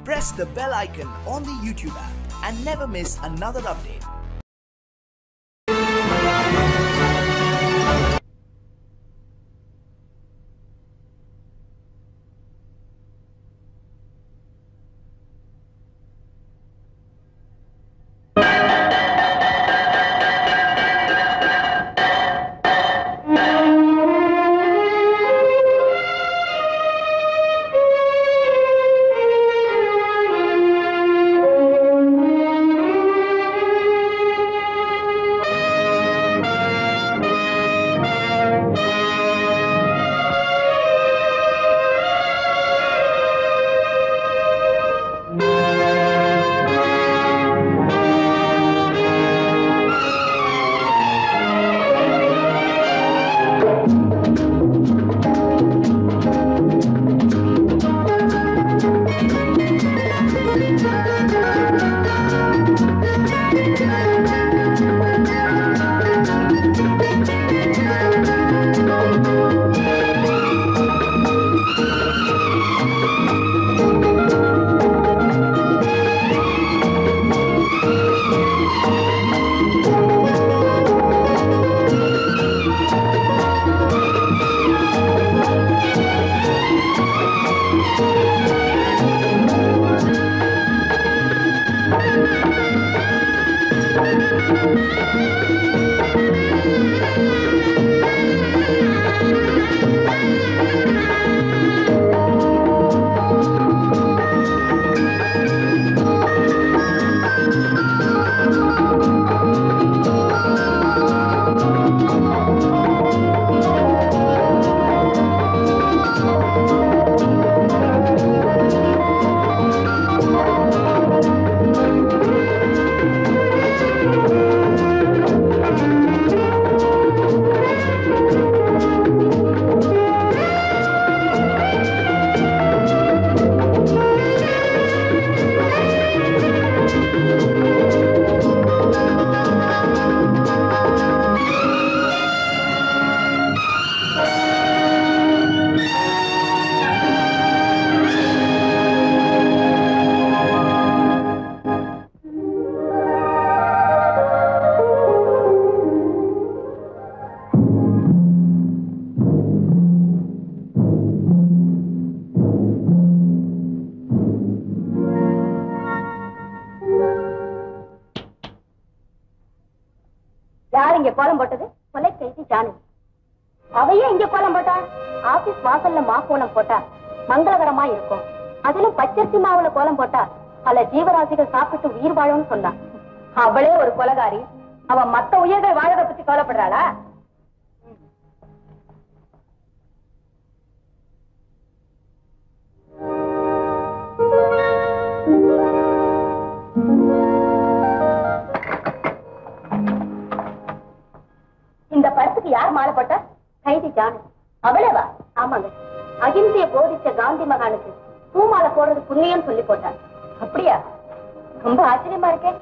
press the bell icon on the YouTube app and never miss another update. யார் இங்க கோலம் போட்டது கொலை கைதி ஜானகி அவையே இங்க கோலம் போட்டா ஆபீஸ் வாசல்ல மா கோலம் போட்டா மங்களகரமா இருக்கும் அதிலும் பச்சரிசி மாவுல கோலம் போட்டா பல ஜீவராசிகள் சாப்பிட்டு உயிர் வாழும்னு சொன்னா அவளே ஒரு கொலகாரி அவ மத்த உயிர்கள் வாழறத பத்தி கவலைப்படுறாளா இந்த படத்துக்கு யார் மாலை போட்டா கைதி ஜானகி அவளேவா ஆமாங்க அகிம்சைய போதிச்ச காந்தி மகானுக்கு பூமாலை போடுறது புண்ணியம் சொல்லி போட்டார் அப்படியா ரொம்ப ஆச்சரியமா இருக்கே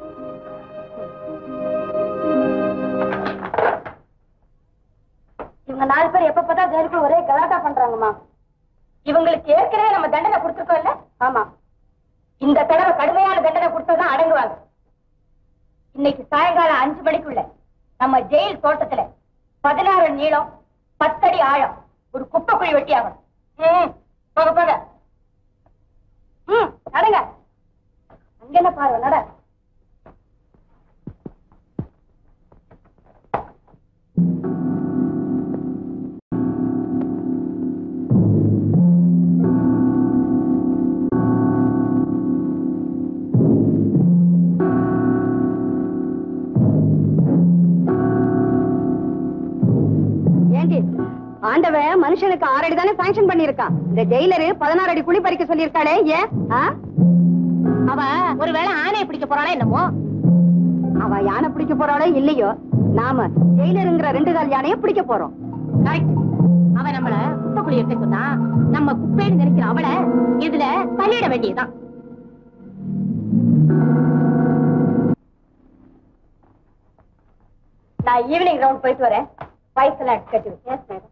இவங்க நாலு பேர் எப்ப பார்த்தா ஜெயிலுக்குள்ள ஒரே கலாட்டா பண்றாங்கம்மா இவங்களுக்கு ஏற்கனவே நம்ம தண்டனை கொடுத்துருக்கோம்ல ஆமா இந்த தடவை கடுமையான தண்டனை கொடுத்ததான் அடங்குவாங்க இன்னைக்கு சாயங்காலம் அஞ்சு மணிக்குள்ள நம்ம ஜெயில் தோட்டத்துல பதினாறு நீளம் பத்தடி ஆழம் ஒரு குப்பை குழி வெட்டி ஆகணும் ம், போக போக ம் நடங்க அங்க என்ன பாரு நட ஏண்டி ஆண்டவன் மனுஷனுக்கு ஆறு அடி தானே சாங்ஷன் பண்ணிருக்கான் இந்த ஜெயிலரு பதினாறு அடி குழி பறிக்க சொல்லியிருக்காளே ஏன் ஆ? அவ ஒருவேளை ஆணையை பிடிக்க போறாளா என்னமோ அவ யானை பிடிக்க போறாளோ இல்லையோ நாம ஜெயிலருங்கிற ரெண்டு கால் யானைய பிடிக்க போறோம் கரெக்ட் அவ நம்மள குப்பை குழி எடுக்க சொன்னா நம்ம குப்பைன்னு நினைக்கிற அவளை இதுல தள்ளிட வேண்டியதுதான் நான் ஈவினிங் ரவுண்ட் போயிட்டு வரேன் பைஸ் எல்லாம் எடுத்து கட்டி எஸ் மேடம்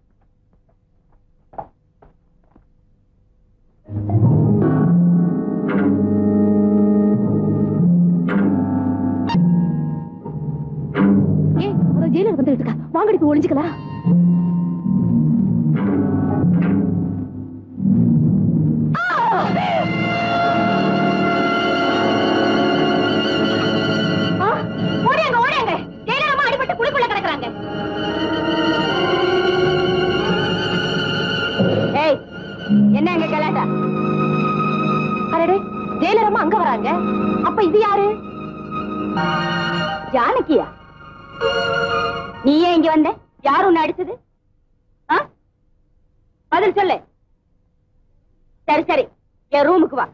வாங்கடி போய் ஒளிஞ்சுக்கலாம் ஆ, ஓடியாங்க ஓடியாங்க ஜெயலலிதா அடிபட்டு குழிக்குள்ள கிடக்குறாங்க ஏய் என்ன எங்க கலாட்டா அரடே ஜெயலலிதா அங்க வராங்க அப்ப இது யாரு ஜானகியா நீ ஏன் இங்க வந்த யார் உன்னை அடிச்சது ஆ? பதில் சொல்லு சரி சரி என் ரூமுக்கு வா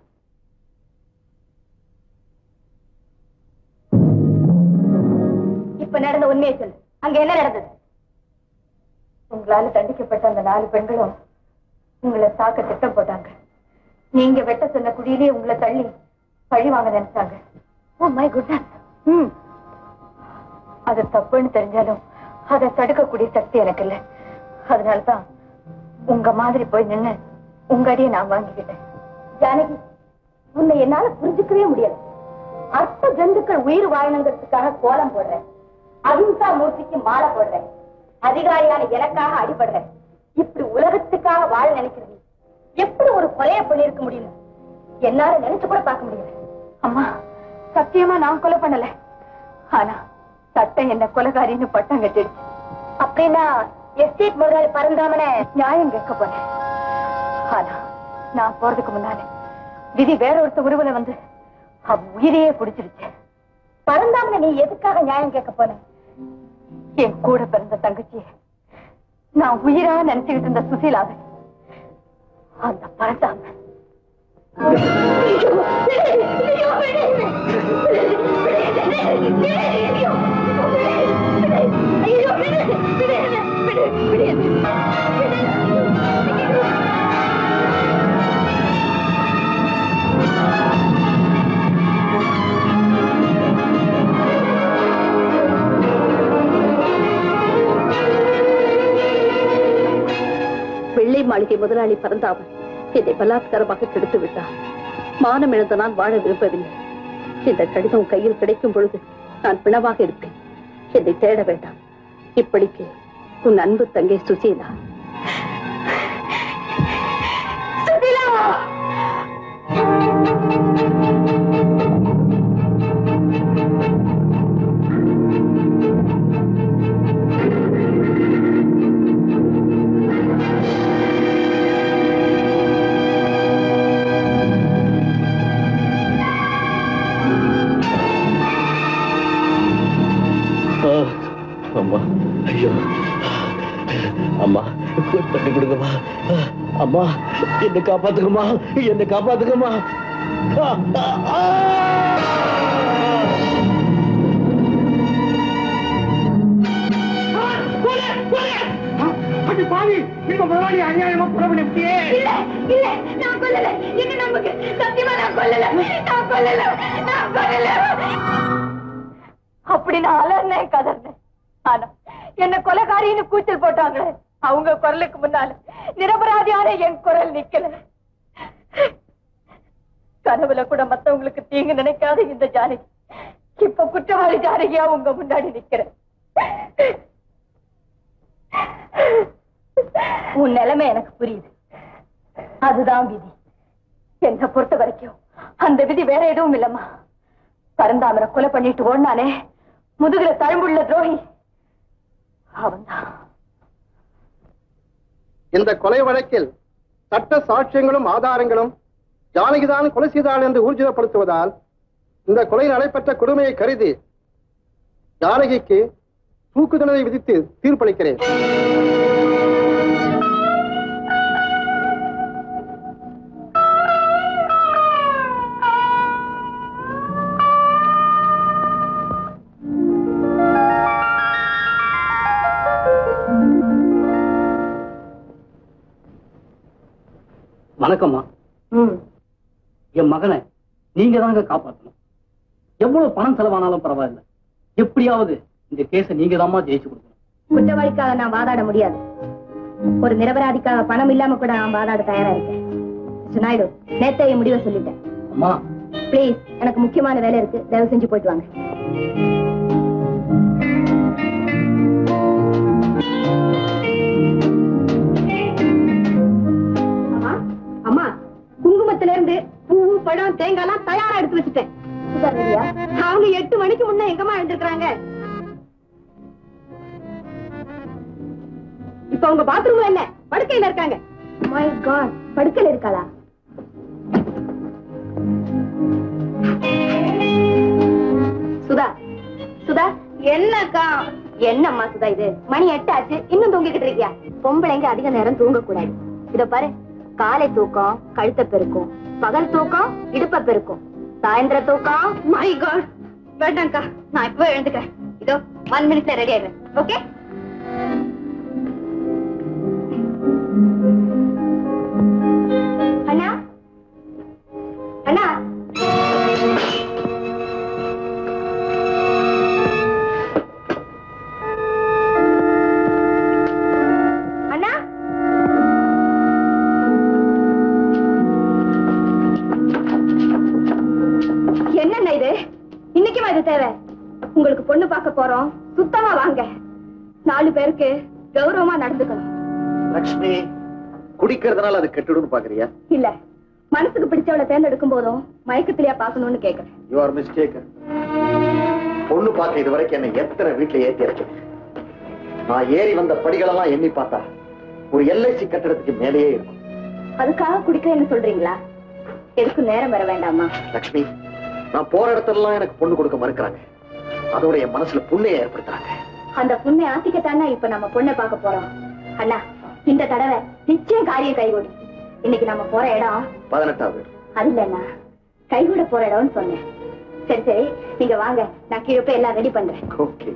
இப்ப நடந்த உண்மையை சொல்லு அங்க என்ன நடந்தது உங்களால தண்டிக்கப்பட்ட அந்த நாலு பெண்களும் உங்களை சாக்க திட்டம் போட்டாங்க நீங்க வெட்ட சொன்ன குடியிலே உங்களை தள்ளி பழி வாங்க நினைச்சாங்க ஓ மை குட்னஸ் ம் அது தப்புன்னு தெரிஞ்சாலும் அதை தடுக்கக்கூடிய சக்தி எனக்கு இல்ல அதனாலதான் உங்க மாதிரி போய் நின்னு உங்க அடியை நான் வாங்கிக்கிட்டேன் ஜானகி உன்னை என்னால புரிஞ்சுக்கவே முடியல அர்த்த ஜந்துக்கள் உயிர் வாழணுங்கிறதுக்காக கோலம் போடுறேன் அகிம்சா மூர்த்திக்கு மாலை போடுறேன் அதிகாரியான எனக்காக அடிபடுறேன் இப்படி உலகத்துக்காக வாழ நினைக்கிறது எப்படி ஒரு கொலைய பண்ணிருக்க முடியும் என்னால நினைச்சு கூட பார்க்க முடியல அம்மா சத்தியமா நான் கொலை பண்ணல ஆனா சட்டம் என்ன கொலைகாரின்னு பட்டம் கட்டிடுச்சு அப்படின்னா எஸ்டேட் முதலாளி பறந்தாமன நியாயம் கேட்க போனேன் ஆனா நான் போறதுக்கு முன்னாலே விதி வேற ஒருத்த உருவல வந்து அவ உயிரையே குடிச்சிருச்சு பறந்தாமன நீ எதுக்காக நியாயம் கேட்க போன என் கூட பிறந்த தங்கச்சி நான் உயிரா நினைச்சுக்கிட்டு இருந்த சுசீலாவை அந்த பறந்தாம வெள்ளை மாளிகை முதலாளி பறந்தாவன் என்னை பலாத்காரமாக கெடுத்து விட்டார் மானம் இழந்த நான் வாழ விரும்பவில்லை இந்த கடிதம் உன் கையில் கிடைக்கும் பொழுது நான் பிணமாக இருப்பேன் என்னை தேட வேண்டாம் இப்படிக்கு உன் அன்பு தங்கை சுசீலா ஆ, அம்மா ஐயோ அம்மா கொஞ்சம் தண்ணி கொடுங்கம்மா ஆ, அம்மா என்ன காப்பாத்துக்கம்மா என்ன காப்பாத்துக்கம்மா ஆ, ஆ, ஆ! பாவி இந்த முதலாளி அநியாயமா புற பண்ணிவிட்டியே இல்ல இல்ல நான் கொல்லல என்ன நம்புங்க சத்தியமா நான் கொல்லல நான் கொல்லல நான் கொல்லல அப்படி நான் அலர்னேன் கதர்னேன் ஆனா என்ன கொலைகாரின்னு கூச்சல் போட்டாங்களே அவங்க குரலுக்கு முன்னால நிரபராதியான என் குரல் நிக்கல கனவுல கூட மத்தவங்களுக்கு தீங்கு நினைக்காத இந்த ஜானகி இப்ப குற்றவாளி ஜானகியா உங்க முன்னாடி நிக்கிறேன் உன் நிலைமை எனக்கு புரியுது அதுதான் விதி என்னை பொறுத்த வரைக்கும் அந்த விதி வேற எதுவும் இல்லம்மா பரந்தாமரை கொலை பண்ணிட்டு ஓடினானே முதுகுல தழும்புள்ள துரோகி அவன்தான் இந்த கொலை வழக்கில் சட்ட சாட்சியங்களும் ஆதாரங்களும் ஜானகிதான் கொலை செய்தாள் என்று ஊர்ஜிதப்படுத்துவதால் இந்த கொலை நடைபெற்ற கொடுமையை கருதி ஜானகிக்கு தூக்கு தண்டனை விதித்து தீர்ப்பளிக்கிறேன் வணக்கம்மா ம் என் மகனை நீங்க தாங்க காப்பாத்தணும் எவ்வளவு பணம் செலவானாலும் பரவாயில்ல எப்படியாவது இந்த கேஸை நீங்க தாம்மா ஜெயிச்சு கொடுக்கணும் குற்றவாளிக்காக நான் வாதாட முடியாது ஒரு நிரபராதிக்காக பணம் இல்லாம கூட நான் வாதாட தயாரா இருக்கேன் மிஸ்டர் நாயுடு நேத்தே என் முடிவை சொல்லிட்டேன் அம்மா ப்ளீஸ் எனக்கு முக்கியமான வேலை இருக்கு தயவு செஞ்சு போயிட்டு வாங்க இருந்து பூ பழம் தேங்காய் எல்லாம் தயாரா எடுத்து வச்சுட்டேன் அவங்க எட்டு மணிக்கு முன்ன எங்கம்மா எழுந்திருக்கிறாங்க இப்ப உங்க பாத்ரூம்ல என்ன படுக்கையில இருக்காங்க மை காட் படுக்கையில இருக்காளா சுதா சுதா என்னக்கா என்னம்மா சுதா இது மணி எட்டு ஆச்சு இன்னும் தூங்கிக்கிட்டு இருக்கியா பொம்பளைங்க அதிக நேரம் தூங்க கூடாது இத பாரு காலை தூக்கம் கழுத்த பெருக்கும் பகல் தூக்கம் இடுப்ப பெருக்கும் சாயந்தர தூக்கம் மை காட் வேண்டாம்க்கா நான் இப்போ எழுந்துக்கிறேன் இதோ ஒன் மினிட்ல ரெடி ஆயிடுறேன் ஓகே அண்ணா அண்ணா அண்ணா என்னண்ணா இது இன்னைக்குமா இது தேவை உங்களுக்கு பொண்ணு பார்க்க போறோம் சுத்தமா வாங்க நாலு பேருக்கு கௌரவமா நடந்துக்கணும் லக்ஷ்மி குடிக்கிறதுனால அது கெட்டுடுன்னு பாக்குறியா இல்ல மனசுக்கு பிடிச்சவளை தேர்ந்தெடுக்கும் போதும் மயக்கத்திலேயா பாக்கணும்னு கேக்குறேன் யூ ஆர் மிஸ்டேக் பொண்ணு பார்க்க இது வரைக்கும் என்ன எத்தனை வீட்டுல ஏத்தி இருக்கு நான் ஏறி வந்த படிகளெல்லாம் எண்ணி பார்த்தா ஒரு எல்ஐசி கட்டடத்துக்கு மேலேயே இருக்கும் அதுக்காக குடிக்கிறேன்னு சொல்றீங்களா எதுக்கு நேரம் வர வேண்டாமா லக்ஷ்மி நான் போற இடத்துலலாம் எனக்கு பொண்ணு கொடுக்க மறுக்கிறாங்க அதோட என் மனசுல புண்ணையை ஏற்படுத்துறாங்க அந்த புண்ணை ஆத்திக்கத்தானே இப்ப நம்ம பொண்ணை பார்க்க போறோம் அண்ணா இந்த தடவை நிச்சயம் காரியம் கைகூடி இன்னைக்கு நம்ம போற இடம் பதினெட்டாவது அது இல்லண்ணா கைகூட போற இடம்னு சொன்னேன் சரி சரி நீங்க வாங்க நான் கீழே போய் எல்லாம் ரெடி பண்றேன் ஓகே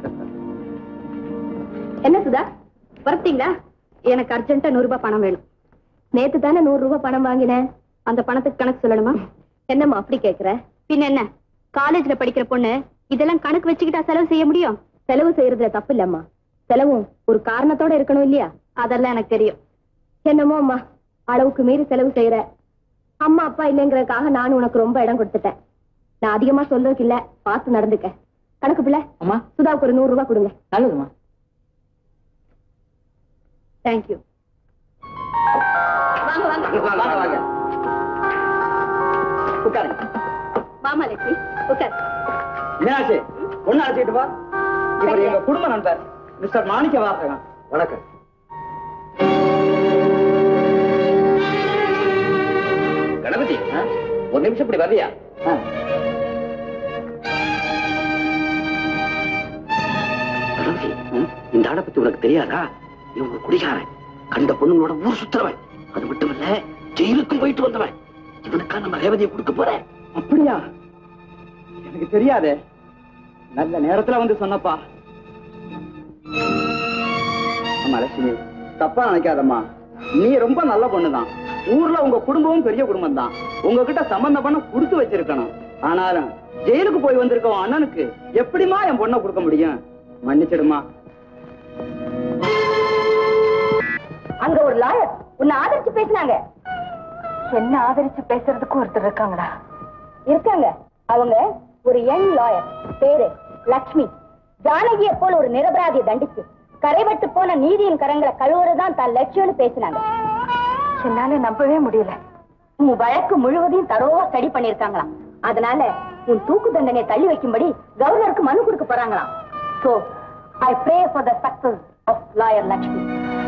என்ன சுதா வரத்தீங்களா எனக்கு அர்ஜென்ட்டா நூறு ரூபாய் பணம் வேணும் நேத்து தானே நூறு ரூபாய் பணம் வாங்கினேன் அந்த பணத்துக்கு கணக்கு சொல்லணுமா என்னம்மா அப்படி கேக்குற பின்ன என்ன காலேஜ்ல படிக்கிற பொண்ணு இதெல்லாம் கணக்கு வச்சுக்கிட்டா செலவு செய்ய முடியும் செலவு செய்யறதுல தப்பு இல்லம்மா செலவும் ஒரு காரணத்தோட இருக்கணும் இல்லையா அதெல்லாம் எனக்கு தெரியும் என்னமோ அம்மா அளவுக்கு மீறி செலவு செய்யற அம்மா அப்பா இல்லைங்கிறதுக்காக நான் உனக்கு ரொம்ப இடம் கொடுத்துட்டேன் நான் அதிகமா சொல்றதுக்கு இல்ல பார்த்து நடந்துக்க கணக்கு பிள்ளை அம்மா சுதாவுக்கு ஒரு நூறு ரூபாய் கொடுங்க நல்லதுமா தேங்க்யூ வாங்க வாங்க வாங்க வாங்க உட்காருங்க மாமா லட்சுமி உட்கார் மீனாட்சி ஒண்ணு அழைச்சிட்டு வா இவர் எங்க குடும்ப நண்பர் மிஸ்டர் மாணிக்க வாசகன் வணக்கம் கணபதி ஒரு நிமிஷம் இப்படி வர்றியா கணபதி இந்த ஆளை பத்தி உனக்கு தெரியாதா இவங்க குடிகாரன் கண்ட பொண்ணுங்களோட ஊர் சுத்துறவன் அது மட்டும் இல்ல ஜெயிலுக்கும் போயிட்டு வந்தவன் இவனுக்கா நம்ம ரேவதியை கொடுக்க போறேன் அப்படியா எனக்கு தெரியாதே நல்ல நேரத்துல வந்து சொன்னப்பா அம்மா லட்சுமி தப்பா நினைக்காதம்மா நீ ரொம்ப நல்ல பொண்ணுதான் ஊர்ல உங்க குடும்பமும் பெரிய குடும்பம் தான் உங்ககிட்ட சம்பந்தம் பண்ண கொடுத்து வச்சிருக்கணும் ஆனாலும் ஜெயிலுக்கு போய் வந்திருக்க உன் அண்ணனுக்கு எப்படிமா என் பொண்ணை கொடுக்க முடியும் மன்னிச்சிடுமா அங்க ஒரு லாயர் உன்னை ஆதரிச்சு பேசினாங்க என்ன ஆதரிச்சு பேசுறதுக்கு ஒருத்தர் இருக்காங்கடா இருக்காங்க அவங்க ஒரு யங் லாயர் பேரு லக்ஷ்மி ஜானகிய போல ஒரு நிரபராதியை தண்டிச்சு கரைபட்டு போன நீதியின் கரங்களை கழுவுறதுதான் தான் லட்சியம்னு பேசினாங்க என்னால நம்பவே முடியல உன் வழக்கு முழுவதையும் தரோவா ஸ்டடி பண்ணிருக்காங்களாம் அதனால உன் தூக்கு தண்டனையை தள்ளி வைக்கும்படி கவர்னருக்கு மனு கொடுக்க போறாங்களாம் so I pray for the success of lawyer Lakshmi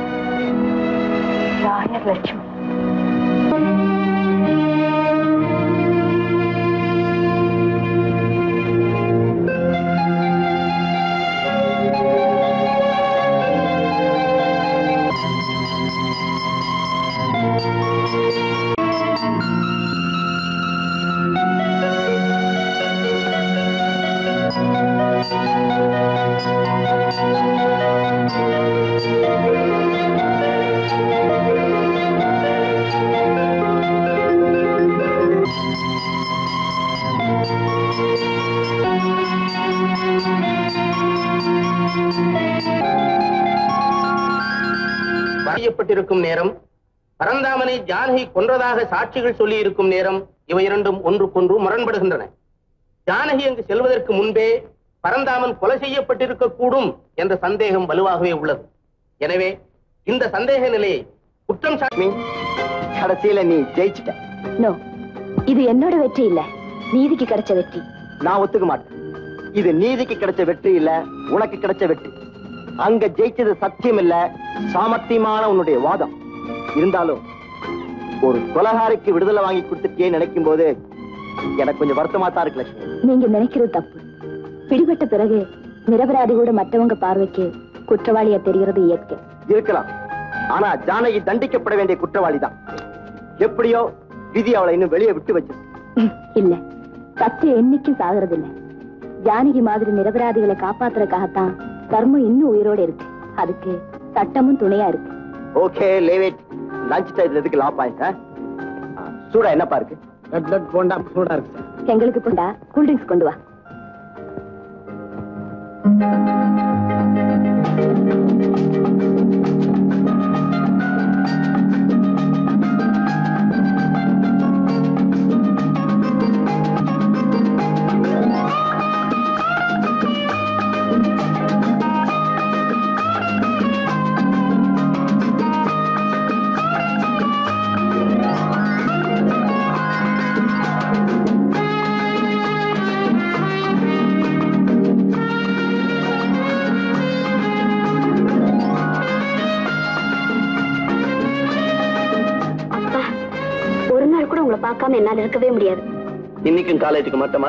lawyer Lakshmi செய்யப்பட்டிருக்கும் நேரம் பரந்தாமனை ஜானகி கொன்றதாக சாட்சிகள் சொல்லி இருக்கும் நேரம் இவை இரண்டும் ஒன்றுக்கொன்று முரண்படுகின்றன ஜானகி அங்கு செல்வதற்கு முன்பே பரந்தாமன் கொலை செய்யப்பட்டிருக்க கூடும் என்ற சந்தேகம் வலுவாகவே உள்ளது எனவே இந்த சந்தேக நிலையை குற்றம் சாட்டி கடைசியில நீ ஜெயிச்சிட்ட நோ இது என்னோட வெற்றி இல்ல நீதிக்கு கிடைச்ச வெற்றி நான் ஒத்துக்க மாட்டேன் இது நீதிக்கு கிடைச்ச வெற்றி இல்ல உனக்கு கிடைச்ச வெற்றி அங்க ஜெயிச்சது சத்தியம் இல்ல சாமர்த்தியமான உன்னுடைய வாதம் இருந்தாலும் ஒரு கொலகாரிக்கு விடுதலை வாங்கி கொடுத்துட்டே நினைக்கும் போது எனக்கு கொஞ்சம் வருத்தமா தான் இருக்கு லட்சுமி நீங்க நினைக்கிறது தப்பு பிடிபட்ட பிறகு நிரபராதி கூட மற்றவங்க பார்வைக்கு குற்றவாளியா தெரிகிறது இயற்கை இருக்கலாம் ஆனா ஜானகி தண்டிக்கப்பட வேண்டிய குற்றவாளி தான் எப்படியோ விதி அவளை இன்னும் வெளியே விட்டு வச்சு இல்ல சத்தியம் என்னைக்கும் சாகிறது இல்ல ஜானகி மாதிரி நிரபராதிகளை காப்பாத்துறதுக்காகத்தான் தர்மம் இன்னும் உயிரோட இருக்கு அதுக்கு சட்டமும் துணையா இருக்கு ஓகே லேவேட் லஞ்ச் டைத்துல எதுக்கு லா பாயிண்ட் சூடா என்னப்பா இருக்கு போண்டா சூடா இருக்கு சார் எங்களுக்கு போண்டா கூல்ட்ரிங்க்ஸ் கொண்டு வா அப்பா ஒரு நாள் கூட உங்களை பார்க்காம என்னால இருக்கவே முடியாது இன்னைக்கும் காலேஜுக்கு மாட்டோமா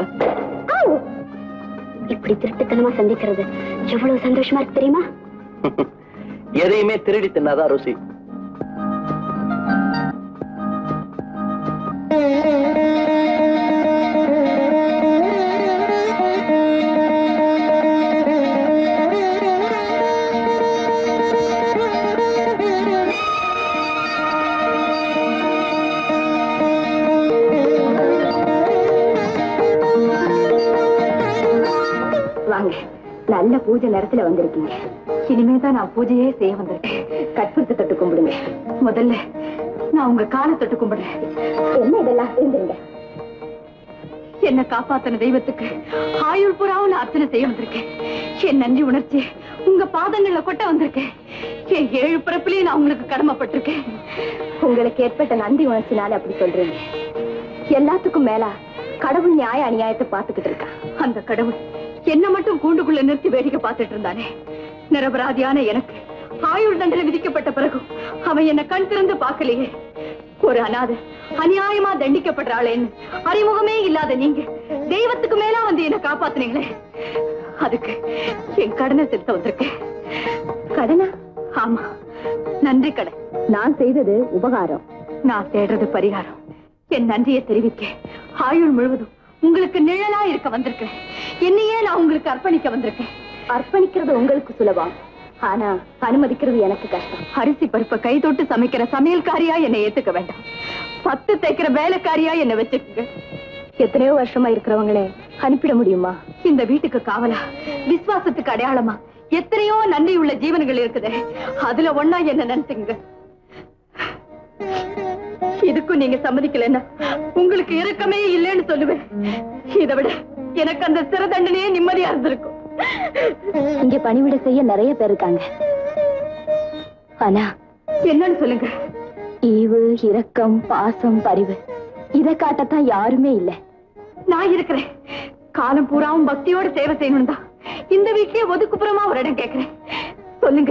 இப்படி திருட்டுத்தனமா சந்திக்கிறது எவ்வளவு சந்தோஷமா இருக்கு தெரியுமா எதையுமே திருடி தின்னாதான் ருசி வாங்க நல்ல பூஜை நேரத்துல வந்திருக்கீங்க இனிமேதான் நான் பூஜையே செய்ய வந்திருக்கேன் கற்பூரத்தை தொட்டு கும்பிடுங்க முதல்ல நான் உங்க காலை தொட்டு கும்பிடுறேன் என்ன இதெல்லாம் இருந்துருங்க என்ன காப்பாத்தின தெய்வத்துக்கு ஆயுள் புறாவும் நான் அர்ச்சனை செய்ய வந்திருக்கேன் என் நன்றி உணர்ச்சி உங்க பாதங்கள்ல கொட்ட வந்திருக்கேன் என் ஏழு பிறப்பிலேயே நான் உங்களுக்கு கடமைப்பட்டிருக்கேன் உங்களுக்கு ஏற்பட்ட நன்றி உணர்ச்சினால அப்படி சொல்றீங்க எல்லாத்துக்கும் மேலா கடவுள் நியாய அநியாயத்தை பார்த்துக்கிட்டு இருக்கா அந்த கடவுள் என்ன மட்டும் கூண்டுக்குள்ள நிறுத்தி வேடிக்கை பார்த்துட்டு இருந்தானே நிரபராதியான எனக்கு ஆயுள் தண்டனை விதிக்கப்பட்ட பிறகு அவன் என்ன கண் திறந்து பார்க்கலையே ஒரு அனாதை அநியாயமா தண்டிக்கப்படுறாளேன்னு அறிமுகமே இல்லாத நீங்க தெய்வத்துக்கு மேலா வந்து என்ன காப்பாத்துனீங்களே அதுக்கு என் கடனை செலுத்த வந்திருக்கேன் கடனா ஆமா நன்றி கடன் நான் செய்தது உபகாரம் நான் தேடுறது பரிகாரம் என் நன்றியை தெரிவிக்க ஆயுள் முழுவதும் உங்களுக்கு நிழலா இருக்க வந்திருக்கேன் என்னையே நான் உங்களுக்கு அர்ப்பணிக்க வந்திருக்கேன் அர்ப்பணிக்கிறது உங்களுக்கு சுலபம் ஆனா அனுமதிக்கிறது எனக்கு கஷ்டம் அரிசி பருப்பை கை தொட்டு சமைக்கிற சமையல்காரியா என்னை ஏத்துக்க வேண்டாம் பத்து தைக்கிற வேலைக்காரியா என்னை வச்சுக்கோங்க எத்தனையோ வருஷமா இருக்கிறவங்களே அனுப்பிட முடியுமா இந்த வீட்டுக்கு காவலா விசுவாசத்துக்கு அடையாளமா எத்தனையோ நன்றி உள்ள ஜீவன்கள் இருக்குது அதுல ஒன்னா என்ன நினைச்சுங்க இதுக்கும் நீங்க சம்மதிக்கலன்னா உங்களுக்கு இரக்கமே இல்லைன்னு சொல்லுவேன் இதை விட எனக்கு அந்த சிற தண்டனையே நிம்மதியா இருந்திருக்கும் இங்க பணிவிட செய்ய நிறைய பேர் இருக்காங்க ஆனா என்னன்னு சொல்லுங்க ஈவு இரக்கம் பாசம் பரிவு இத காட்டத்தான் யாருமே இல்ல நான் இருக்கிறேன் காலம் பூராவும் பக்தியோட சேவை செய்யணும் தான் இந்த வீட்லயே ஒதுக்குப்புறமா ஒரு இடம் கேக்குறேன் சொல்லுங்க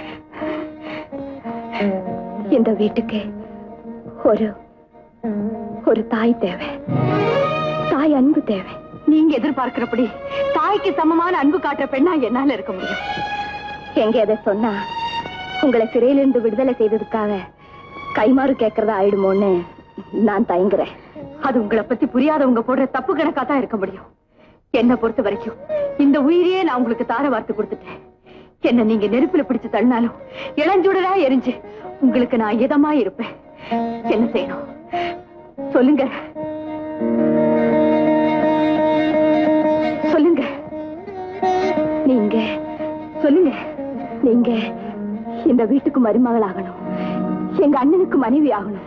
இந்த வீட்டுக்கு ஒரு ஒரு தாய் தேவை தாய் அன்பு தேவை நீங்க எதிர்பார்க்கிறபடி தாய்க்கு சமமான அன்பு காட்டுற பெண்ணா என்னால இருக்க முடியும் எங்க எதை சொன்னா உங்களை சிறையிலிருந்து விடுதலை செய்ததுக்காக கைமாறு கேட்கறதா ஆயிடுமோன்னு நான் தயங்குறேன் அது உங்களை பத்தி புரியாதவங்க போடுற தப்பு கணக்கா தான் இருக்க முடியும் என்ன பொறுத்த வரைக்கும் இந்த உயிரையே நான் உங்களுக்கு தார வார்த்து கொடுத்துட்டேன் என்ன நீங்க நெருப்புல பிடிச்சு தள்ளினாலும் இளஞ்சுடரா எரிஞ்சு உங்களுக்கு நான் இதமா இருப்பேன் என்ன செய்யணும் சொல்லுங்க சொல்லுங்க நீங்க சொல்லுங்க நீங்க இந்த வீட்டுக்கு மருமகள் ஆகணும் எங்க அண்ணனுக்கு மனைவி ஆகணும்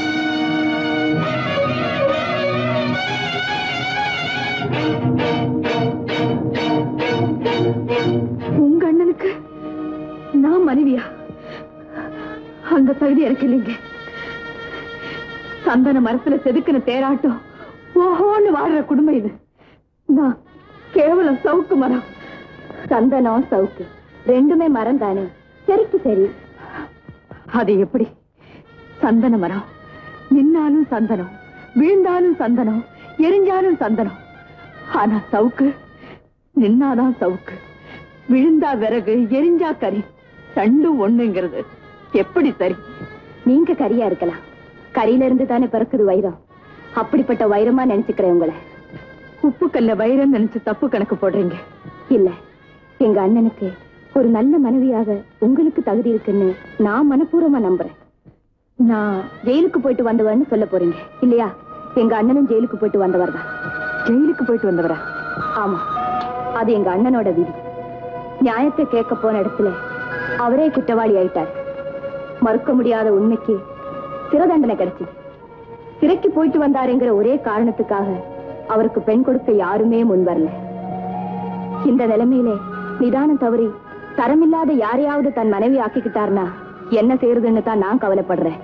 உங்க அண்ணனுக்கு நான் மனைவியா அந்த தகுதி எனக்கு இல்லைங்க சந்தன மரத்துல செதுக்கின தேராட்டம் ஓஹோன்னு வாழ்ற குடும்பம் இது நான் கேவலம் சவுக்கு மரம் சந்தனம் சவுக்கு ரெண்டுமே மரம் தானே சரிக்கு சரி அது எப்படி சந்தன மரம் நின்னாலும் சந்தனம் வீழ்ந்தாலும் சந்தனம் எரிஞ்சாலும் சந்தனம் ஆனா சவுக்கு நின்னாதான் சவுக்கு விழுந்தா விறகு எரிஞ்சா கறி ரெண்டும் ஒண்ணுங்கிறது எப்படி சரி நீங்க கரியா இருக்கலாம் கரியில இருந்து தானே பிறக்குது வைரம் அப்படிப்பட்ட வைரமா நினைச்சுக்கிறேன் உங்களை உப்புக்கல்ல வைரம் நினைச்சு தப்பு கணக்கு போடுறீங்க இல்ல எங்க அண்ணனுக்கு ஒரு நல்ல மனைவியாக உங்களுக்கு தகுதி இருக்குன்னு நான் மனப்பூர்வமா நம்புறேன் நான் ஜெயிலுக்கு போயிட்டு வந்தவன்னு சொல்ல போறீங்க இல்லையா எங்க அண்ணனும் ஜெயிலுக்கு போயிட்டு வந்தவர் தான் ஜெயிலுக்கு போயிட்டு வந்தவரா ஆமா அது எங்க அண்ணனோட விதி நியாயத்தை கேட்க போன இடத்துல அவரே குற்றவாளி ஆயிட்டார் மறுக்க முடியாத உண்மைக்கு சிற தண்டனை கிடைச்சது சிறைக்கு போயிட்டு வந்தாருங்கிற ஒரே காரணத்துக்காக அவருக்கு பெண் கொடுக்க யாருமே முன் வரல இந்த நிலைமையிலே நிதானம் தவறி தரமில்லாத யாரையாவது தன் மனைவி ஆக்கிக்கிட்டார்னா என்ன செய்யறதுன்னு தான் நான் கவலைப்படுறேன்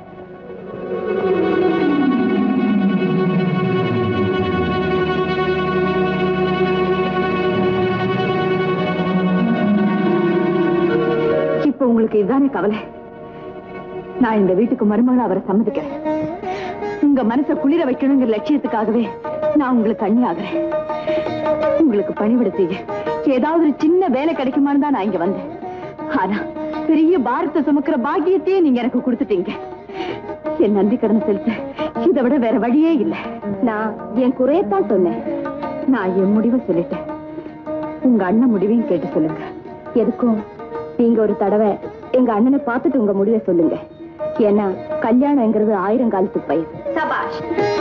இப்ப உங்களுக்கு இதுதானே கவலை நான் இந்த வீட்டுக்கு மருமகளா அவரை சம்மதிக்கிறேன் உங்க மனசை குளிர வைக்கணுங்கிற லட்சியத்துக்காகவே நான் உங்களுக்கு அண்ணி ஆகுறேன் உங்களுக்கு பணிவிட செய்ய ஏதாவது ஒரு சின்ன வேலை கிடைக்குமான்னு தான் நான் இங்க வந்தேன் ஆனா பெரிய பாரத்தை சுமக்கிற பாக்கியத்தையே நீங்க எனக்கு கொடுத்துட்டீங்க என் நன்றி கடன் செலுத்த இதை விட வேற வழியே இல்லை நான் என் குறையத்தான் சொன்னேன் நான் என் முடிவை சொல்லிட்டேன் உங்க அண்ணன் முடிவையும் கேட்டு சொல்லுங்க எதுக்கும் நீங்க ஒரு தடவை எங்க அண்ணனை பார்த்துட்டு உங்க முடிவை சொல்லுங்க ஏன்னா கல்யாணம்ங்கிறது ஆயிரம் காலத்து பயிர் சபாஷ்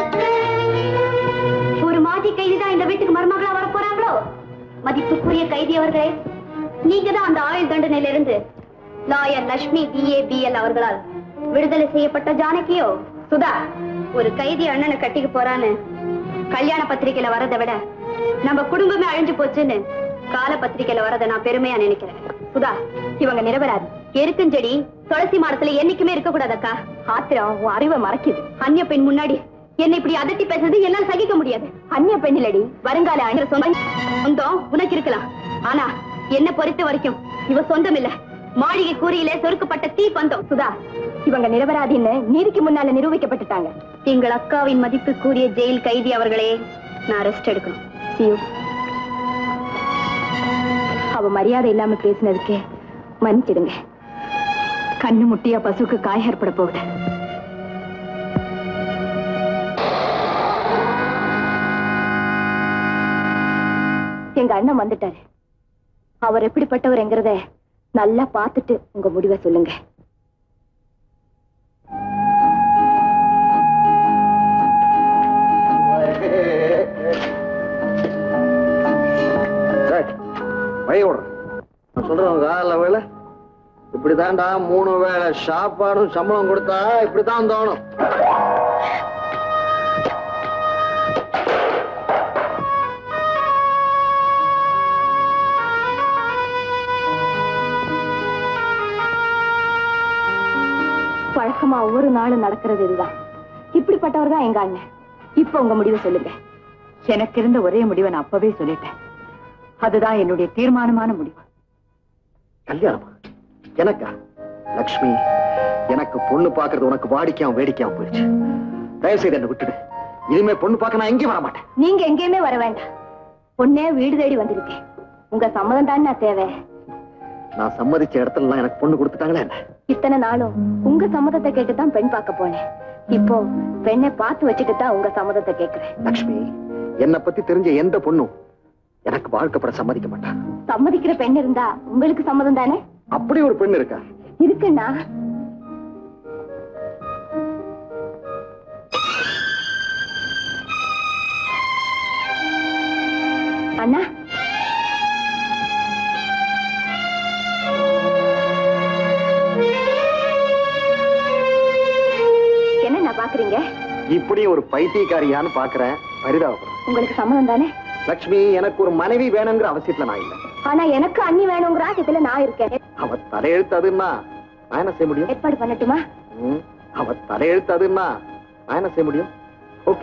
ஒரு மாஜி கைதிதான் இந்த வீட்டுக்கு மருமகளா வர போறாங்களோ மதிப்புக்குரிய கைதி அவர்களே நீங்க தான் அந்த ஆயுள் தண்டனையிலிருந்து லாயர் லட்சுமி பிஏ பிஎல் அவர்களால் விடுதலை செய்யப்பட்ட ஜானகியோ சுதா ஒரு கைதி அண்ணனை கட்டிக்க போறான்னு கல்யாண பத்திரிக்கையில வரதை விட நம்ம குடும்பமே அழிஞ்சு போச்சுன்னு கால பத்திரிக்கையில வரதை நான் பெருமையா நினைக்கிறேன் சுதா இவங்க நிரபராதி எருக்குஞ்செடி துளசி மரத்துல என்னைக்குமே இருக்க கூடாதக்கா ஆத்திரம் உன் அறிவை மறைக்குது அந்நிய பெண் முன்னாடி என்னை இப்படி அதட்டி பேசுறது என்னால சகிக்க முடியாது அந்நிய பெண் இல்லடி வருங்கால அணிற சொந்தம் சொந்தம் உனக்கு இருக்கலாம் ஆனா என்ன பொறுத்த வரைக்கும் இவ சொந்தம் இல்ல மாளிகை கூரையிலே சொருக்கப்பட்ட தீ பந்தம் சுதா இவங்க நிரபராதின்னு நீதிக்கு முன்னால நிரூபிக்கப்பட்டுட்டாங்க எங்கள் அக்காவின் மதிப்பு கூறிய ஜெயில் கைதி அவர்களே நான் ரெஸ்ட் எடுக்கணும் சியூ அவ மரியாதை இல்லாம பேசினதுக்கு மன்னிச்சிடுங்க கண்ணு முட்டியா பசுக்கு காய் ஏற்பட போகுது எங்க அண்ணன் வந்துட்டாரு அவர் எப்படிப்பட்டவர்ங்கிறத நல்லா பார்த்துட்டு உங்க முடிவை சொல்லுங்க வழி விடுறேன் நான் சொல்றேன் கால வேலை இப்படிதான்டா மூணு வேளை சாப்பாடும் சம்பளம் கொடுத்தா இப்படித்தான் தோணும் பழக்கமா ஒவ்வொரு நாளும் நடக்கிறது இதுதான் இப்படிப்பட்டவர் தான் எங்க அண்ணன் இப்ப உங்க முடிவை சொல்லுங்க எனக்கு இருந்த ஒரே முடிவை நான் அப்பவே சொல்லிட்டேன் அதுதான் என்னுடைய தீர்மானமான முடிவு கல்யாணமா எனக்கா லக்ஷ்மி எனக்கு பொண்ணு பாக்குறது உனக்கு வாடிக்கையாவும் வேடிக்கையாவும் போயிடுச்சு தயவு செய்து என்ன விட்டுடு இனிமே பொண்ணு பார்க்க நான் எங்கேயும் வர மாட்டேன் நீங்க எங்கேயுமே வர வேண்டாம் பொண்ணே வீடு தேடி வந்திருக்கேன் உங்க சம்மதம் தான் நான் தேவை நான் சம்மதிச்ச இடத்துல எல்லாம் எனக்கு பொண்ணு கொடுத்துட்டாங்களே என்ன இத்தனை நாளும் உங்க சம்மதத்தை கேட்டு தான் பெண் பார்க்க போனேன் இப்போ பெண்ணை பார்த்து வச்சுட்டு தான் உங்க சம்மதத்தை கேட்கிறேன் லக்ஷ்மி என்னை பத்தி தெரிஞ்ச எந்த பொண்ணும் எனக்கு வாழ்க்கப்பட சம்மதிக்க மாட்டான் சம்மதிக்கிற பெண் இருந்தா உங்களுக்கு சம்மதம் தானே அப்படி ஒரு பெண் இருக்கா இருக்குண்ணா அண்ணா என்ன பாக்குறீங்க இப்படி ஒரு பைத்தியக்காரியான்னு பாக்குறேன் பரிதாபப்படுறேன் உங்களுக்கு சம்மதம் தானே லக்ஷ்மி எனக்கு ஒரு மனைவி வேணுங்கிற அவசியத்துல நான் இல்லை ஆனா எனக்கு அண்ணி வேணுங்கிற ஆசத்துல நான் இருக்கேன் அவ தலையெழுத்து அதுன்னா நான் என்ன செய்ய முடியும் ஏற்பாடு பண்ணட்டுமா ம், அவ தலையெழுத்து அதுன்னா நான் என்ன செய்ய முடியும் ஓகே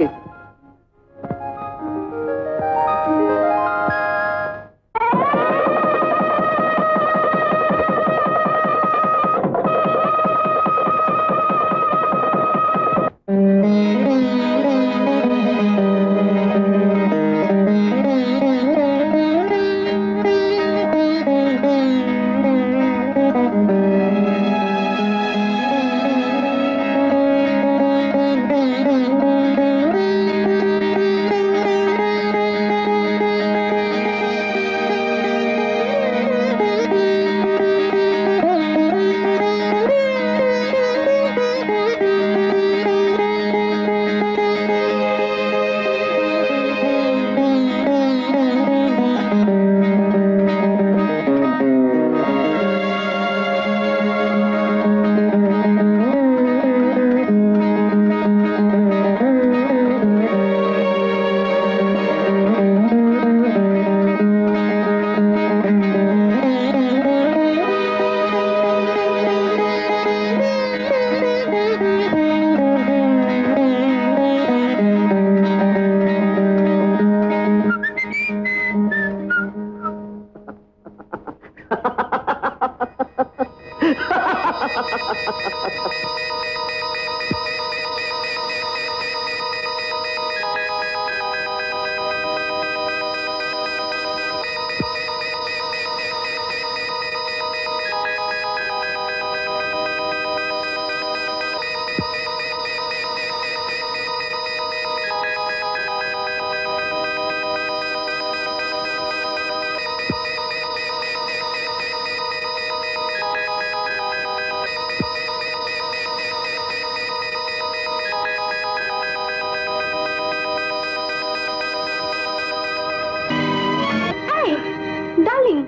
டார்லிங்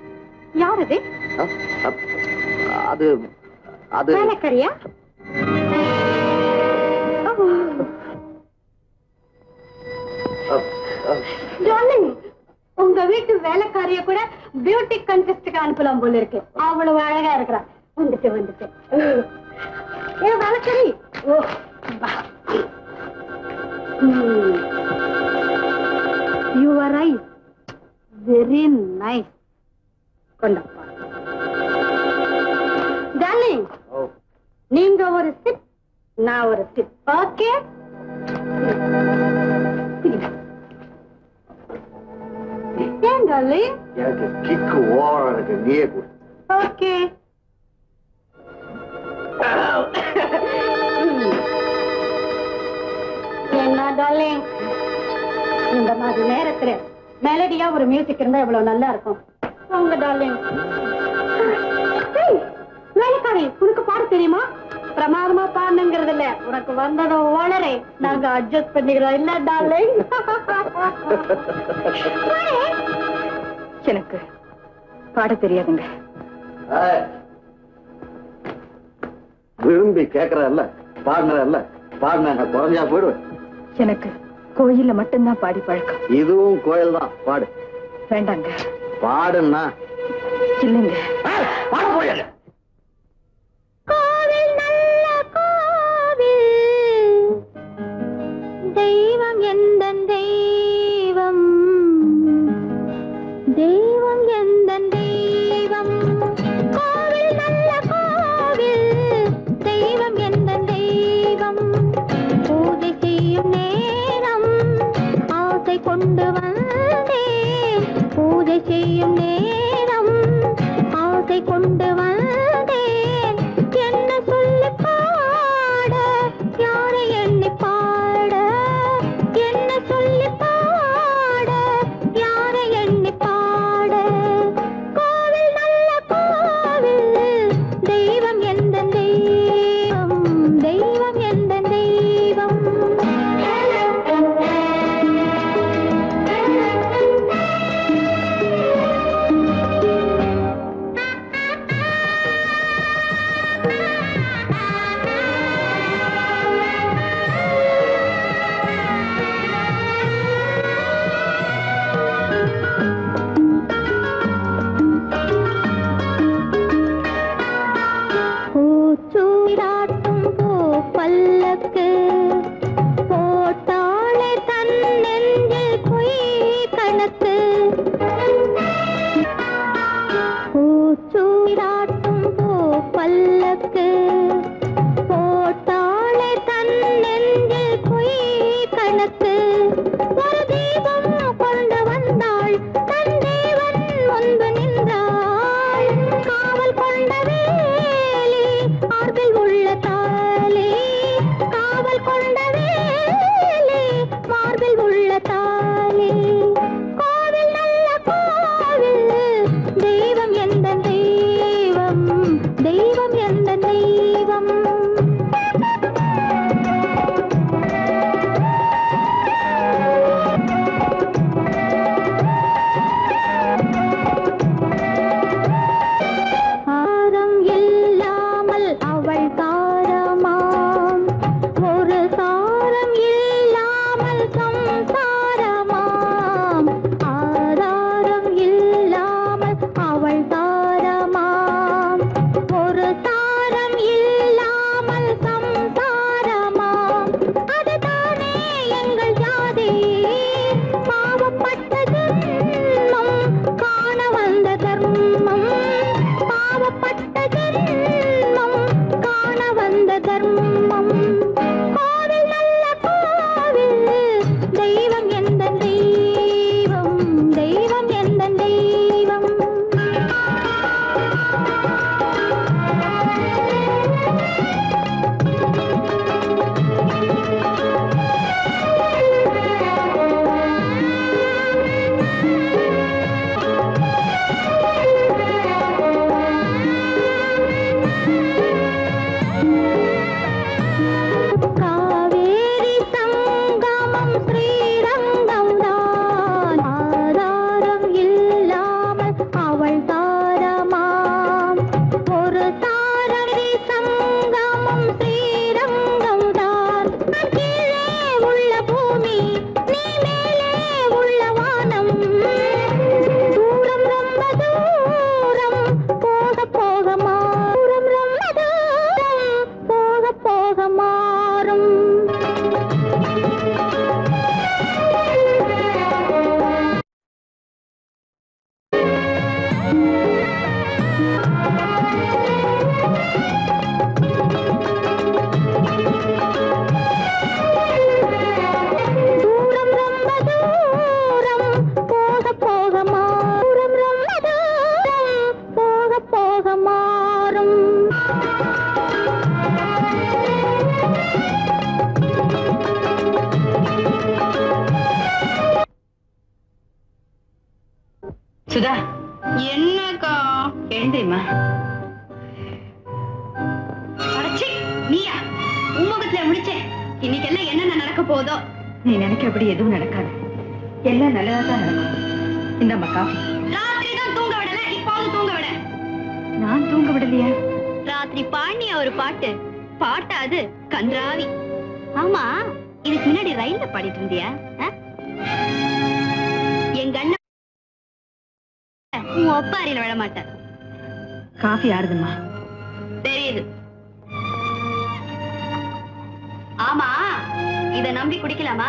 யார் அது அப், அப், அது அது வேலைக்காரியா அப், அப், டார்லிங் உங்க வீட்டு வேலைக்காரிய கூட பியூட்டி கண்டெஸ்டுக்கு அனுப்பலாம் போல இருக்கு அவ்வளவு அழகா இருக்கிறா வந்துட்டு வந்துட்டு ஏ வேலைக்காரி oh you are I very nice கொண்டப்பா டார்லிங் ஓ, நீங்க ஒரு சிப் நான் ஒரு சிப் ஓகே ஏன் டார்லிங் எனக்கு கிக்கு ஓவரா இருக்கு நீயே கொடு ஓகே என்ன டார்லிங் இந்த மாதிரி நேரத்துல மெலடியா ஒரு மியூசிக் இருந்தா இவ்வளவு நல்லா இருக்கும் உங்க டார்லிங் வேலைக்காரி உனக்கு பாட தெரியுமா பிரமாதமா பாடணுங்கிறது இல்ல உனக்கு வந்ததோ ஓளரே நாங்க அட்ஜஸ்ட் பண்ணிக்கிறோம் இல்ல டார்லிங் எனக்கு பாட தெரியாதுங்க ஏய், விரும்பி கேக்குறல்ல பாடுனதல்ல பாடின நான் குறைஞ்சா போயிடுவேன் எனக்கு கோயில்ல மட்டும்தான் பாடி பழக்கம் இதுவும் கோயில் தான் பாடு வேண்டாங்க பாடுன்னா இல்லைங்க பாட போயிடுங்க கோவில் நல்ல கோவில் தெய்வம் எந்த தெய்வம் தெய்வம் எந்த தெய்வம் கோவில் நல்ல கோவில் தெய்வம் எந்த தெய்வம் பூஜை செய்யும் நேரம் ஆசை கொண்டு வந்தேன் பூஜை செய்யும் நேரம் ஆசை கொண்டு வந்தேன் என்ன சொல்லி பாட யாரை எண்ணி பாட என்ன சொல்லி பாட யாரை எண்ணி பாட கோவில் நல்ல கோவில் தெய்வம் எந்த தெய்வம் தெய்வம் எந்த தெய்வம் சம்சாரமாம் ஆதாரம் இல்லாமல் அவள் தாரமாம் ஒரு தாரம் இல்லாமல் சம்சாரமாம் அதுதானே எங்கள் ஜாதி பாவப்பட்ட ஜென்மம் காண வந்த தர்மம் பாவப்பட்ட ஜென்மம் காண வந்த தர்மம் கோவில் நல்ல கோவில் தெய்வம் எந்த தெய்வம் தெய்வம் எந்த தெய்வம் காவேரி சங்கமம் ஸ்ரீரங்கம் தான் ஆதாரம் இல்லாமல் அவள் தாரமாம் ஒரு தாரரி சங்கமம் ஸ்ரீரங்கம் தான் நான் கீழே உள்ள பூமி நீ மேலே உள்ள வானம் தூரம் ரொம்ப தூரம் போக போக மாறும் ரொம்ப தூரம் போக போக மாறும் தூரம் ரொம்ப தூரம் போக போக மாறும் ரொம்ப தூரம் போக போக மாறும் சுதா என்னக்கா எழுந்திரிமா அடச்சி நீயா உம்மகத்துல முடிச்சே இன்னைக்கெல்லாம் என்னென்ன நடக்க போதோ நீ நினைக்கிறபடி எதுவும் நடக்காது எல்லாம் நல்லதா தான் நடக்கும் இந்தம்மா காஃபி ராத்திரி தான் தூங்க விடல இப்பாவது தூங்க விட நான் தூங்க விடலையா ராத்திரி பாடினிய ஒரு பாட்டு பாட்டா அது கன்றாவி ஆமா இதுக்கு முன்னாடி ரயில்ல பாடிட்டு இருந்தியா ஆ? எங்க அண்ணன் உன் ஒப்பாரியில விழ மாட்டேன் காஃபி ஆறுதுமா தெரியுது ஆமா இத நம்பி குடிக்கலாமா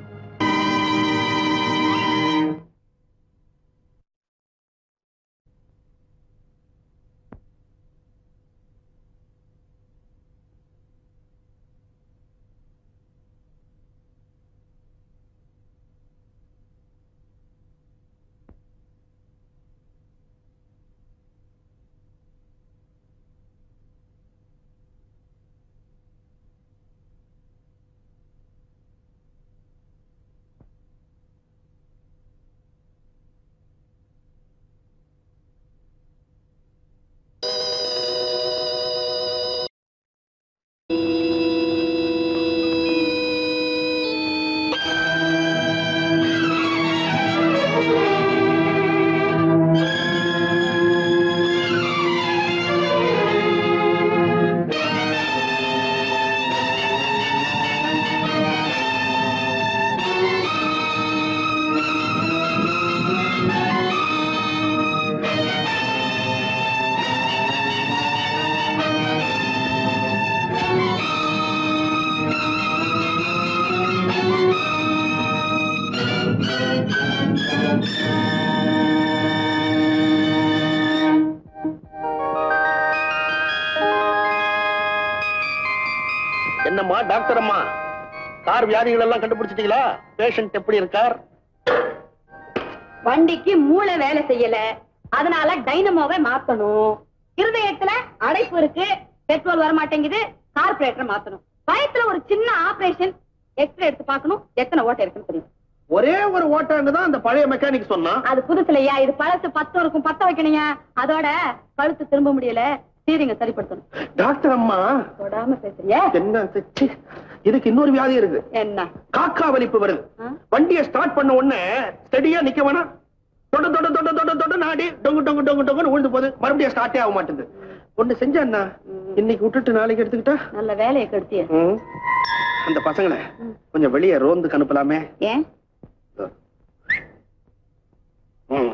என்னம்மா டாக்டர் அம்மா கார் வியாதிகள் எல்லாம் கண்டுபிடிச்சிட்டீங்களா பேஷண்ட் எப்படி இருக்கார் வண்டிக்கு மூளை வேலை செய்யல அதனால டைனமோவை மாத்தணும் இருதயத்துல அடைப்பு இருக்கு பெட்ரோல் வர மாட்டேங்குது கார்பரேட்டர் மாத்தணும் வயத்துல ஒரு சின்ன ஆபரேஷன் எக்ஸ்ரே எடுத்து பார்க்கணும் எத்தனை ஓட்டை இருக்குன்னு தெரியும் ஒரே ஒரு ஓட்டாங்க தான் அந்த பழைய மெக்கானிக் சொன்னா அது புதுசுலையா இது பழசு பத்து இருக்கும் பத்த வைக்கணுங்க அதோட கழுத்து திரும்ப முடியல ஸ்டீரிங்க சரிப்படுத்தணும் டாக்டர் அம்மா தொடாம பேசுறிய என்ன ச்சீ, இதுக்கு இன்னொரு வியாதி இருக்கு என்ன காக்கா வலிப்பு வருது ஆ? வண்டியை ஸ்டார்ட் பண்ண உடனே ஸ்டெடியா நிக்க வேணாம் தொட தொட தொட தொட தொட நாடி டொங்கு டொங்கு டொங்கு டொங்குன்னு விழுந்து போகுது மறுபடியும் ஸ்டார்ட்டே ஆக மாட்டேங்குது ஒண்ணு செஞ்சா இன்னைக்கு விட்டுட்டு நாளைக்கு எடுத்துக்கிட்டா நல்ல வேலையை கெடுத்திய ம். அந்த பசங்களை கொஞ்சம் வெளியே ரோந்துக்கு அனுப்பலாமே ஏன் ம்.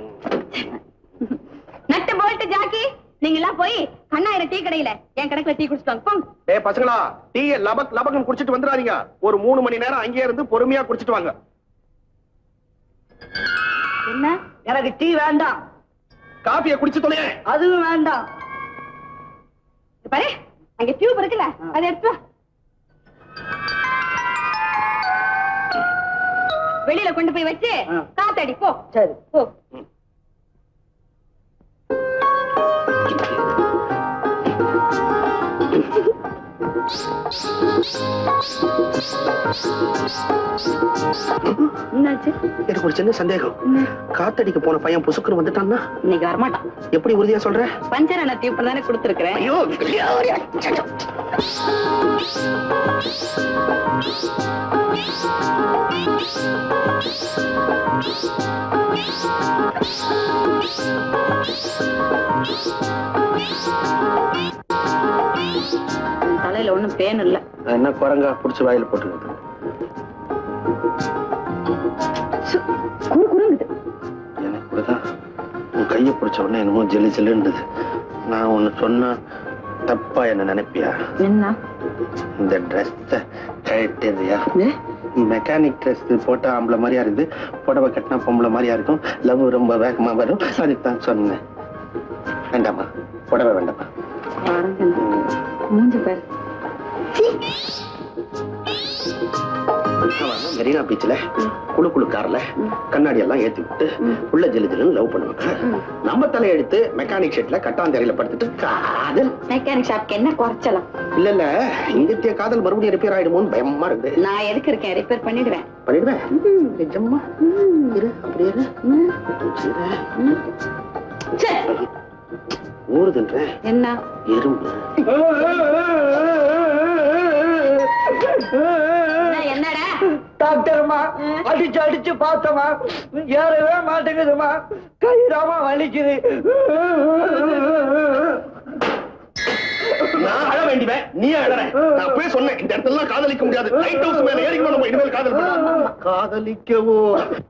நட்டு போல்ட்டு ஜாக்கி நீங்க எல்லாம் போய் கண்ணாயிரம் டீ கடையில என் கணக்குல டீ குடிச்சிட்டு போங்க ஏய் பசங்களா டீ லபக் லபக்னு குடிச்சிட்டு வந்துடாதீங்க ஒரு மூணு மணி நேரம் அங்கேயே இருந்து பொறுமையா குடிச்சிட்டு வாங்க என்ன எனக்கு டீ வேண்டாம் காப்பியை குடிச்சு தொலைய அதுவும் வேண்டாம் இங்க பாரு அங்க டியூப் இருக்குல்ல அதை எடுத்து வா. வெளியில கொண்டு போய் வச்சு காத்தடி போ சரி போ என்னாச்சு எனக்கு ஒரு சின்ன சந்தேகம் காத்தடிக்க போன பையன் புசுக்குன்னு வந்துட்டான்னா இன்னைக்கு வரமாட்டான் எப்படி உறுதியா சொல்ற பஞ்சர் அண்ணா டியூப் தானே கொடுத்துருக்கிறேன் ஐயோ தலையில ஒண்ணும் பேன் இல்ல என்ன குரங்கா புடிச்சு வாயில போட்டுக்கிட்டு குறு குறுங்குது எனக்கு கூடதான் உன் கையை பிடிச்ச உடனே என்னமோ ஜெல்லி ஜெல்லுன்றது நான் ஒண்ணு சொன்னா தப்பா என்ன நினைப்பியா என்ன இந்த ட்ரெஸ்ஸ கழட்டியா மெக்கானிக் ட்ரெஸ் போட்டா ஆம்பளை மாதிரியா இருந்து புடவை கட்டினா பொம்பளை மாதிரியா இருக்கும் லவ் ரொம்ப வேகமா வரும் அதுதான் சொன்னேன் வேண்டாமா புடவை வேண்டாமா மூஞ்சி பேர் அவன் மெரினா பீச்ல குழு குழு கார்ல கண்ணாடி எல்லாம் ஏத்தி விட்டு உள்ள ஜெலி ஜெலுன்னு லவ் பண்ணுவாங்க நம்ம தலையெடுத்து மெக்கானிக் ஷெட்ல கட்டாந்தரையில படுத்துட்டு காதல் மெக்கானிக் ஷாப்க்கு என்ன குறைச்சலாம் இல்ல இல்ல இங்கத்திய காதல் மறுபடியும் ரிப்பேர் ஆயிடுமோன்னு பயமா இருக்கு நான் எதுக்கு இருக்கேன் ரிப்பேர் பண்ணிடுவேன் பண்ணிடுவேன் நிஜமா இரு அப்படியே இரு சரி. ஊறுதுன்றேன் என்ன எறும்பு என்னடா டாக்டர்மா அடிச்சு அடிச்சு பார்த்தமா ஏறவே மாட்டேங்குதுமா கையிடாம வலிக்குது நான் அழ வேண்டியவன் நீ அழற நான் அப்பவே சொன்னேன் இந்த இடத்துல எல்லாம் காதலிக்க முடியாது லைட் ஹவுஸ் மேல ஏறி நம்ம இனிமேல் காதல் பண்ணலாம் காதலிக்கவோ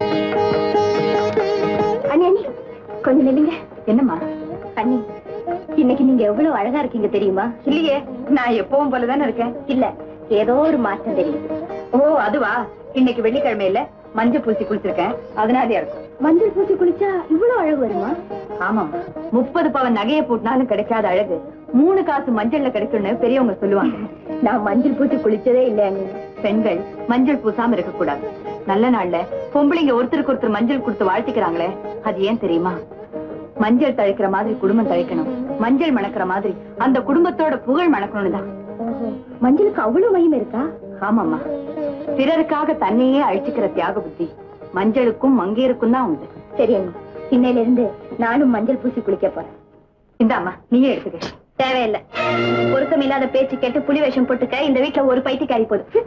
அண்ணி அண்ணி கொஞ்சம் நில்லுங்க என்னம்மா அண்ணி இன்னைக்கு நீங்க எவ்வளவு அழகா இருக்கீங்க தெரியுமா இல்லையே நான் எப்பவும் போலதானே இருக்கேன் இல்ல ஏதோ ஒரு மாற்றம் தெரியுது ஓ அதுவா இன்னைக்கு வெள்ளிக்கிழமையில மஞ்சள் பூசி குளிச்சிருக்கேன் அதனாலயா இருக்கும் மஞ்சள் பூசி குளிச்சா இவ்வளவு அழகு வருமா ஆமாம் முப்பது பவன் நகையை போட்டினாலும் கிடைக்காத அழகு மூணு காசு மஞ்சள்ல கிடைக்கும்னு பெரியவங்க சொல்லுவாங்க நான் மஞ்சள் பூசி குளிச்சதே இல்லையாங்க பெண்கள் மஞ்சள் பூசாம இருக்க கூடாது நல்ல நாள்ல பொம்பளைங்க ஒருத்தருக்கு ஒருத்தர் மஞ்சள் கொடுத்து வாழ்த்திக்கிறாங்களே அது ஏன் தெரியுமா மஞ்சள் தழைக்கிற மாதிரி குடும்பம் தழைக்கணும் மஞ்சள் மணக்கிற மாதிரி அந்த குடும்பத்தோட புகழ் மணக்கணும்னு தான் மஞ்சளுக்கு அவ்வளவு மகிமை இருக்கா ஆமாம்மா பிறருக்காக தன்னையே அழிச்சுக்கிற தியாக புத்தி மஞ்சளுக்கும் மங்கையருக்கும் தான் உண்டு சரி அண்ணி இன்னையில இருந்து நானும் மஞ்சள் பூசி குளிக்க போறேன் இந்தாம்மா நீயே எடுத்துக்க தேவையில்லை பொருத்தம் இல்லாத பேச்சு கேட்டு புலி வேஷம் போட்டுக்க இந்த வீட்டுல ஒரு பைத்தியக்காரி போதும்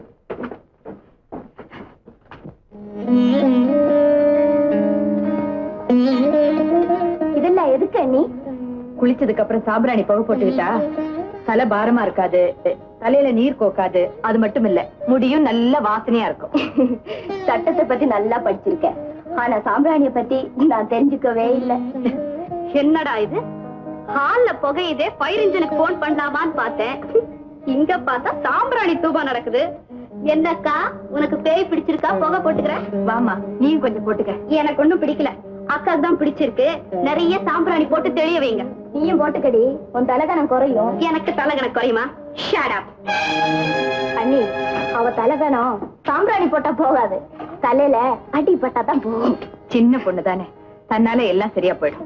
இதெல்லாம் எதுக்கு அண்ணி குளிச்சதுக்கு அப்புறம் சாம்பிராணி புகை போட்டுக்கிட்டா தலை பாரமா இருக்காது தலையில நீர் கோக்காது அது மட்டும் இல்ல முடியும் நல்ல வாசனையா இருக்கும் சட்டத்தை பத்தி நல்லா படிச்சிருக்கேன் ஆனா சாம்பிராணிய பத்தி நான் தெரிஞ்சுக்கவே இல்ல என்னடா இது ஹால்ல புகையுதே ஃபயர் இன்ஜினுக்கு போன் பண்ணலாமான்னு பார்த்தேன் இங்க பார்த்தா சாம்பிராணி தூபம் நடக்குது என்னக்கா உனக்கு பேய் பிடிச்சிருக்கா புகை போட்டுக்கிற வாமா நீயும் கொஞ்சம் போட்டுக்க எனக்கு ஒண்ணும் பிடிக்கல அக்காக்கு தான் பிடிச்சிருக்கு நிறைய சாம்பிராணி போட்டு தெளிய வைங்க நீயும் போட்டுக்கடி உன் தலகணம் குறையும் எனக்கு தலகணம் குறையுமா ஷட் அப் அண்ணி அவ தலகணம் சாம்பிராணி போட்டா போகாது தலையில அடி பட்டா தான் போகும் சின்ன பொண்ணு தானே தன்னால எல்லாம் சரியா போயிடும்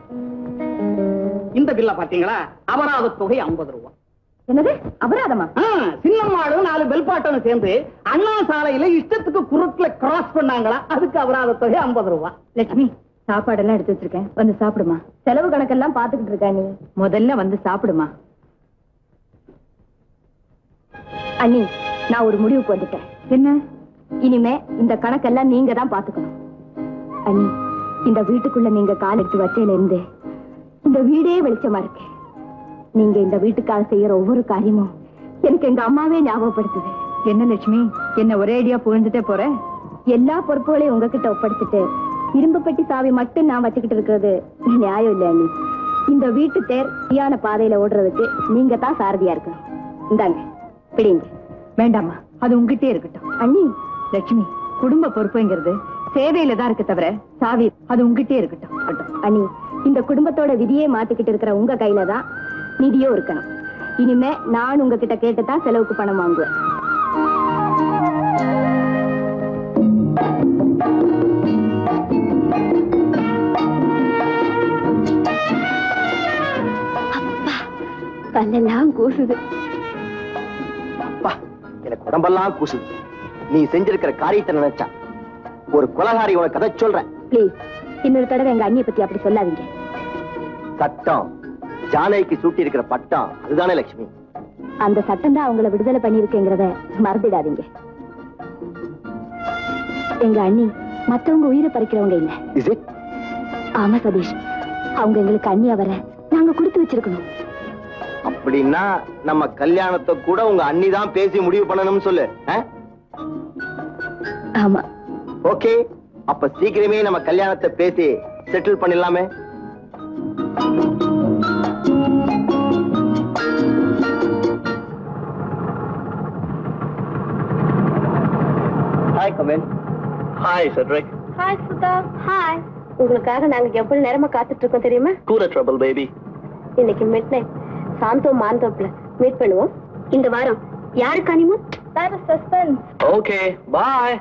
இந்த பில்ல பாத்தீங்களா அபராத தொகை ஐம்பது ரூபாய் என்னது அபராதமா ஆ, சின்னம்மாளும் நாலு பெல்பாட்டனும் சேர்ந்து அண்ணா சாலையில இஷ்டத்துக்கு குறுக்குல கிராஸ் பண்ணாங்களா அதுக்கு அபராத தொகை ஐம்பது ரூபாய் லட்சுமி சாப்பாடெல்லாம் எடுத்து வச்சிருக்கேன் வந்து சாப்பிடுமா செலவு கணக்கெல்லாம் பாத்துக்கிட்டு இருக்கா நீ முதல்ல வந்து சாப்பிடுமா அண்ணி நான் ஒரு முடிவுக்கு வந்துட்டேன் என்ன இனிமே இந்த கணக்கெல்லாம் நீங்க தான் பாத்துக்கணும் அண்ணி இந்த வீட்டுக்குள்ள நீங்க கால் எடுத்து வச்சையில இருந்து இந்த வீடே வெளிச்சமா இருக்கு நீங்க இந்த வீட்டுக்காக செய்யற ஒவ்வொரு காரியமும் எனக்கு எங்க அம்மாவே ஞாபகப்படுத்துது என்ன லட்சுமி என்ன ஒரே ஐடியா புரிஞ்சுட்டே போற எல்லா பொறுப்புகளையும் உங்ககிட்ட ஒப்படைச்சிட்டு இரும்பு பெட்டி சாவி மட்டும் நான் வச்சுக்கிட்டு இருக்கிறது நியாயம் இல்ல அண்ணி இந்த வீட்டு தேர் சரியான பாதையில ஓடுறதுக்கு நீங்க தான் சாரதியா இருக்கணும் இந்தாங்க பிடிங்க வேண்டாமா அது உங்ககிட்டே இருக்கட்டும் அண்ணி லட்சுமி குடும்ப பொறுப்புங்கிறது சேவையில தான் இருக்கு தவிர சாவி அது உங்ககிட்டே இருக்கட்டும் இருக்கட்டும். அண்ணி இந்த குடும்பத்தோட விதியே மாத்திக்கிட்டு இருக்கிற உங்க கையில தான் நிதியும் இருக்கணும் இனிமே நான் உங்ககிட்ட கேட்டு தான் செலவுக்கு பணம் வாங்குவேன் பல்லெல்லாம் கூசுது அப்பா எனக்கு உடம்பெல்லாம் கூசுது நீ செஞ்சிருக்கிற காரியத்தை நினைச்சா ஒரு கொலகாரி உனக்கு கதை சொல்றேன் ப்ளீஸ் இன்னொரு தடவை எங்க அண்ணியை பத்தி அப்படி சொல்லாதீங்க சட்டம் ஜானகிக்கு சூட்டி இருக்கிற பட்டம் அதுதானே லட்சுமி அந்த சட்டம் தான் அவங்கள விடுதலை பண்ணிருக்கேங்கிறத மறந்துடாதீங்க எங்க அண்ணி மத்தவங்க உயிரை பறிக்கிறவங்க இல்ல இஸ் இட் ஆமா சதீஷ் அவங்க எங்களுக்கு அண்ணியா வர நாங்க கொடுத்து வச்சிருக்கணும் அப்படின்னா நம்ம கல்யாணத்தை கூட உங்க அண்ணி தான் பேசி முடிவு பண்ணணும்னு சொல்லு ஆமா ஓகே அப்ப சீக்கிரமே நம்ம கல்யாணத்தை பேசி செட்டில் பண்ணிடலாமே hi comment hi Cedric hi Sudha hi உங்களுக்காக நாங்க எவ்வளவு நேரமா காத்துட்டு இருக்கோம் தெரியுமா கூல ட்ரபிள் பேபி இன்னைக்கு மிட் நைட் சாந்தோ மாந்தோப்ல மீட் பண்ணுவோம் இந்த வாரம் யாருக்கு அனிமன் சஸ்பென்ஸ் ஓகே பாய்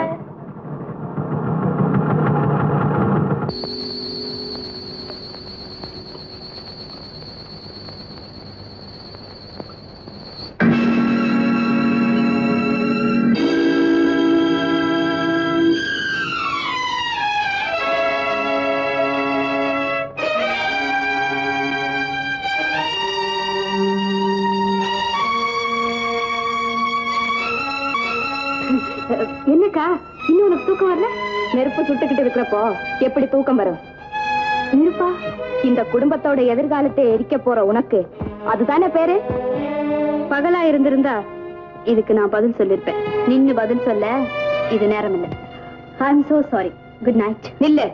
என்னக்கா இன்னும் உனக்கு தூக்கம் வரல நெருப்பு சுட்டுக்கிட்டு இருக்கிறப்போ எப்படி தூக்கம் வரும் நெருப்பா இந்த குடும்பத்தோட எதிர்காலத்தை எரிக்க போற உனக்கு அதுதானே பேரு பகலா இருந்திருந்தா இதுக்கு நான் பதில் சொல்லிருப்பேன் நின்னு பதில் சொல்ல இது நேரம் இல்ல I am so sorry good night நில்லு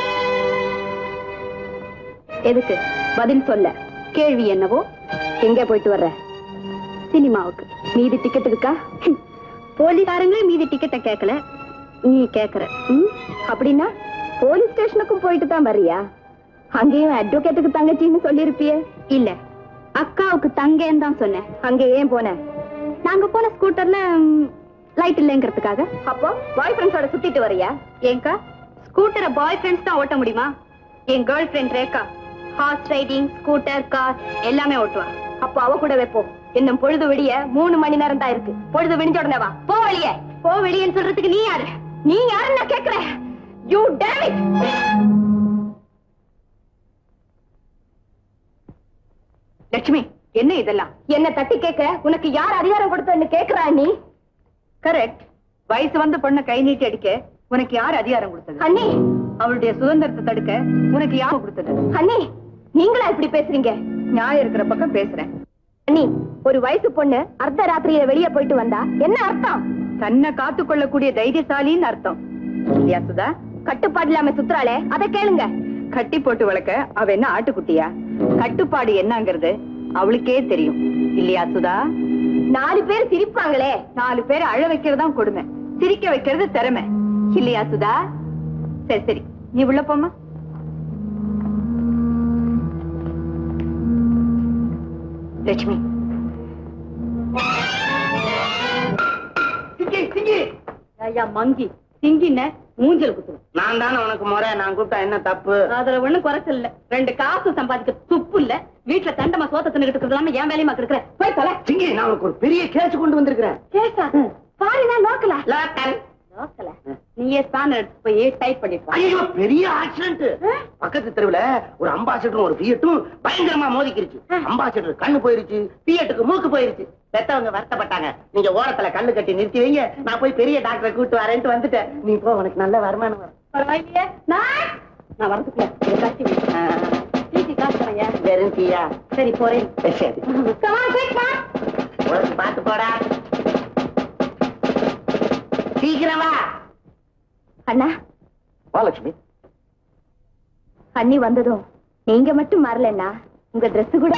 எதுக்கு பதில் சொல்ல கேள்வி என்னவோ எங்க போயிட்டு வர்ற சினிமாவுக்கு மீதி டிக்கெட் இருக்கா போலீஸ்காரங்களே மீதி டிக்கெட்டை கேட்கல நீ கேக்குற ம்? அப்படின்னா போலீஸ் ஸ்டேஷனுக்கும் போயிட்டு தான் வர்றியா அங்கேயும் அட்வொகேட்டுக்கு தங்கச்சின்னு சொல்லிருப்பியே இல்ல அக்காவுக்கு தங்கேன்னு தான் சொன்னேன் அங்க ஏன் போன நாங்க போன ஸ்கூட்டர்ல லைட் இல்லைங்கிறதுக்காக அப்போ பாய் ஃப்ரெண்ட்ஸோட சுத்திட்டு வரியா ஏங்கா ஸ்கூட்டரை பாய் ஃப்ரெண்ட்ஸ் தான் ஓட்ட முடியுமா என் girlfriend Rekha horse riding scooter car எல்லாமே ஓட்டுவா அப்போ அவ கூட வைப்போம் இன்னும் பொழுது விடிய மூணு மணி நேரம் தான் இருக்கு பொழுது விடிஞ்ச உடனே வா போ வெளியே போ வெளியேன்னு சொல்றதுக்கு நீ யாரு நீ யாருன்னு நான் கேக்குறேன் யூ டேவிட் லட்சுமி என்ன இதெல்லாம் என்ன தட்டி கேட்க உனக்கு யார் அதிகாரம் கொடுத்தன்னு கேக்குறா நீ கரெக்ட் வயசு வந்த பொண்ண கை நீட்டி அடிக்க உனக்கு யார் அதிகாரம் கொடுத்தது அண்ணி அவளுடைய சுதந்திரத்தை தடுக்க உனக்கு யார் கொடுத்தது அண்ணி நீங்களா இப்படி பேசுறீங்க நியாயம் இருக்கிற பக்கம் பேசுறேன் அண்ணி ஒரு வயசு பொண்ணு அர்த்த ராத்திரியில வெளியே போயிட்டு வந்தா என்ன அர்த்தம் தன்னை காத்து கொள்ளக்கூடிய தைரியசாலின்னு அர்த்தம் இல்லையா சுதா கட்டுப்பாடு இல்லாம சுத்துறாளே அதை கேளுங்க கட்டி போட்டு வளர்க்க அவ என்ன ஆட்டுக்குட்டியா கட்டுப்பாடு என்னங்கிறது அவளுக்கே தெரியும் இல்லையா சுதா நாலு பேர் சிரிப்பாங்களே நாலு பேர் அழ வைக்கிறது தான் கொடுமை சிரிக்க வைக்கிறது திறமை இல்லையா சுதா சரி சரி நீ உள்ள போமா லட்சுமி சிங்கி சிங்கி ஐயா மங்கி சிங்கின மூஞ்சல் குத்துவேன் நான் தானே உனக்கு முறை நான் கூப்பிட்டா என்ன தப்பு அதுல ஒண்ணும் குறைச்சல் இல்ல ரெண்டு காசு சம்பாதிக்க துப்பு இல்ல வீட்டுல தண்டமா சோத்த தின்னுகிட்டு இருக்கிறது என் வேலையுமா இருக்கிற போய் தொலை சிங்கி நான் உனக்கு ஒரு பெரிய கேஸ் கொண்டு வந்திருக்கிறேன் கேசா பாருங்க நோக்கல லாக்கல். நோக்கல நீயே ஸ்பேனர் எடுத்து போய் டைப் பண்ணிட்டு வா. ஐயோ பெரிய ஆக்சிடென்ட் பக்கத்து தெருவுல ஒரு அம்பாசிடரும் ஒரு பிஎட்டும் பயங்கரமா மோதிக்கிருச்சு அம்பாசிடர் கண்ணு போயிருச்சு பிஎட்டுக்கு மூக்கு போயிருச்சு பெத்தவங்க வருத்தப்பட்டாங்க நீங்க ஓரத்துல கண்ணு கட்டி நிறுத்தி வைங்க நான் போய் பெரிய டாக்டரை கூட்டு வரேன்ட்டு வந்துட்டேன் நீ போ உனக்கு நல்ல வருமானம் வரும் பரவாயில்லையே நான் நான் வரதுக்குள்ள இதை கட்டி வை. டிசி காசு தரையா வெறும் டீயா சரி போறேன் சரி Come on, quick, man. உனக்கு பார்த்து போடா சீக்கிரம் வா அண்ணா வா லட்சுமி அண்ணி வந்ததும் நீங்க மட்டும் மாறலண்ணா உங்க Dress கூட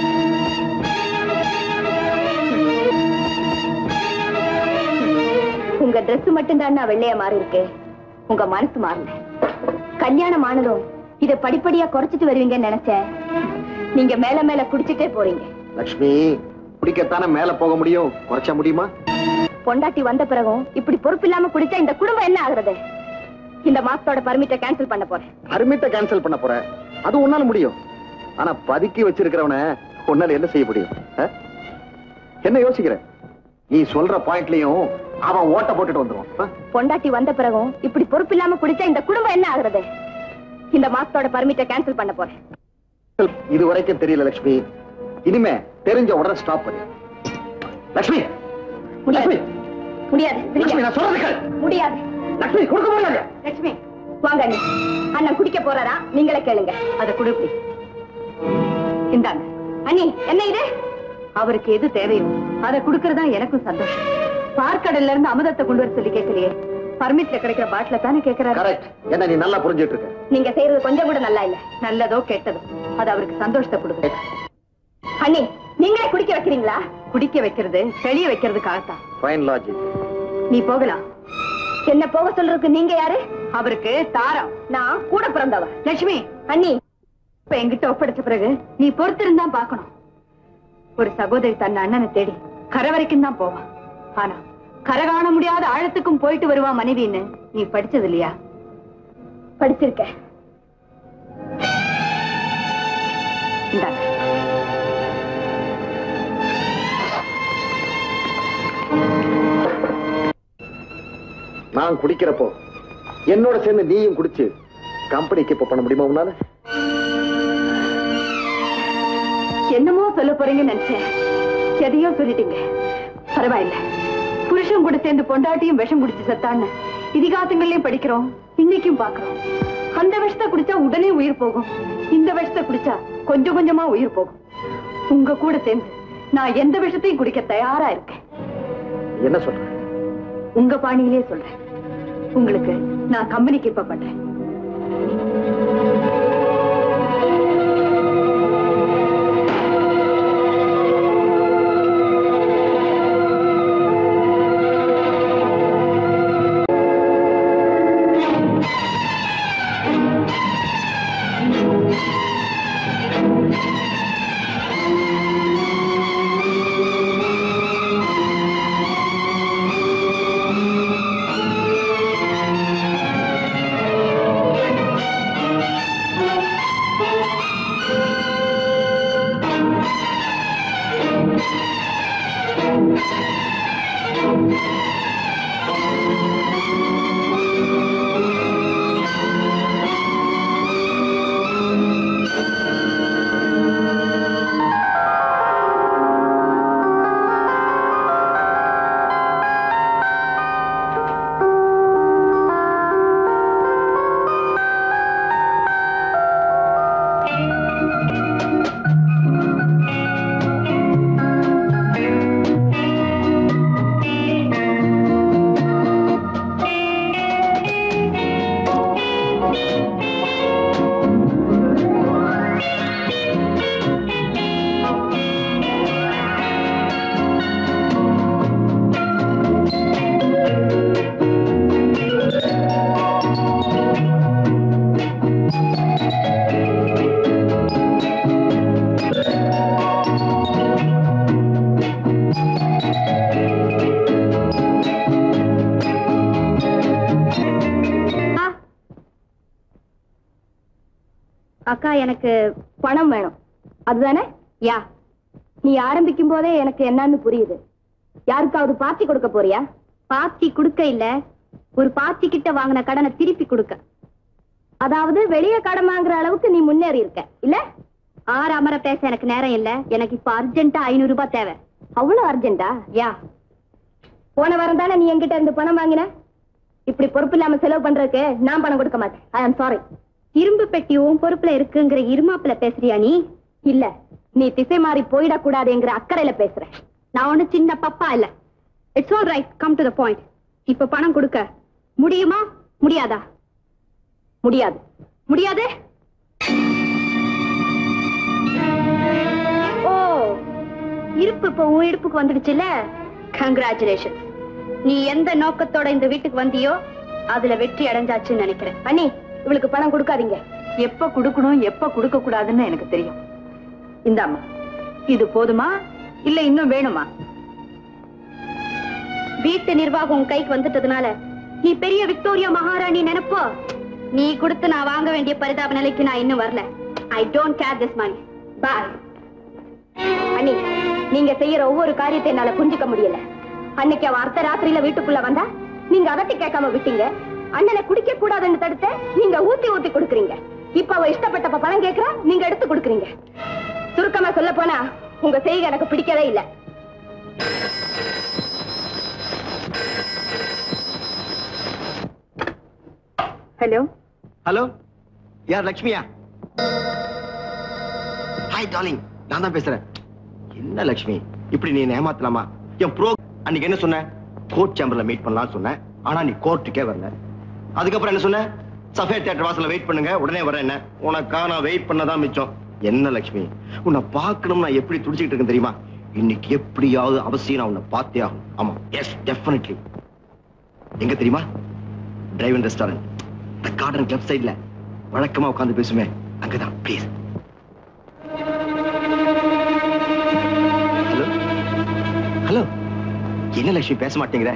உங்க Dress மட்டும் தான் வெள்ளையா மாறி இருக்கு உங்க மனசு மாறல கல்யாணம் ஆனதும் இத படிப்படியா குறைச்சிட்டு வருவீங்கன்னு நினைச்சேன் நீங்க மேல மேல குடிச்சிட்டே போறீங்க லட்சுமி குடிக்கத்தானே மேல போக முடியும் குறைச்ச முடியுமா பொண்டாட்டி வந்த பிறகும் இப்படி பொறுப்பு இல்லாம குடிச்சா இந்த குடும்பம் என்ன ஆகுறது இந்த மாசத்தோட பர்மிட்ட கேன்சல் பண்ண போறேன் பர்மிட்ட கேன்சல் பண்ண போற அது உன்னால முடியும் ஆனா பதுக்கி வச்சிருக்கிறவன உன்னால என்ன செய்ய முடியும் ஆ? என்ன யோசிக்கிற நீ சொல்ற பாயிண்ட்லயும் அவன் ஓட்ட போட்டுட்டு வந்துருவான் ஆ? பொண்டாட்டி வந்த பிறகும் இப்படி பொறுப்பு இல்லாம குடிச்சா இந்த குடும்பம் என்ன ஆகுறது இந்த மாசத்தோட பர்மிட்ட கேன்சல் பண்ண போறேன் இது வரைக்கும் தெரியல லட்சுமி இனிமே தெரிஞ்ச உடனே ஸ்டாப் பண்ணு லட்சுமி முடியாது முடியாது லட்சுமி நான் சொல்றது கேளு. முடியாது லட்சுமி கொடுக்க முடியாது லட்சுமி வாங்க அண்ணி அண்ணன் குடிக்க போறாரா நீங்களே கேளுங்க அதை குடுப்பி இந்தாங்க அண்ணி என்ன இது அவருக்கு எது தேவையோ அதை குடுக்கறதா எனக்கும் சந்தோஷம் பார்க்கடல்ல இருந்து அமுதத்தை கொண்டு வர சொல்லி கேட்கலையே பர்மிட்ல கிடைக்கிற பாட்டில தானே கேட்கிறாரு கரெக்ட் என்ன நீ நல்லா புரிஞ்சிட்டு இருக்க நீங்க செய்யறது கொஞ்சம் கூட நல்லா இல்ல நல்லதோ கெட்டதோ அது அவருக்கு சந்தோஷத்தை கொடுக்குது அண்ணி நீங்களே குடிக்க வைக்கிறீங்களா குடிக்க வைக்கிறது தெளிய வைக்கிறதுக்காகத்தான் ஃபைன் லாஜிக் நீ போகலாம் என்ன போக சொல்றதுக்கு நீங்க யாரு அவருக்கு தாரம் நான் கூட பிறந்தவ லட்சுமி அண்ணி இப்ப என்கிட்ட ஒப்படைச்ச பிறகு நீ பொறுத்திருந்தா பார்க்கணும் ஒரு சகோதரி தன் அண்ணனை தேடி கரை வரைக்கும் தான் போவான் ஆனா கரை காண முடியாத ஆழத்துக்கும் போயிட்டு வருவா மனைவின்னு நீ படிச்சது இல்லையா படிச்சிருக்கேன் இந்தாங்க நான் குடிக்கிறப்போ என்னோட சேர்ந்து நீயும் குடிச்சு கம்பெனிக்கு இப்ப பண்ண முடியுமா உன்னால என்னமோ சொல்ல போறீங்கன்னு நினைச்சேன் எதையோ சொல்லிட்டீங்க பரவாயில்ல புருஷன் கூட சேர்ந்து பொண்டாட்டியும் விஷம் குடிச்சு செத்தான்னு இதிகாசங்கள்லயும் படிக்கிறோம் இன்னைக்கும் பாக்குறோம் அந்த விஷத்தை குடிச்சா உடனே உயிர் போகும் இந்த விஷத்தை குடிச்சா கொஞ்சம் கொஞ்சமா உயிர் போகும் உங்க கூட சேர்ந்து நான் எந்த விஷத்தையும் குடிக்க தயாரா இருக்கேன் என்ன சொல்ற உங்க பாணியிலே சொல்றேன் உங்களுக்கு நான் கம்பெனிக்கு இப்ப பண்றேன் அக்கா எனக்கு பணம் வேணும் அதுதானே யா நீ ஆரம்பிக்கும் போதே எனக்கு என்னன்னு புரியுது யாருக்காவது பார்ட்டி கொடுக்க போறியா பார்ட்டி கொடுக்க இல்ல ஒரு பார்ட்டி கிட்ட வாங்கின கடனை திருப்பி கொடுக்க அதாவது வெளியே கடன் வாங்குற அளவுக்கு நீ முன்னேறி இருக்க இல்ல ஆறு அமர பேச எனக்கு நேரம் இல்ல எனக்கு இப்ப அர்ஜென்ட்டா ஐநூறு ரூபாய் தேவை அவ்வளவு அர்ஜென்ட்டா யா போன வாரம் தானே நீ என்கிட்ட இருந்து பணம் வாங்கின இப்படி பொறுப்பு இல்லாம செலவு பண்றதுக்கு நான் பணம் கொடுக்க மாட்டேன் ஐ ஆம் சாரி இரும்பு பெட்டி உன் பொறுப்புல இருக்குங்கிற இருமாப்புல பேசுறியா நீ இல்ல நீ திசை மாறி போயிடக்கூடாதுங்கிற அக்கறையில பேசுற நான் ஒண்ணு சின்ன பப்பா இல்ல it's all right come to the point இப்ப பணம் கொடுக்க முடியுமா முடியாதா முடியாது முடியாது ஓ இருப்பு இப்ப உன் இடுப்புக்கு வந்துடுச்சுல்ல கங்க்ராச்சுலேஷன் நீ எந்த நோக்கத்தோட இந்த வீட்டுக்கு வந்தியோ அதுல வெற்றி அடைஞ்சாச்சுன்னு நினைக்கிறேன் அண்ணி இவளுக்கு பணம் கொடுக்காதீங்க எப்ப கொடுக்கணும் எப்ப கொடுக்க கூடாதுன்னு எனக்கு தெரியும் இந்தாம்மா இது போதுமா இல்ல இன்னும் வேணுமா வீட்டு நிர்வாகம் உன் கைக்கு வந்துட்டதுனால நீ பெரிய விக்டோரியா மகாராணி நினைப்போ நீ கொடுத்து நான் வாங்க வேண்டிய பரிதாப நிலைக்கு நான் இன்னும் வரல I don't care this money பாய் அண்ணி நீங்க செய்யற ஒவ்வொரு காரியத்தை என்னால புரிஞ்சுக்க முடியல அன்னைக்கு அவன் அர்த்த ராத்திரியில வீட்டுக்குள்ள வந்தா நீங்க அதட்டி கேட்காம விட்டீங்க அண்ணனை குடிக்க கூடாதுன்னு தடுத்து நீங்க ஊத்தி ஊத்தி கொடுக்குறீங்க இப்ப அவ இஷ்டப்பட்டப்ப பணம் கேக்குறா நீங்க எடுத்து கொடுக்குறீங்க சுருக்கமா சொல்ல போனா உங்க செய்கை எனக்கு பிடிக்கவே இல்லை ஹலோ ஹலோ யார் லக்ஷ்மியா ஹாய் டார்லிங் நான் தான் பேசுறேன் என்ன லக்ஷ்மி இப்படி நீ ஏமாத்தலாமா என் ப்ரோ அன்னைக்கு என்ன சொன்ன கோர்ட் சேம்பர்ல மீட் பண்ணலாம்னு சொன்னேன் ஆனா நீ கோர்ட்டுக்கே வரல அதுக்கப்புறம் என்ன சொன்ன சஃபே தியேட்டர் வாசல்ல வெயிட் பண்ணுங்க உடனே வரேன் என்ன உனக்கா நான் வெயிட் பண்ணதான் மிச்சம் என்ன லக்ஷ்மி உன்னை பார்க்கணும் நான் எப்படி துடிச்சிட்டு இருக்கேன் தெரியுமா இன்னைக்கு எப்படியாவது அவசியம் நான் உன்னை பார்த்தே ஆகும் ஆமா எஸ் டெஃபினெட்லி எங்க தெரியுமா டிரைவன் ரெஸ்டாரண்ட் இந்த கார்டன் கிளப் சைடுல வழக்கமா உட்கார்ந்து பேசுமே அங்கதான் ப்ளீஸ் ஹலோ ஹலோ என்ன லட்சுமி பேச மாட்டேங்கிற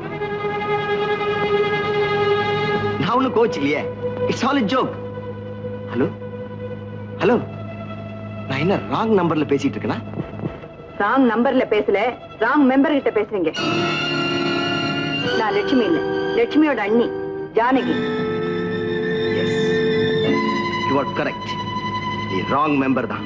நான் ஒன்னும் கோச் இல்லையே it's all joke hello hello நான் என்ன ராங் நம்பர்ல பேசிட்டு இருக்கேனா ராங் நம்பர்ல பேசல ராங் மெம்பர் கிட்ட பேசுறீங்க நான் லட்சுமி இல்ல லட்சுமியோட அண்ணி Janaki yes you are correct நீ ராங் மெம்பர் தான்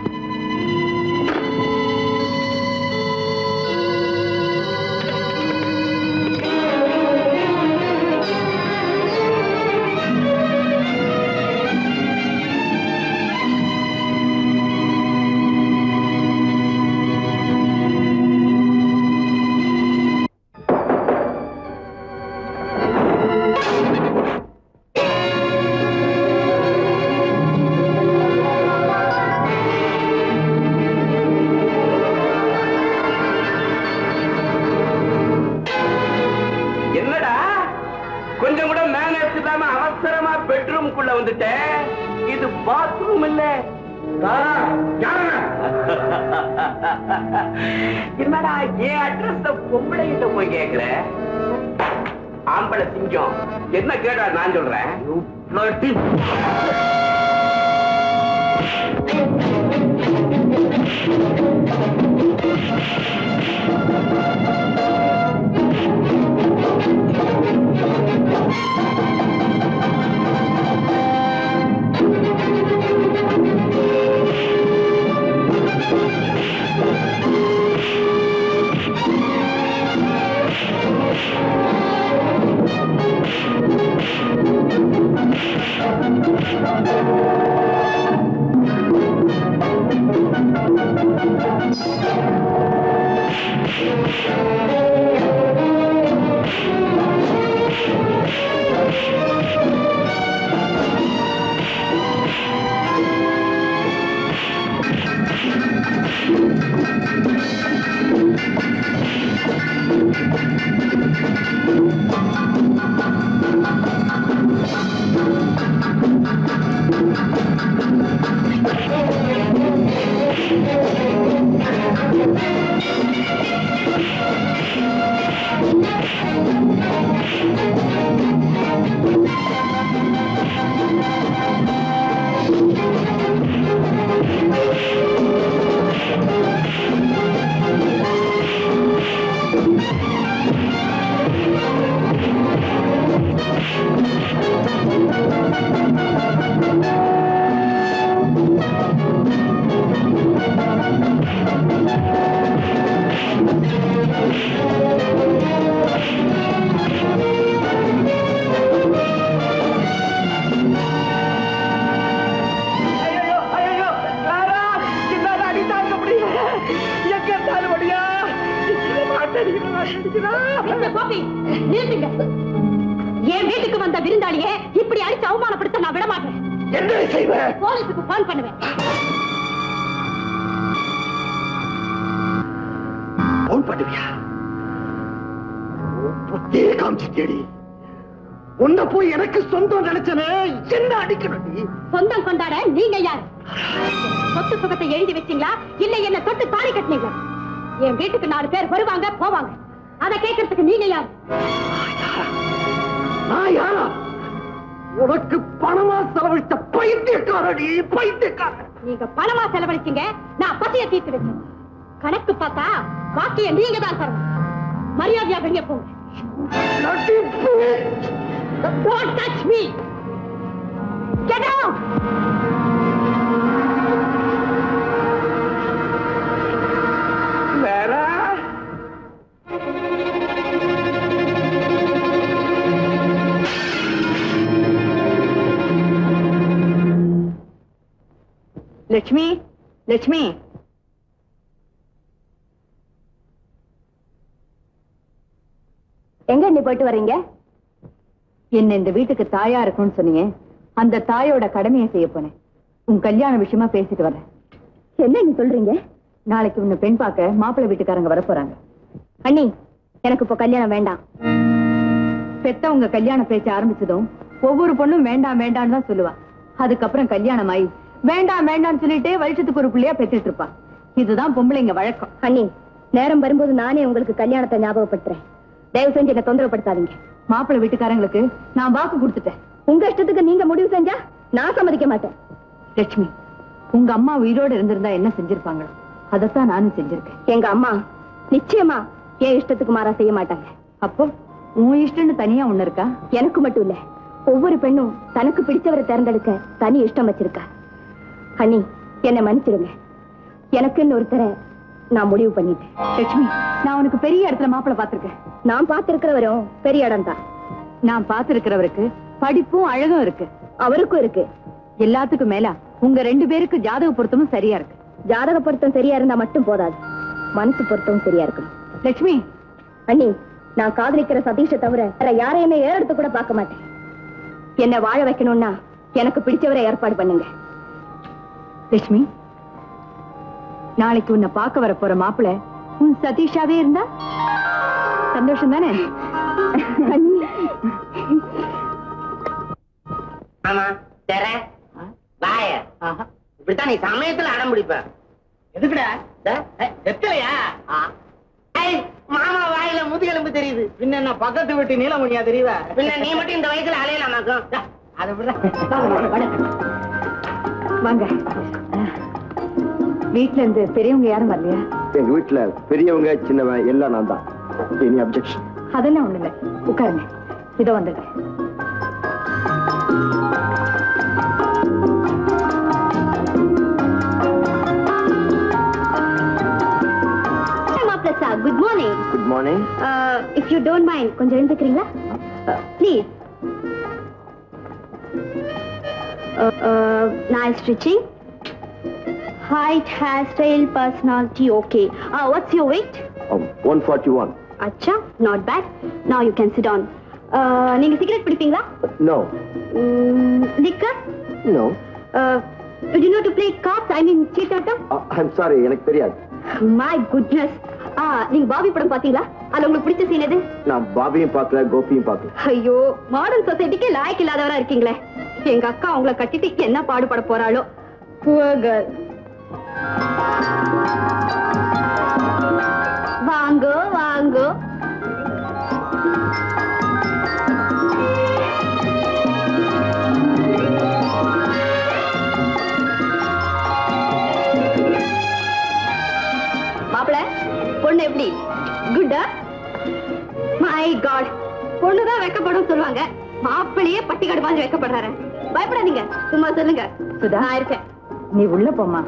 என்னடா கொஞ்சம் கூட மேனேஜ் இல்லாம அவசரமா பெட்ரூம்குள்ள வந்துட்ட இது பாத்ரூம் இல்ல என்னடா ஏன் அட்ரஸ் பொம்பளை கிட்ட போய் கேக்குற ஆம்பளை சிங்கம் என்ன கேடா நான் சொல்றேன் கோபி நிறுத்துங்க என் வீட்டுக்கு வந்த விருந்தாளியே இப்படி அடிச்சு அவமானப்படுத்த நான் விட மாட்டேன் என்ன செய்வ போலீஸுக்கு போன் பண்ணுவேன் போன் பண்ணுவியா புத்தியே காமிச்சிட்டேடி உன்னை போய் எனக்கு சொந்தம் நினைச்சனே என்ன அடிக்கணும் நீ சொந்தம் கொண்டாட நீங்க யார் சொத்து சுகத்தை எழுதி வச்சீங்களா இல்ல என்ன தொட்டு தாலி கட்டினீங்களா என் வீட்டுக்கு நாலு பேர் வருவாங்க போவாங்க அதை கேட்கறதுக்கு நீங்க யார் நான் யாரா உனக்கு பணமா செலவழித்த பைத்தியக்காரடி பைத்தியக்கார நீங்க பணமா செலவழிச்சீங்க நான் பசிய தீர்த்து வச்சேன் கணக்கு பார்த்தா பாக்கிய நீங்க தான் தரணும் மரியாதையா வெளியே போங்க Don't touch me! Get out! வேற லட்சுமி லட்சுமி எங்க நீ போயிட்டு வர்றீங்க என்ன இந்த வீட்டுக்கு தாயா இருக்கும்னு சொன்னீங்க அந்த தாயோட கடமையை செய்ய போனேன் உன் கல்யாண விஷயமா பேசிட்டு வரேன் என்ன நீ சொல்றீங்க நாளைக்கு உன்னை பெண் பார்க்க மாப்பிள்ளை வீட்டுக்காரங்க வர போறாங்க அண்ணி எனக்கு இப்போ கல்யாணம் வேண்டாம் பெத்தவங்க கல்யாண பேச்ச ஆரம்பிச்சதும் ஒவ்வொரு பொண்ணும் வேண்டாம் வேண்டாம்னு தான் சொல்லுவா அதுக்கப்புறம் கல்யாணம் ஆகி வேண்டாம் வேண்டாம்னு சொல்லிட்டே வருஷத்துக்கு ஒரு பிள்ளையா பெத்துட்டு இருப்பா இதுதான் பொம்பளைங்க வழக்கம் அண்ணி நேரம் வரும்போது நானே உங்களுக்கு கல்யாணத்தை ஞாபகப்படுத்துறேன் தயவு செஞ்சு என்ன தொந்தரவுப்படுத்தாதீங்க மாப்பிள்ளை வீட்டுக்காரங்களுக்கு நான் வாக்கு கொடுத்துட்டேன் உங்க இஷ்டத்துக்கு நீங்க முடிவு செஞ்சா நான் சம்மதிக்க மாட்டேன் லட்சுமி உங்க அம்மா உயிரோட இருந்திருந்தா என்ன செஞ்சிருப்பாங்களோ அதைத்தான் நானும் செஞ்சிருக்கேன் எங்க அம்மா நிச்சயமா என் இஷ்டத்துக்கு மாறா செய்ய மாட்டாங்க அப்போ உன் இஷ்டம்னு தனியா ஒண்ணு இருக்கா எனக்கு மட்டும் இல்ல ஒவ்வொரு பெண்ணும் தனக்கு பிடிச்சவரை தேர்ந்தெடுக்க தனி இஷ்டம் வச்சிருக்கா அண்ணி என்னை மன்னிச்சிடுங்க எனக்குன்னு ஒருத்தரை நான் முடிவு பண்ணிட்டேன் லட்சுமி நான் உனக்கு பெரிய இடத்துல மாப்பிள்ளை பார்த்திருக்கேன் நான் பார்த்திருக்கிறவரும் பெரிய இடம் தான் நான் பார்த்திருக்கிறவருக்கு படிப்பும் அழகும் இருக்கு அவருக்கும் இருக்கு எல்லாத்துக்கும் மேல உங்க ரெண்டு பேருக்கு ஜாதக பொருத்தமும் சரியா இருக்கு ஜாதக பொருத்தம் சரியா இருந்தா மட்டும் போதாது மனசு பொருத்தமும் சரியா இருக்கணும் லட்சுமி அண்ணி நான் காதலிக்கிற சதீஷை தவிர வேற யாரையுமே ஏறெடுத்து கூட பார்க்க மாட்டேன் என்ன வாழ வைக்கணும்னா எனக்கு பிடிச்சவரை ஏற்பாடு பண்ணுங்க லட்சுமி நாளைக்கு உன்னை பார்க்க வர போற மாப்பிள்ளை உன் சதீஷாவே இருந்தா சந்தோஷம் தானே ஆமா தெர வாய இப்படித்தான் நீ சமயத்துல அடம் பிடிப்ப எதுக்குடா எத்தலையா மாமா வாயில முதுகெலும்பு தெரியுது பின்ன என்ன பக்கத்து வீட்டு நீலமணியா தெரியவ பின்ன நீ மட்டும் இந்த வயசுல அலையலாமாக்கும் அதை விட வாங்க வீட்ல இருந்து பெரியவங்க யாரும் வரலையா எங்க வீட்டுல பெரியவங்க சின்னவன் எல்லாம் நான் தான் எனி அப்செக்ஷன் அதெல்லாம் ஒண்ணு இல்ல உட்காருங்க இதோ வந்துடுறேன் மாப்பிள்ள sir good morning good morning if you don't mind கொஞ்சம் எழுந்துக்கிறீங்களா please nice stitching height hairstyle personality okay uh, what's your weight one forty one acha not bad now you can sit down uh, நீங்க cigarette பிடிப்பீங்களா no liquor no do you know to play cards i mean சீட்டாட்டம் I'm sorry எனக்கு தெரியாது my goodness ஆ நீங்க Bobby படம் பாத்தீங்களா அதுல உங்களுக்கு பிடிச்ச சீன் எது நான் பாபியும் பார்க்கல கோபியும் பார்க்கல ஐயோ மாடர்ன் சொசைட்டிக்கு லாய்க்கு இல்லாதவரா இருக்கீங்களே எங்க அக்கா உங்களை கட்டிட்டு என்ன பாடுபட போறாளோ Poor girl. வாங்கோ வாங்கோ மாப்பிள பொண்ணு எப்படி குட்டா மை காட் பொண்ணுதான் வெக்கப்படும் சொல்லுவாங்க மாப்பிளையே பட்டிக்காடு மாதிரி வெக்கப்படுறாரு பயப்படாதீங்க சும்மா சொல்லுங்க சுதா நான் இருக்கேன் நீ உள்ள போமா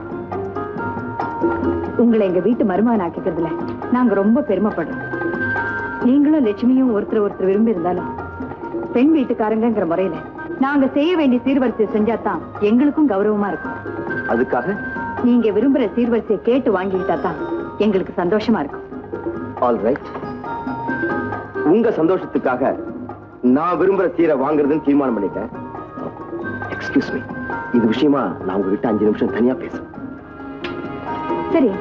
உங்களை எங்க வீட்டு மருமகன் ஆக்கிக்கிறதுல நாங்க ரொம்ப பெருமைப்படுறோம் நீங்களும் லட்சுமியும் ஒருத்தர் ஒருத்தர் விரும்பி இருந்தாலும் பெண் வீட்டுக்காரங்கிற முறையில நாங்க செய்ய வேண்டிய சீர்வரிசை செஞ்சாதான் எங்களுக்கும் கௌரவமா இருக்கும் அதுக்காக நீங்க விரும்புற சீர்வரிசையை கேட்டு வாங்கிக்கிட்டா தான் எங்களுக்கு சந்தோஷமா இருக்கும் ஆல் ரைட் உங்க சந்தோஷத்துக்காக நான் விரும்புற சீரை வாங்குறதுன்னு தீர்மானம் பண்ணிட்டேன் எக்ஸ்கியூஸ் மீ இது விஷயமா நான் உங்ககிட்ட அஞ்சு நிமிஷம் தனியா பேசுறேன் சரி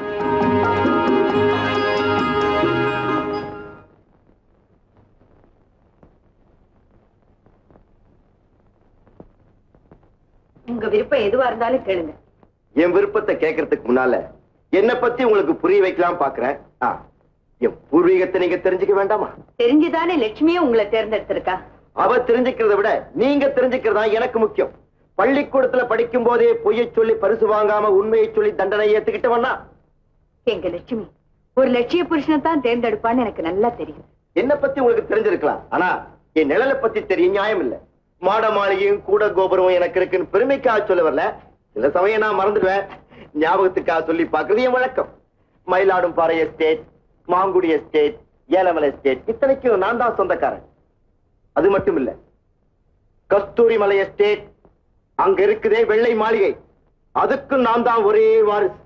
உங்க விருப்பம் எதுவா இருந்தாலும் கேளுங்க என் விருப்பத்தை கேட்கறதுக்கு முன்னால என்ன பத்தி உங்களுக்கு புரிய வைக்கலாம் பாக்குறேன் ஆ, என் பூர்வீகத்தை நீங்க தெரிஞ்சுக்க வேண்டாமா தெரிஞ்சுதானே லட்சுமியே உங்களை தேர்ந்தெடுத்திருக்கா அவ தெரிஞ்சுக்கிறத விட நீங்க தெரிஞ்சுக்கிறதா எனக்கு முக்கியம் பள்ளிக்கூடத்துல படிக்கும் போதே பொய்யை சொல்லி பரிசு வாங்காம உண்மையை சொல்லி தண்டனை ஏத்துக்கிட்டவனா எங்க லட்சுமி ஒரு லட்சிய புருஷனை தான் தேர்ந்தெடுப்பான்னு எனக்கு நல்லா தெரியும் என்ன பத்தி உங்களுக்கு தெரிஞ்சிருக்கலாம் ஆனா என் நிழலை பத்தி தெரிய நியாயம் இல்ல மாட மாளிகையும் கூட கோபுரமும் எனக்கு இருக்குன்னு பெருமைக்காக சொல்ல வரல சில சமயம் நான் மறந்துடுவேன் ஞாபகத்துக்காக சொல்லி பாக்குறது என் வழக்கம் Mayiladum Parai estate Mangudi estate Elamalai estate இத்தனைக்கும் நான் தான் சொந்தக்காரன் அது மட்டும் இல்ல கஸ்தூரி மலை எஸ்டேட் அங்க இருக்குதே வெள்ளை மாளிகை அதுக்கும் நான் தான் ஒரே வாரிசு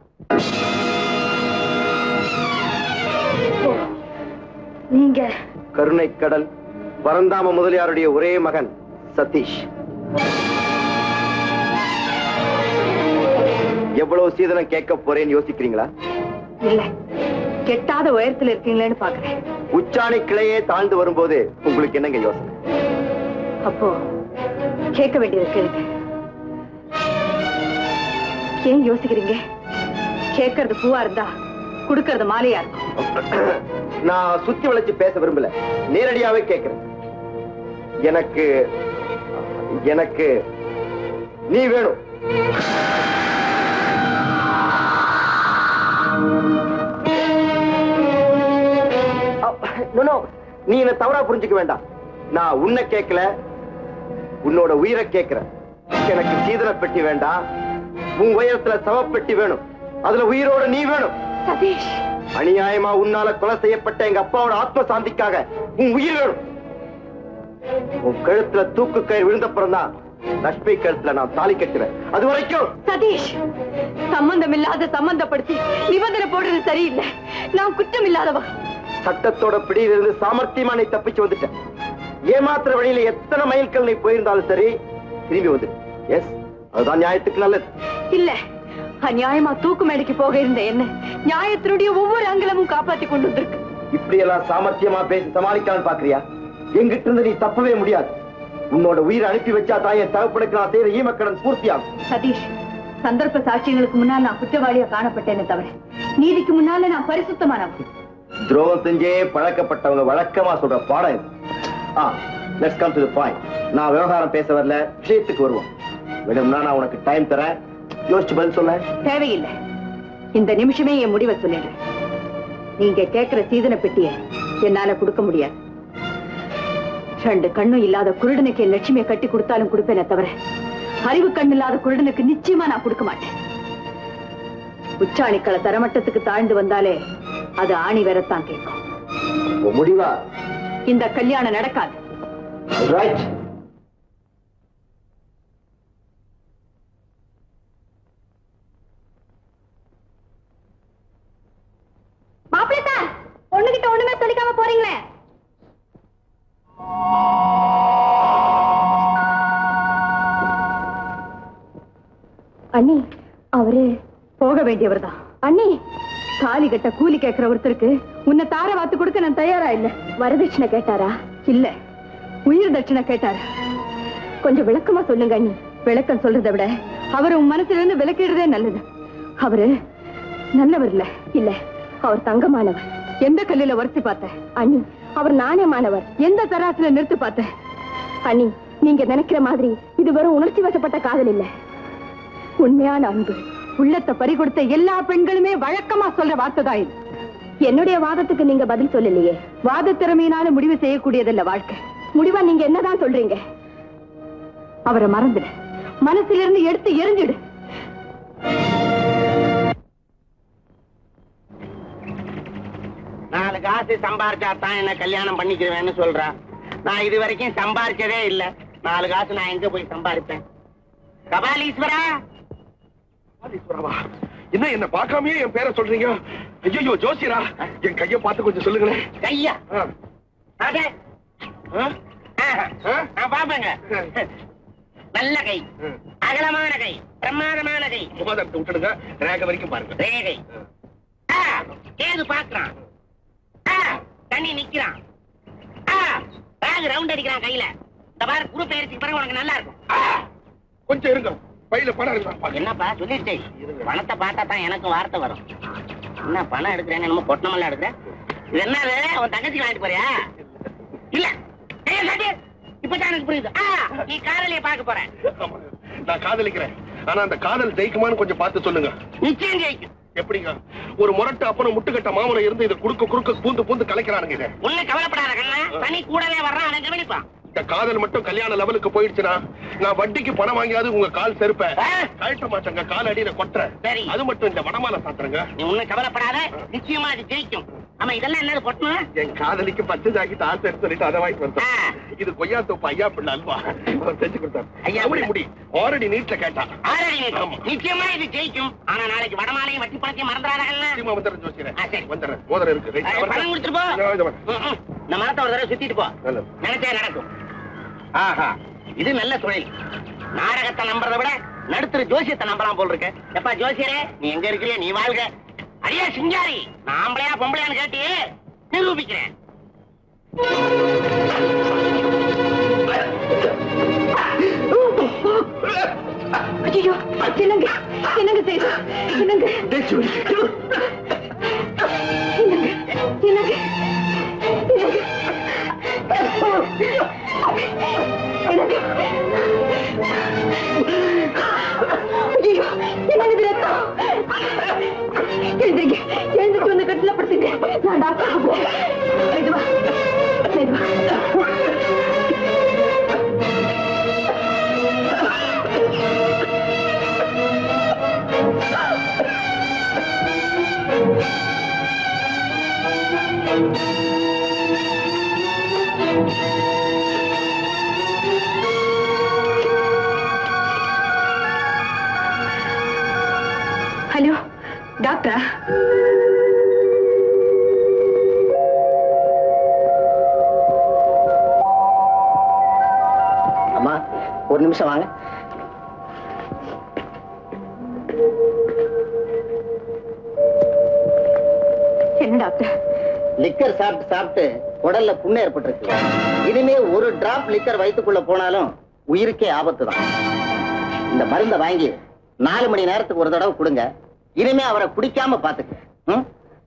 நீங்க கருணை கடல் பரந்தாம முதலியாருடைய ஒரே மகன் சதீஷ் எவ்வளவு சீதனம் கேட்க போறேன்னு யோசிக்கிறீங்களா இல்ல கெட்டாத உயரத்துல இருக்கீங்களேன்னு பாக்குறேன் உச்சாணி கிளையே தாழ்ந்து வரும்போது உங்களுக்கு என்னங்க யோசனை அப்போ கேட்க வேண்டியது கேளுங்க ஏன் யோசிக்கிறீங்க கேட்கறது பூவா இருந்தா கொடுக்கறது மாலையா இருக்கும் நான் சுத்தி வளைச்சு பேச விரும்பல நேரடியாவே கேட்கிறேன் எனக்கு எனக்கு நீ வேணும் நோ, நோ, நீ என்ன தவறா புரிஞ்சுக்க வேண்டாம் நான் உன்னை கேட்கல உன்னோட உயிரை கேட்கிறேன் எனக்கு சீதன பெட்டி வேண்டாம் உன் உயரத்துல சவப்பெட்டி வேணும் அதுல உயிரோட நீ வேணும் சதீஷ் அநியாயமா உன்னால கொலை செய்யப்பட்ட எங்க அப்பாவோட ஆத்ம சாந்திக்காக உன் உயிர் வேணும் உன் கழுத்துல தூக்கு கயிறு விழுந்தப்புறம் தான் லட்சுமி கழுத்துல நான் தாலி கட்டுவேன் அது வரைக்கும் சதீஷ் சம்பந்தம் இல்லாத சம்பந்தப்படுத்தி நிபந்தனை போடுறது சரியில்லை நான் குற்றம் இல்லாதவா சட்டத்தோட பிடியிலிருந்து சாமர்த்தியமா நீ தப்பிச்சு வந்துட்டேன் ஏமாத்துற வழியில எத்தனை மைல்கள் நீ போயிருந்தாலும் சரி திரும்பி வந்து எஸ் அதுதான் நியாயத்துக்கு நல்லது இல்ல அநியாயமா தூக்கு மேடைக்கு போக இருந்த என்ன நியாயத்தினுடைய ஒவ்வொரு அங்கலமும் காப்பாத்தி கொண்டு வந்திருக்கு இப்படி எல்லாம் சாமர்த்தியமா பேசி சமாளிக்கலாம்னு பாக்குறியா எங்கிட்ட இருந்து நீ தப்பவே முடியாது உன்னோட உயிரை அனுப்பி வச்சா தான் என் தகப்பனுக்கு நான் செய்யற ஈமக்கடன் பூர்த்தியாகும் சதீஷ் சந்தர்ப்ப சாட்சியங்களுக்கு முன்னால் நான் குற்றவாளியா காணப்பட்டேனே தவிர நீதிக்கு முன்னால நான் பரிசுத்தமானவன் துரோகம் செஞ்சே பழக்கப்பட்டவங்க வழக்கமா சொல்ற பாடம் இது ஆ let's come to the point நான் விவகாரம் பேச வரல விஷயத்துக்கு வருவோம் வேணும்னா நான் உனக்கு டைம் தரேன் யோசிச்சு பதில் சொல்ல தேவையில்லை இந்த நிமிஷமே என் முடிவை சொல்லிடுறேன் நீங்க கேட்கிற சீதன பெட்டிய என்னால கொடுக்க முடியாது ரெண்டு கண்ணும் இல்லாத குருடனுக்கு என் லட்சுமியை கட்டி கொடுத்தாலும் கொடுப்பேனே தவிர அறிவு கண் இல்லாத குருடனுக்கு நிச்சயமா நான் கொடுக்க மாட்டேன் உச்சாணிக்கள தரமட்டத்துக்கு தாழ்ந்து வந்தாலே அது ஆணி வேறத்தான் கேட்கும் உன் முடிவா இந்த கல்யாணம் நடக்காது ரைட் மாப்பிள்ளை சார் பொண்ணுகிட்ட ஒண்ணுமே சொல்லிக்காம போறீங்களே அண்ணி அவரு போக வேண்டியவர்தான் அண்ணி தாலி கட்ட கூலி கேட்கிற ஒருத்தருக்கு உன்னை தார வாத்து கொடுக்க நான் தயாரா இல்ல வரதட்சணை கேட்டாரா இல்ல உயிர் தட்சணை கேட்டாரா கொஞ்சம் விளக்கமா சொல்லுங்க அண்ணி விளக்கம் சொல்றதை விட அவர் உன் மனசுல இருந்து விளக்கிடுறதே நல்லது அவரு நல்லவர் இல்ல இல்ல அவர் தங்கமானவர் எந்த கல்லில உரசி பார்த்த அண்ணி அவர் நாணயமானவர் எந்த தராசுல நிறுத்து பார்த்த அண்ணி நீங்க நினைக்கிற மாதிரி இது வெறும் உணர்ச்சி வசப்பட்ட காதல் இல்ல உண்மையான அன்பு உள்ளத்தை பறி கொடுத்த எல்லா பெண்களுமே வழக்கமா சொல்ற வார்த்தை தான் இது என்னுடைய வாதத்துக்கு நீங்க பதில் சொல்லலையே வாத திறமையினால முடிவு செய்யக்கூடியதல்ல வாழ்க்கை முடிவா நீங்க என்னதான் சொல்றீங்க அவரை மறந்துடு மனசுல இருந்து எடுத்து எரிஞ்சிடு நாலு காசு சம்பாரிச்சா தான் என்ன கல்யாணம் பண்ணிக்கிறவேன்னு சொல்றா நான் இது வரைக்கும் சம்பாரிச்சதே இல்ல நாலு காசு நான் எங்க போய் சம்பாரிப்பேன் கபாலீஸ்வரா ஈஸ்வரவா, என்ன என்ன பார்க்காமயே என் பேரை சொல்றீங்க ஐயோ ஜோசியரா என் கைய பார்த்து கொஞ்சம் சொல்லுங்களேன் கையா ஆ. அதே நான் பாப்பேங்க நல்ல கை அகலமான கை பிரமாதமான கை மோதிரத்தை விட்டுடுங்க ரேக வரைக்கும் பாருங்க ரேகை ஆ, கேது பாக்குறான் ஆ, தண்ணி நிக்கிறான் ஆ, பேக் ரவுண்ட் அடிக்கிறான் கையில இந்த பாரு குரு பயிற்சிக்கு பிறகு உனக்கு நல்லா இருக்கும் கொஞ்சம் இருங்க பையில பணம் இருக்கா என்னப்பா சொல்லிருச்சே பணத்தை பார்த்தா தான் எனக்கு வார்த்தை வரும் என்ன பணம் எடுக்கிறேன்னு என்னமோ பொட்டணமெல்லாம் எடுக்கிறேன் இது என்னது உன் தங்கச்சி வாங்கிட்டு போறியா இல்ல கையை காட்டு இப்பதான் எனக்கு புரியுது ஆ, நீ காதலிய பார்க்க போற நான் காதலிக்கிறேன் ஆனா அந்த காதல் ஜெயிக்குமான்னு கொஞ்சம் பார்த்து சொல்லுங்க நிச்சயம் ஜெயிக்கும் எப்படிங்க ஒரு முரட்டு அப்பனும் முட்டுக்கட்ட மாமனை இருந்து இதை குறுக்க குறுக்க பூந்து பூந்து கலைக்கிறானுங்க இதை ஒண்ணு கவலைப்படாத கண்ணா தனி கூடவே வர்றான் அவன் கவனிப்பான் இந்த காதல் மட்டும் கல்யாண லெவலுக்கு போயிடுச்சுன்னா நான் வட்டிக்கு பணம் வாங்கியாவது உங்க கால் செருப்ப கழட்ட மாட்டேங்க கால் அடியில கொட்டுறேன் சரி அது மட்டும் இந்த வடமால சாத்துறங்க நீ ஒண்ணு கவலைப்படாத நிச்சயமா அது ஜெயிக்கும் ஆமா இதெல்லாம் என்னது பொட்டணும் என் காதலிக்கு பத்து ஜாக்கெட் ஆசை சொல்லிட்டு அதை வாங்கி கொடுத்தேன் இது கொய்யா தோப்பு ஐயா பிள்ளை அல்வா அவர் செஞ்சு கொடுத்தார் ஐயா முடி முடி ஆல்ரெடி நீட்ல கேட்டா ஆல்ரெடி நிச்சயமா இது ஜெயிக்கும் ஆனா நாளைக்கு வடமாலையும் வட்டி பணத்தையும் மறந்துடாத கண்ணா நிச்சயமா வந்துடுறேன் ஜோசியரே ஆ, சரி வந்துடுறேன் மோதிரம் இருக்கு ரைட். அஹ், பணம் கொடுத்துட்டு போ இதோ, இதோ வரேன். ம், ம். இந்த மரத்தை ஒரு தடவை சுத்திட்டு போ நல்லது. நினைச்சே நடக்கும் ஆஹா இது நல்ல தொழில் நாடகத்தை நம்புறதை விட நடுத்தர ஜோசியத்தை நம்பலாம் போல் இருக்கு எப்பா ஜோசியரே நீ எங்க இருக்கிறிய நீ வாழ்க அடியா சிங்காரி நான் ஆம்பளையா பொம்பளையான்னு கேட்டு நிரூபிக்கிறேன் ஐயோ என்னங்க என்னங்க செய்து என்னங்க என்னங்க என்னங்க என்னங்க ஐயோ என்னங்க இது ரத்தம் எழுந்திரிங்க எழுந்திரிச்சு வந்து கட்டில படுத்துங்க நான் டாக்டர் மெதுவா மெதுவா ஹலோ டாக்டரா அம்மா ஒரு நிமிஷம் வாங்க என்ன டாக்டர் லிக்கர் சாப்பிட்டு சாப்பிட்டு உடல்ல புண்ணு ஏற்பட்டிருக்கு இனிமே ஒரு டிராப் லிக்கர் வயித்துக்குள்ள போனாலும் உயிருக்கே ஆபத்து தான் இந்த மருந்தை வாங்கி நாலு மணி நேரத்துக்கு ஒரு தடவை கொடுங்க இனிமே அவரை குடிக்காம பாத்துக்க ம்?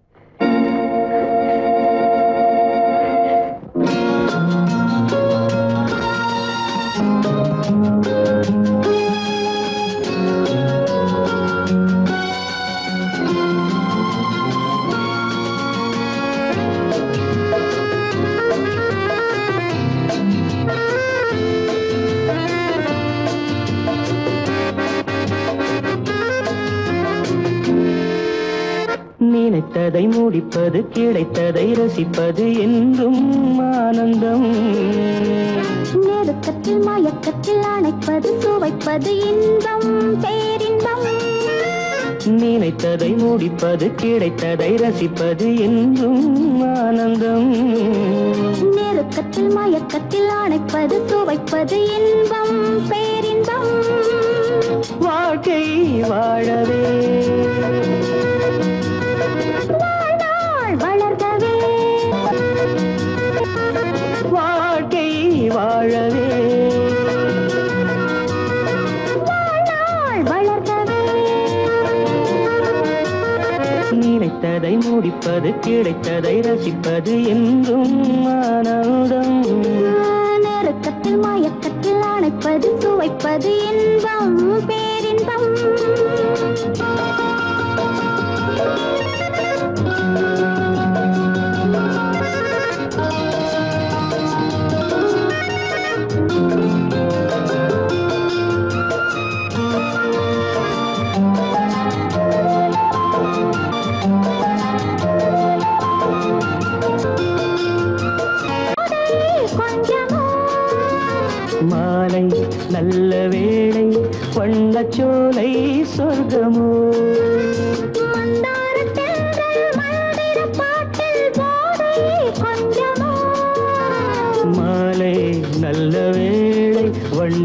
நினைத்ததை முடிப்பது கிடைத்ததை ரசிப்பது என்றும் ஆனந்தம் நெருக்கத்தில் மயக்கத்தில் அணைப்பது சுவைப்பது இன்பம் பேரின்பம் நினைத்ததை முடிப்பது கிடைத்ததை ரசிப்பது என்றும் ஆனந்தம் நெருக்கத்தில் மயக்கத்தில் அணைப்பது சுவைப்பது இன்பம் பேரின்பம் வாழ்க்கை வாழவே வாழ்நாள் வளர்கவே வாழ்க்கை வாழவே வாழ்நாள் வளர்கவே நினைத்ததை முடிப்பது கிடைத்ததை ரசிப்பது என்றும் ஆனந்தம் நெருக்கத்தில் மயக்கத்தில் அணைப்பது சுவைப்பது இன்பம் பேரின்பம் மாலை நல்ல வேளை வண்ணச்சோலை சொர்க்கமோ மந்தாரத்தென்றல் மந்திர பாட்டில் போதை கொஞ்சமோ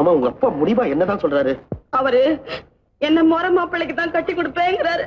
ஆமா உங்க அப்பா முடிவா என்னதான் சொல்றாரு அவரு என்ன முறை மாப்பிள்ளைக்கு தான் கட்டி கொடுப்பேங்கிறாரு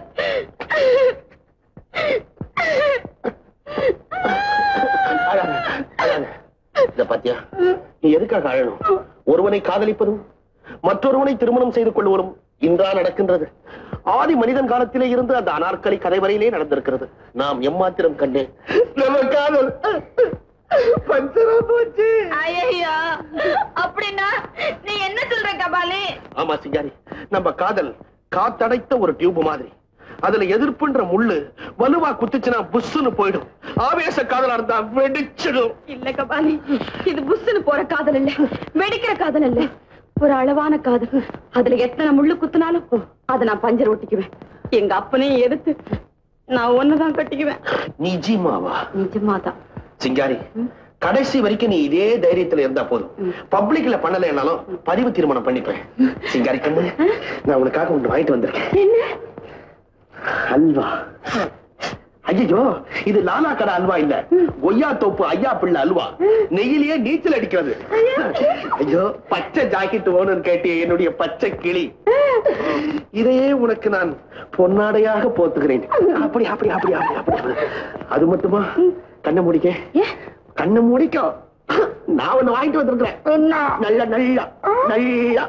அழாத, அழாத. இத பாத்தியா நீ எதுக்காக அழணும் ஒருவனை காதலிப்பதும் மற்றொருவனை திருமணம் செய்து கொள்வதும் இன்றா நடக்கின்றது ஆதி மனிதன் காலத்திலே இருந்து அந்த அனார்கலி கதை வரையிலே நடந்திருக்கிறது நாம் எம்மாத்திரம் கண்டேன் நம்ம காதல் பஞ்சரா போச்சு ஐயா அப்படின்னா நீ என்ன சொல்ற கபாலி ஆமா சிங்காரி நம்ம காதல் காத்தடைத்த ஒரு டியூப் மாதிரி அதுல எதிர்ப்புன்ற முள்ளு வலுவா குத்துச்சுன்னா புஷ்ஷுன்னு போயிடும் ஆவேச காதலா இருந்தா வெடிச்சிடும் இல்ல கபாலி இது புஷ்னு போற காதல் இல்ல வெடிக்கிற காதல் இல்ல ஒரு அளவான காதல் அதுல எத்தனை முள்ளு குத்துனாலும் அதை நான் பஞ்சர் ஒட்டிக்குவேன் எங்க அப்பனையும் எதிர்த்து நான் ஒண்ணுதான் கட்டிக்குவேன் நிஜமாவா நிஜமாதான் சிங்காரி கடைசி வரைக்கும் நீ இதே தைரியத்துல இருந்தா போதும் பப்ளிக்ல பண்ணலைன்னாலும் பதிவு திருமணம் பண்ணிப்பேன் சிங்காரி கண்ணு நான் உனக்காக ஒண்ணு வாங்கிட்டு வந்திருக்கேன் அல்வா ஐயோ இது லாலா கடை அல்வா இல்ல கொய்யா தோப்பு ஐயா பிள்ளை அல்வா நெய்யிலேயே நீச்சல் அடிக்கிறது ஐயோ பச்சை ஜாக்கெட் வேணும்னு கேட்டிய என்னுடைய பச்சை கிளி இதையே உனக்கு நான் பொன்னாடையாக போத்துகிறேன் அப்படி அப்படி அப்படி அப்படி அப்படி அது மட்டுமா கண்ணை முடிக்க கண்ணை முடிக்க நான் ஒண்ணு வாங்கிட்டு வந்திருக்கிறேன் நல்ல நல்ல நல்ல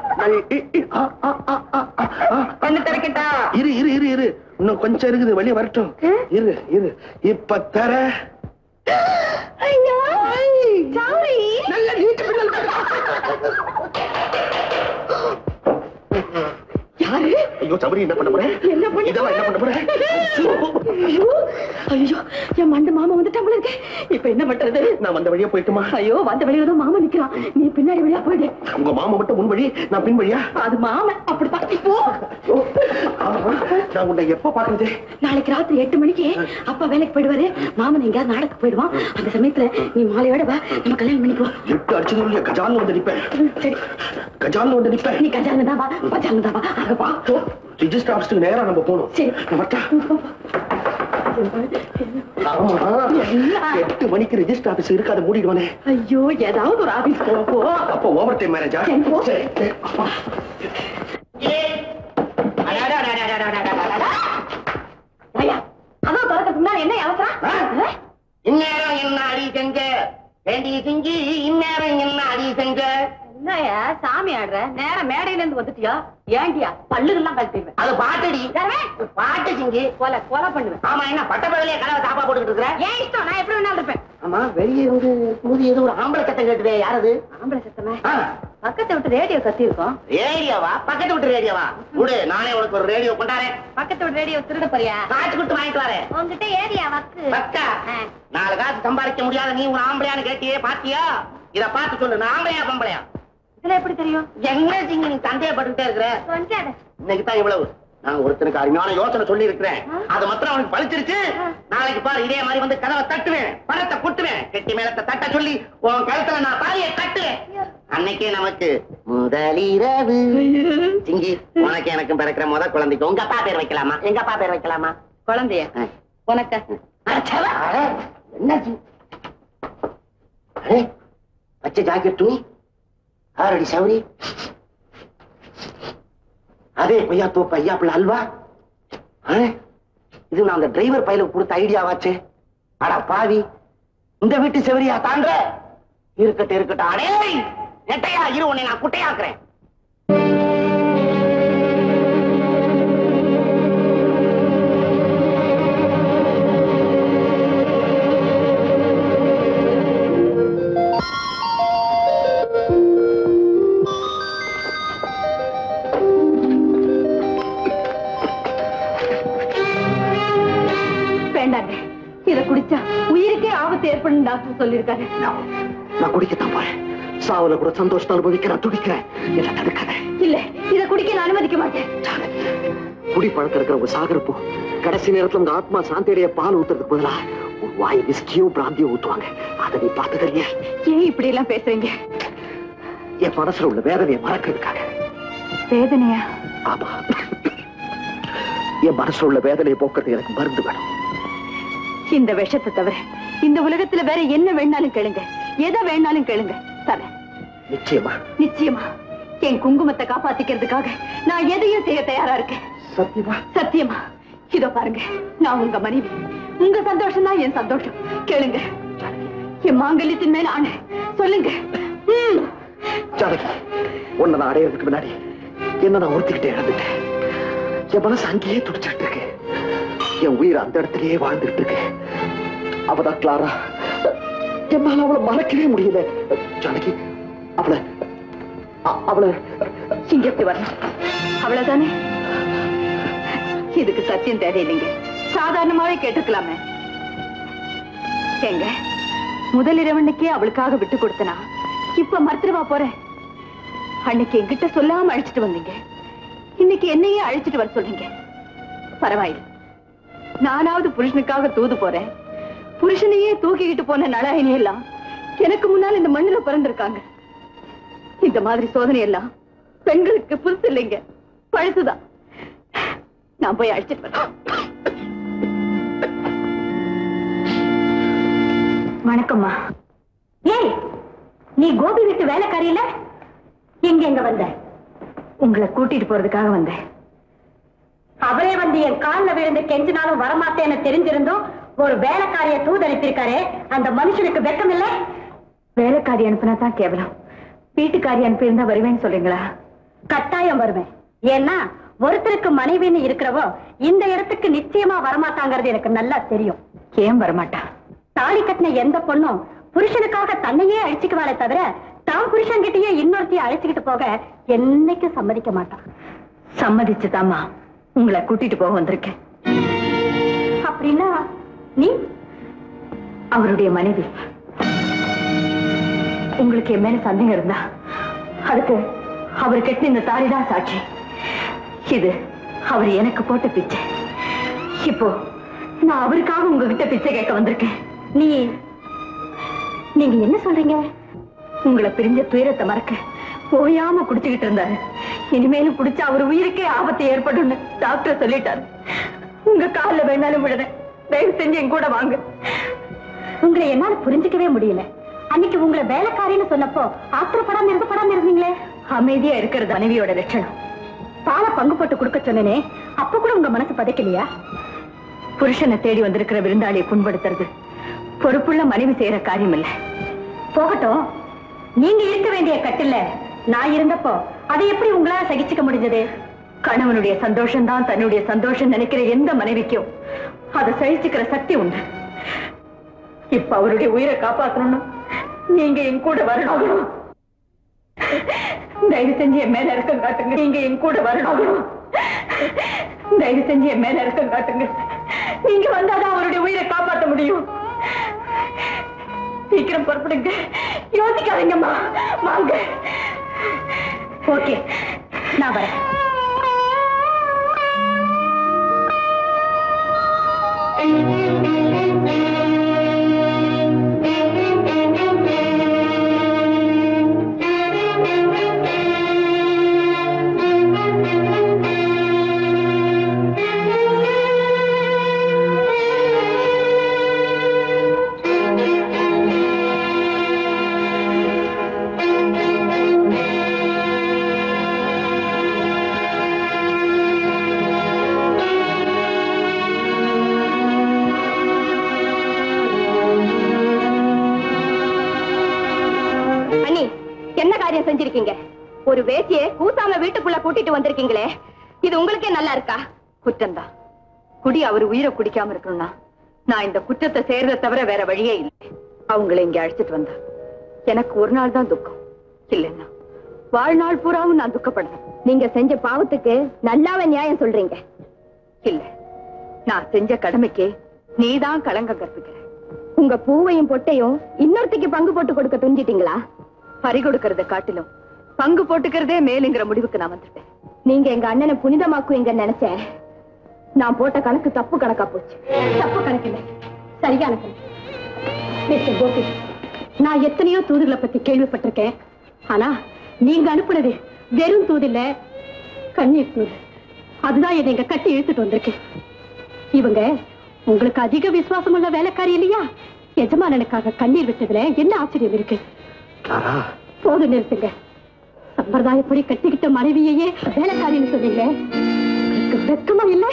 கண்ணு திறக்கட்டா இரு இரு இரு இரு இன்னும் கொஞ்சம் இருக்குது வெளியே வரட்டும் இரு இரு இப்ப தர ஐயா சாரி நல்ல நீட்டு பின்னல் யாரு ஐயோ சபரி என்ன பண்ண போறேன் என்ன பண்ண இதெல்லாம் என்ன பண்ண போறேன் ஐயோ ஐயோ என் மண்டு மாமா வந்துட்டான் போல இருக்கே இப்ப என்ன பண்றது நான் வந்த வழியா போயிட்டுமா ஐயோ வந்த வழியில தான் மாமா நிக்கிறான் நீ பின்னாடி வழியா போயிடு உங்க மாமா மட்டும் முன் வழி நான் பின் வழியா அது மாமன் அப்படித்தான் இப்போ ஆமா, நான் உன்னை எப்ப பாக்குறது நாளைக்கு ராத்திரி எட்டு மணிக்கு அப்பா வேலைக்கு போயிடுவாரு மாமன் எங்கேயாவது நாடகம் போயிடுவான் அந்த சமயத்துல நீ மாலையோட வா நம்ம கல்யாணம் பண்ணிக்குவோம் எட்டு அடிச்சது இல்லையா கஜால்னு வந்து நிப்பேன் சரி கஜால்னு வந்து நிப்பேன் நீ கல்யாணம் தான் வா கல்யாணம் தான் வா அங்க வா போ. ரிஜிஸ்டர் ஆபீஸ்க்கு நேரா நம்ம போகணும் சரி. நான் வரட்டா? ஆமா எட்டு மணிக்கு ரிஜிஸ்டர் ஆபீஸ் இருக்கு அதை மூடிடுவானே ஐயோ ஏதாவது ஒரு ஆபீஸ் போ போ அப்ப ஓவர் டைம் மேரேஜா சரி, போ. ஐயா அதான் திறக்கிறதுக்கு முன்னாடி என்ன அவசரம் இந்நேரம் என்ன அடி செஞ்ச வேண்டிய செஞ்சு இந்நேரம் என்ன அடி செஞ்ச என்னயா சாமி ஆடுற நேரம் மேடையில இருந்து வந்துட்டியா ஏண்டியா பல்லுகள்லாம் கழட்டிடுவேன் அது பாட்டடி பாட்டு செஞ்சு கொலை கொலை பண்ணுவேன் ஆமா என்ன பட்ட பகலே கலவை தாப்பா போட்டுக்கிட்டு இருக்கிற ஏன் இஷ்டம் நான் எப்படி வேணாலும் இருப்பேன் ஆமா வெளியே இருந்து புது ஏதோ ஒரு ஆம்பளை சத்தம் கேட்டுதே யாரது ஆம்பளை சத்தமே ஆ, பக்கத்தை விட்டு ரேடியோ கத்தி இருக்கோம் ரேடியோவா பக்கத்து விட்டு ரேடியோவா விடு நானே உனக்கு ஒரு ரேடியோ கொண்டாரேன் பக்கத்து விட்டு ரேடியோ திருட போறியா காசு கொடுத்து வாங்கிட்டு வரேன் உங்ககிட்ட ஏரியா வக்கு பக்கா நாலு காசு சம்பாதிக்க முடியாத நீ ஒரு ஆம்பளையான்னு கேட்டியே பாத்தியா இத பார்த்து சொல்லு நான் ஆம்பளையா பொம்பளையா இதுல எப்படி தெரியும் என்ன சிங்க நீ சந்தேகப்பட்டுட்டே இருக்கிற கொஞ்சம் இன்னைக்கு தான் இவ்வளவு நான் ஒருத்தனுக்கு அருமையான யோசனை சொல்லி இருக்கிறேன் அது மாத்திரம் அவனுக்கு பழிச்சிருச்சு நாளைக்கு பாரு இதே மாதிரி வந்து கதவை தட்டுவேன் பணத்தை கொட்டுவேன் கெட்டி மேலத்தை தட்ட சொல்லி உன் கழுத்துல நான் தாலியை கட்டுவேன் அன்னைக்கே நமக்கு முதலிரவு சிங்கி உனக்கு எனக்கும் பிறக்கிற முத குழந்தைக்கு உங்க அப்பா பேர் வைக்கலாமா எங்க அப்பா பேர் வைக்கலாமா குழந்தைய உனக்க அடச்சவ, அட, என்னாச்சு அடே, பச்சை ஜாக்கெட் துணி ஆறடி சௌரி அதே கொய்யா தோப்பு ஐயா பிள்ளை அல்வா அடே, இது நான் அந்த டிரைவர் பையலுக்கு கொடுத்த ஐடியாவாச்சே அட பாவி இந்த வீட்டு செவரியா தாண்ட இருக்கட்டும் இருக்கட்டும் அடே நெட்டையா இரு உன்னை நான் குட்டையாக்குறேன் வேண்டாங்க இத குடிச்சா உயிருக்கே ஆபத்து ஏற்படும் டாக்டர் சொல்லியிருக்காரு நான் குடிக்கத்தான் போறேன் சாவுல கூட சந்தோஷத்தை அனுபவிக்கிறேன் துடிக்கிறேன் என்ன தடுக்காத இல்ல இத குடிக்க நான் அனுமதிக்க மாட்டேன் குடி பழக்கம் இருக்கிறவங்க சாகரப்போ கடைசி நேரத்துல உங்க ஆத்மா சாந்தியடைய பால் ஊத்துறதுக்கு பதிலா ஒரு வாய் விஸ்கியும் பிராந்தியும் ஊத்துவாங்க அதை நீ பார்த்தது இல்லையா ஏன் இப்படி எல்லாம் பேசுறீங்க என் மனசுல உள்ள வேதனையை மறக்கிறதுக்காக வேதனையா ஆமா என் மனசுல உள்ள வேதனையை போக்குறது எனக்கு மருந்து வேணும் இந்த விஷத்தை தவிர இந்த உலகத்துல வேற என்ன வேணாலும் கேளுங்க எதை வேணாலும் கேளுங்க தரேன் நிச்சயமா நிச்சயமா என் குங்குமத்தை காப்பாத்திக்கிறதுக்காக நான் எதையும் செய்ய தயாரா இருக்கேன் சத்தியமா சத்தியமா இதோ பாருங்க நான் உங்க மனைவி உங்க சந்தோஷம் தான் என் சந்தோஷம் கேளுங்க என் மாங்கல்யத்தின் மேல ஆணை சொல்லுங்க ம். ஜானகி உன்னை நான் அடையிறதுக்கு முன்னாடி என்ன நான் ஒருத்திக்கிட்டே இழந்துட்டேன் என் மனசு அங்கேயே துடிச்சிட்டு இருக்கு என் உயிர் அந்த இடத்துலயே வாழ்ந்துட்டு இருக்கு அவதான் கிளாரா என்னால அவளை மறக்கவே முடியல ஜானகி அவளை அ- அவளை இங்க எப்படி வரணும் அவ்வளவுதானே இதுக்கு சத்தியம் தேவையில்லைங்க சாதாரணமாவே கேட்டுக்கலாமே ஏங்க முதல் இரவன்னைக்கே அவளுக்காக விட்டு கொடுத்தனா இப்ப மறுத்துருவா போறேன் அன்னைக்கு என்கிட்ட சொல்லாம அழைச்சிட்டு வந்தீங்க இன்னைக்கு என்னையே அழைச்சிட்டு வர சொல்றீங்க பரவாயில்லை நானாவது புருஷனுக்காக தூது போறேன் புருஷனையே தூக்கிக்கிட்டு போன நலாயினி எல்லாம் எனக்கு முன்னால் இந்த மண்ணுல பிறந்திருக்காங்க இந்த மாதிரி சோதனை எல்லாம் பெண்களுக்கு புதுசு இல்லைங்க பழசுதான் நான் போய் அழைச்சிட்டு வரேன் வணக்கம்மா ஏய் நீ கோபி வீட்டு வேலைக்காரியில எங்க எங்க வந்த உங்களை கூட்டிட்டு போறதுக்காக வந்தேன் அவரே வந்து என் கால்ல விழுந்து கெஞ்சினாலும் வரமாட்டேன்னு தெரிஞ்சிருந்தோம் ஒரு வேலைக்காரிய தூது அனுப்பியிருக்காரே அந்த மனுஷனுக்கு வெக்கம் இல்ல வேலைக்காரி அனுப்புனா தான் கேவலம் வீட்டுக்காரி அனுப்பியிருந்தா வருவேன்னு சொல்றீங்களா கட்டாயம் வருவேன் ஏன்னா ஒருத்தருக்கு மனைவின்னு இருக்கிறவோ இந்த இடத்துக்கு நிச்சயமா வரமாட்டாங்கிறது எனக்கு நல்லா தெரியும் ஏன் வரமாட்டா தாலி கட்டின எந்த பொண்ணும் புருஷனுக்காக தன்னையே அழிச்சுக்குவாளே தவிர தான் புருஷன்கிட்டயே இன்னொருத்தைய அழைச்சுக்கிட்டு போக என்னைக்கும் சம்மதிக்க மாட்டான் சம்மதிச்சுதாம்மா உங்களை கூட்டிட்டு போக வந்திருக்கேன் அப்படின்னா நீ அவருடைய மனைவி உங்களுக்கு என் மேல சந்தேகம் இருந்தா அதுக்கு அவர் கட்டின இந்த தாலிதான் சாட்சி இது அவர் எனக்கு போட்ட பிச்சை இப்போ நான் அவருக்காக உங்ககிட்ட பிச்சை கேட்க வந்திருக்கேன் நீ நீங்க என்ன சொல்றீங்க உங்களை பிரிஞ்ச துயரத்தை மறக்க ஓயாம குடிச்சுக்கிட்டு இருந்தாரு இனிமேலும் குடிச்சா அவர் உயிருக்கே ஆபத்து ஏற்படும் டாக்டர் சொல்லிட்டாரு உங்க கால்ல வேணாலும் விடுறேன் தயவு செஞ்சு என் கூட வாங்க உங்களை என்னால புரிஞ்சுக்கவே முடியல அன்னைக்கு உங்களை வேலைக்காரின்னு சொன்னப்போ ஆத்திரப்படாம இருக்கப்படாம இருந்தீங்களே அமைதியா இருக்கிறது மனைவியோட லட்சணம் பாலை பங்கு போட்டு கொடுக்க சொன்னேனே அப்ப கூட உங்க மனசு பதைக்கலையா புருஷனை தேடி வந்திருக்கிற விருந்தாளியை புண்படுத்துறது பொறுப்புள்ள மனைவி செய்யற காரியம் இல்ல போகட்டும் நீங்க இருக்க வேண்டிய கட்டில்ல நான் இருந்தப்போ அதை எப்படி உங்களால சகிச்சுக்க முடிஞ்சது கணவனுடைய சந்தோஷம் தான் தன்னுடைய சந்தோஷம் நினைக்கிற எந்த மனைவிக்கும் அதை சகிச்சுக்கிற சக்தி உண்டு இப்ப அவருடைய உயிரை காப்பாத்தணும்னு நீங்க என் கூட வரணும் தயவு செஞ்சு என் மேல இருக்கம் காட்டுங்க நீங்க என் கூட வரணும் தயவு செஞ்சு என் மேல இருக்கம் காட்டுங்க நீங்க வந்தாதான் அவருடைய உயிரை காப்பாற்ற முடியும் சீக்கிரம் புறப்படுங்க யோசிக்காதீங்கம்மா வாங்க ஓகே நான் வரேன் அண்ணி என்ன காரியம் செஞ்சிருக்கீங்க ஒரு வேசிய கூசாம வீட்டுக்குள்ள கூட்டிட்டு வந்திருக்கீங்களே இது உங்களுக்கே நல்லா இருக்கா குற்றம்தான் குடி அவர் உயிரை குடிக்காம இருக்கணும்னா நான் இந்த குற்றத்தை செய்யறதை தவிர வேற வழியே இல்லை அவங்கள இங்க அழைச்சிட்டு வந்தா எனக்கு ஒரு நாள் தான் துக்கம் இல்லைன்னா வாழ்நாள் பூராவும் நான் துக்கப்படணும் நீங்க செஞ்ச பாவத்துக்கு நல்லாவே நியாயம் சொல்றீங்க இல்ல நான் செஞ்ச கடமைக்கு நீதான் களங்கம் கற்பிக்கிற உங்க பூவையும் பொட்டையும் இன்னொருத்திக்கு பங்கு போட்டு கொடுக்க துஞ்சிட்டீங்களா பறி கொடுக்கறத காட்டிலும் பங்கு போட்டுக்கிறதே மேலுங்கிற முடிவுக்கு நான் வந்துட்டேன் நீங்க எங்க அண்ணனை புனிதமாக்குவீங்க நினைச்சேன் நான் போட்ட கணக்கு தப்பு கணக்கா போச்சு தப்பு கணக்கு இல்லை சரியான கணக்கு மிஸ்டர் கோபி நான் எத்தனையோ தூதுகளை பத்தி கேள்விப்பட்டிருக்கேன் ஆனா நீங்க அனுப்புனது வெறும் தூது இல்ல கண்ணீர் தூது அதுதான் என்னை இங்க கட்டி இழுத்துட்டு வந்திருக்கேன் இவங்க உங்களுக்கு அதிக விசுவாசம் உள்ள வேலைக்காரி இல்லையா எஜமானனுக்காக கண்ணீர் விட்டதுல என்ன ஆச்சரியம் இருக்கு கிளாரா போதும் நிறுத்துங்க சம்பிரதாயப்படி கட்டிக்கிட்ட மனைவியையே வேலைக்காரின்னு சொன்னீங்க உங்களுக்கு வெக்கமா இல்லை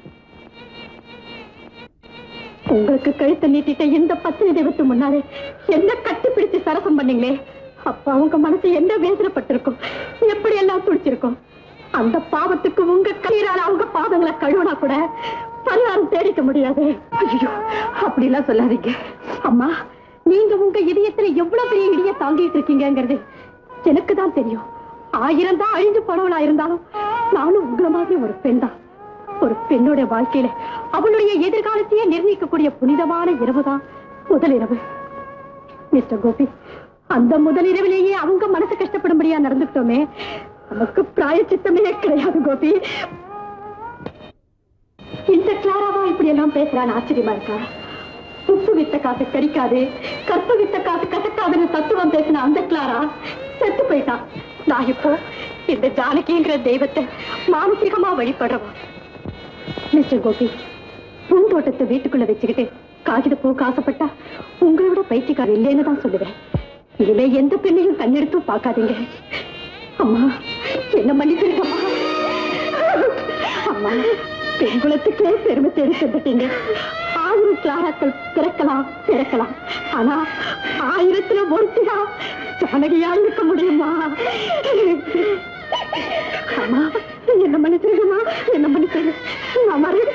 உங்களுக்கு கழுத்தை நீட்டிட்ட இந்த பத்தினி தெய்வத்து முன்னாலே என்ன கட்டிப்பிடிச்சு சரசம் பண்ணீங்களே அப்ப அவங்க மனசு என்ன வேதனைப்பட்டிருக்கும் எப்படி எல்லாம் துடிச்சிருக்கும் அந்த பாவத்துக்கு உங்க கண்ணீரால அவங்க பாதங்களை கழுவினா கூட பரிகாரம் தேடிக்க முடியாது ஐயோ அப்படி எல்லாம் சொல்லாதீங்க அம்மா நீங்க உங்க இதயத்துல எவ்வளவு பெரிய இடிய தாங்கிட்டு இருக்கீங்கங்கிறது எனக்கு தான் தெரியும் ஆயிரம் தான் அழிஞ்சு போனவளா இருந்தாலும் நானும் உங்களை மாதிரி ஒரு பெண் தான் ஒரு பெண்ணோட வாழ்க்கையில அவளுடைய எதிர்காலத்தையே நிர்ணயிக்கக்கூடிய புனிதமான இரவு தான் முதல் இரவு மிஸ்டர் கோபி அந்த முதல் இரவிலேயே அவங்க மனசு கஷ்டப்படும்படியா நடந்துக்கிட்டோமே நமக்கு பிராய சித்தமே கிடையாது கோபி இந்த கிளாராவா இப்படி எல்லாம் பேசுறான்னு ஆச்சரியமா இருக்கா உப்பு வித்த காசு கடிக்காது கற்ப வித்த காசு கசக்காதுன்னு தத்துவம் பேசின அந்த கிளாரா செத்து போயிட்டான் நான் இப்போ இந்த ஜானகிங்கிற தெய்வத்தை மானசீகமா வழிபடுறவா மிஸ்டர் கோபி பூந்தோட்டத்தை வீட்டுக்குள்ள வச்சுக்கிட்டு காகித பூ ஆசைப்பட்டா உங்களை விட பைத்தியக்காரர் இல்லைன்னு தான் சொல்லுவேன் இனிமே எந்த பெண்ணையும் கண்ணெடுத்தும் பார்க்காதீங்க அம்மா என்ன மன்னிச்சிருக்கம்மா அம்மா பெண் குலத்துக்கே பெருமை தேடி தந்துட்டீங்க ஆயிரம் கிளாராக்கள் பிறக்கலாம் பிறக்கலாம் ஆனா ஆயிரத்துல ஒருத்தியா ஜானகியா இருக்க முடியுமா அம்மா என்ன மன்னிச்சிருக்கம்மா என்ன மன்னிச்சிரு நான் மறு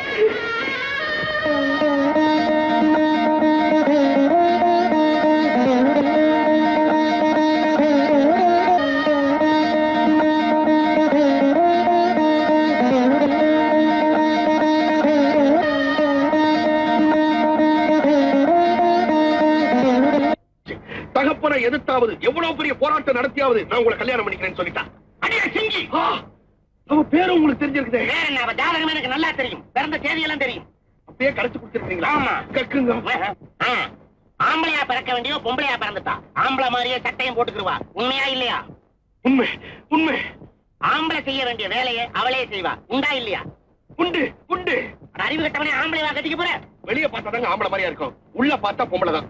தகப்பனை எதிர்த்தாவது எவ்வளவு பெரிய போராட்டம் நடத்தியாவது நான் உங்களை கல்யாணம் பண்ணிக்கிறேன்னு சொல்லிட்டான் அடியே சிங்கி அவ பேரு உங்களுக்கு தெரிஞ்சிருக்குதே வேற என்ன அவ ஜாதகம் எனக்கு நல்லா தெரியும் பிறந்த தேதியெல்லாம் தெரியும் அப்படியே கரைச்சு கொடுத்துருக்கீங்களா ஆமா. கக்குங்க ஆ. ஆம்பளையா பிறக்க வேண்டியோ பொம்பளையா பிறந்துட்டா ஆம்பளை மாதிரியே சட்டையும் போட்டுக்கிருவா உண்மையா இல்லையா உண்மை உண்மை ஆம்பளை செய்ய வேண்டிய வேலையை அவளே செய்வா உண்டா இல்லையா உண்டு உண்டு அட அறிவு கட்டவனே ஆம்பளையா கட்டிக்க போற வெளிய பார்த்தா தாங்க ஆம்பளை மாதிரியா இருக்கும் உள்ள பார்த்தா பொம்பளை தான்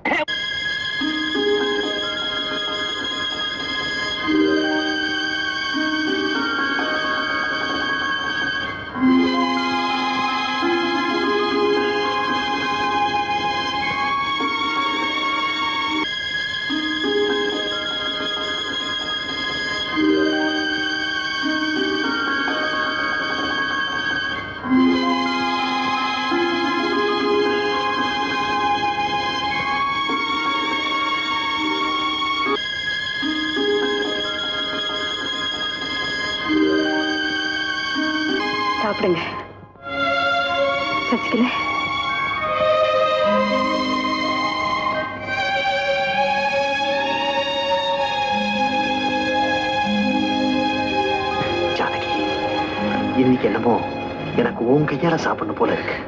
சாப்பிடுங்க சசிக்கல ஜானகி இன்னைக்கு என்னமோ எனக்கு உன் கையால சாப்பிடணும் போல இருக்கு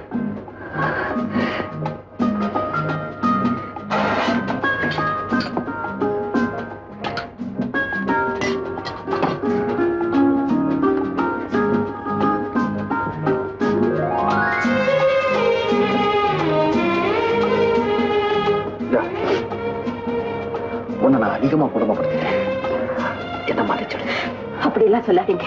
ஜானகி, உன்னை நான் அதிகமா குடும்பப்படுத்திட்டேன் என்ன மன்னிச்சிடு அப்படியெல்லாம் சொல்லாதீங்க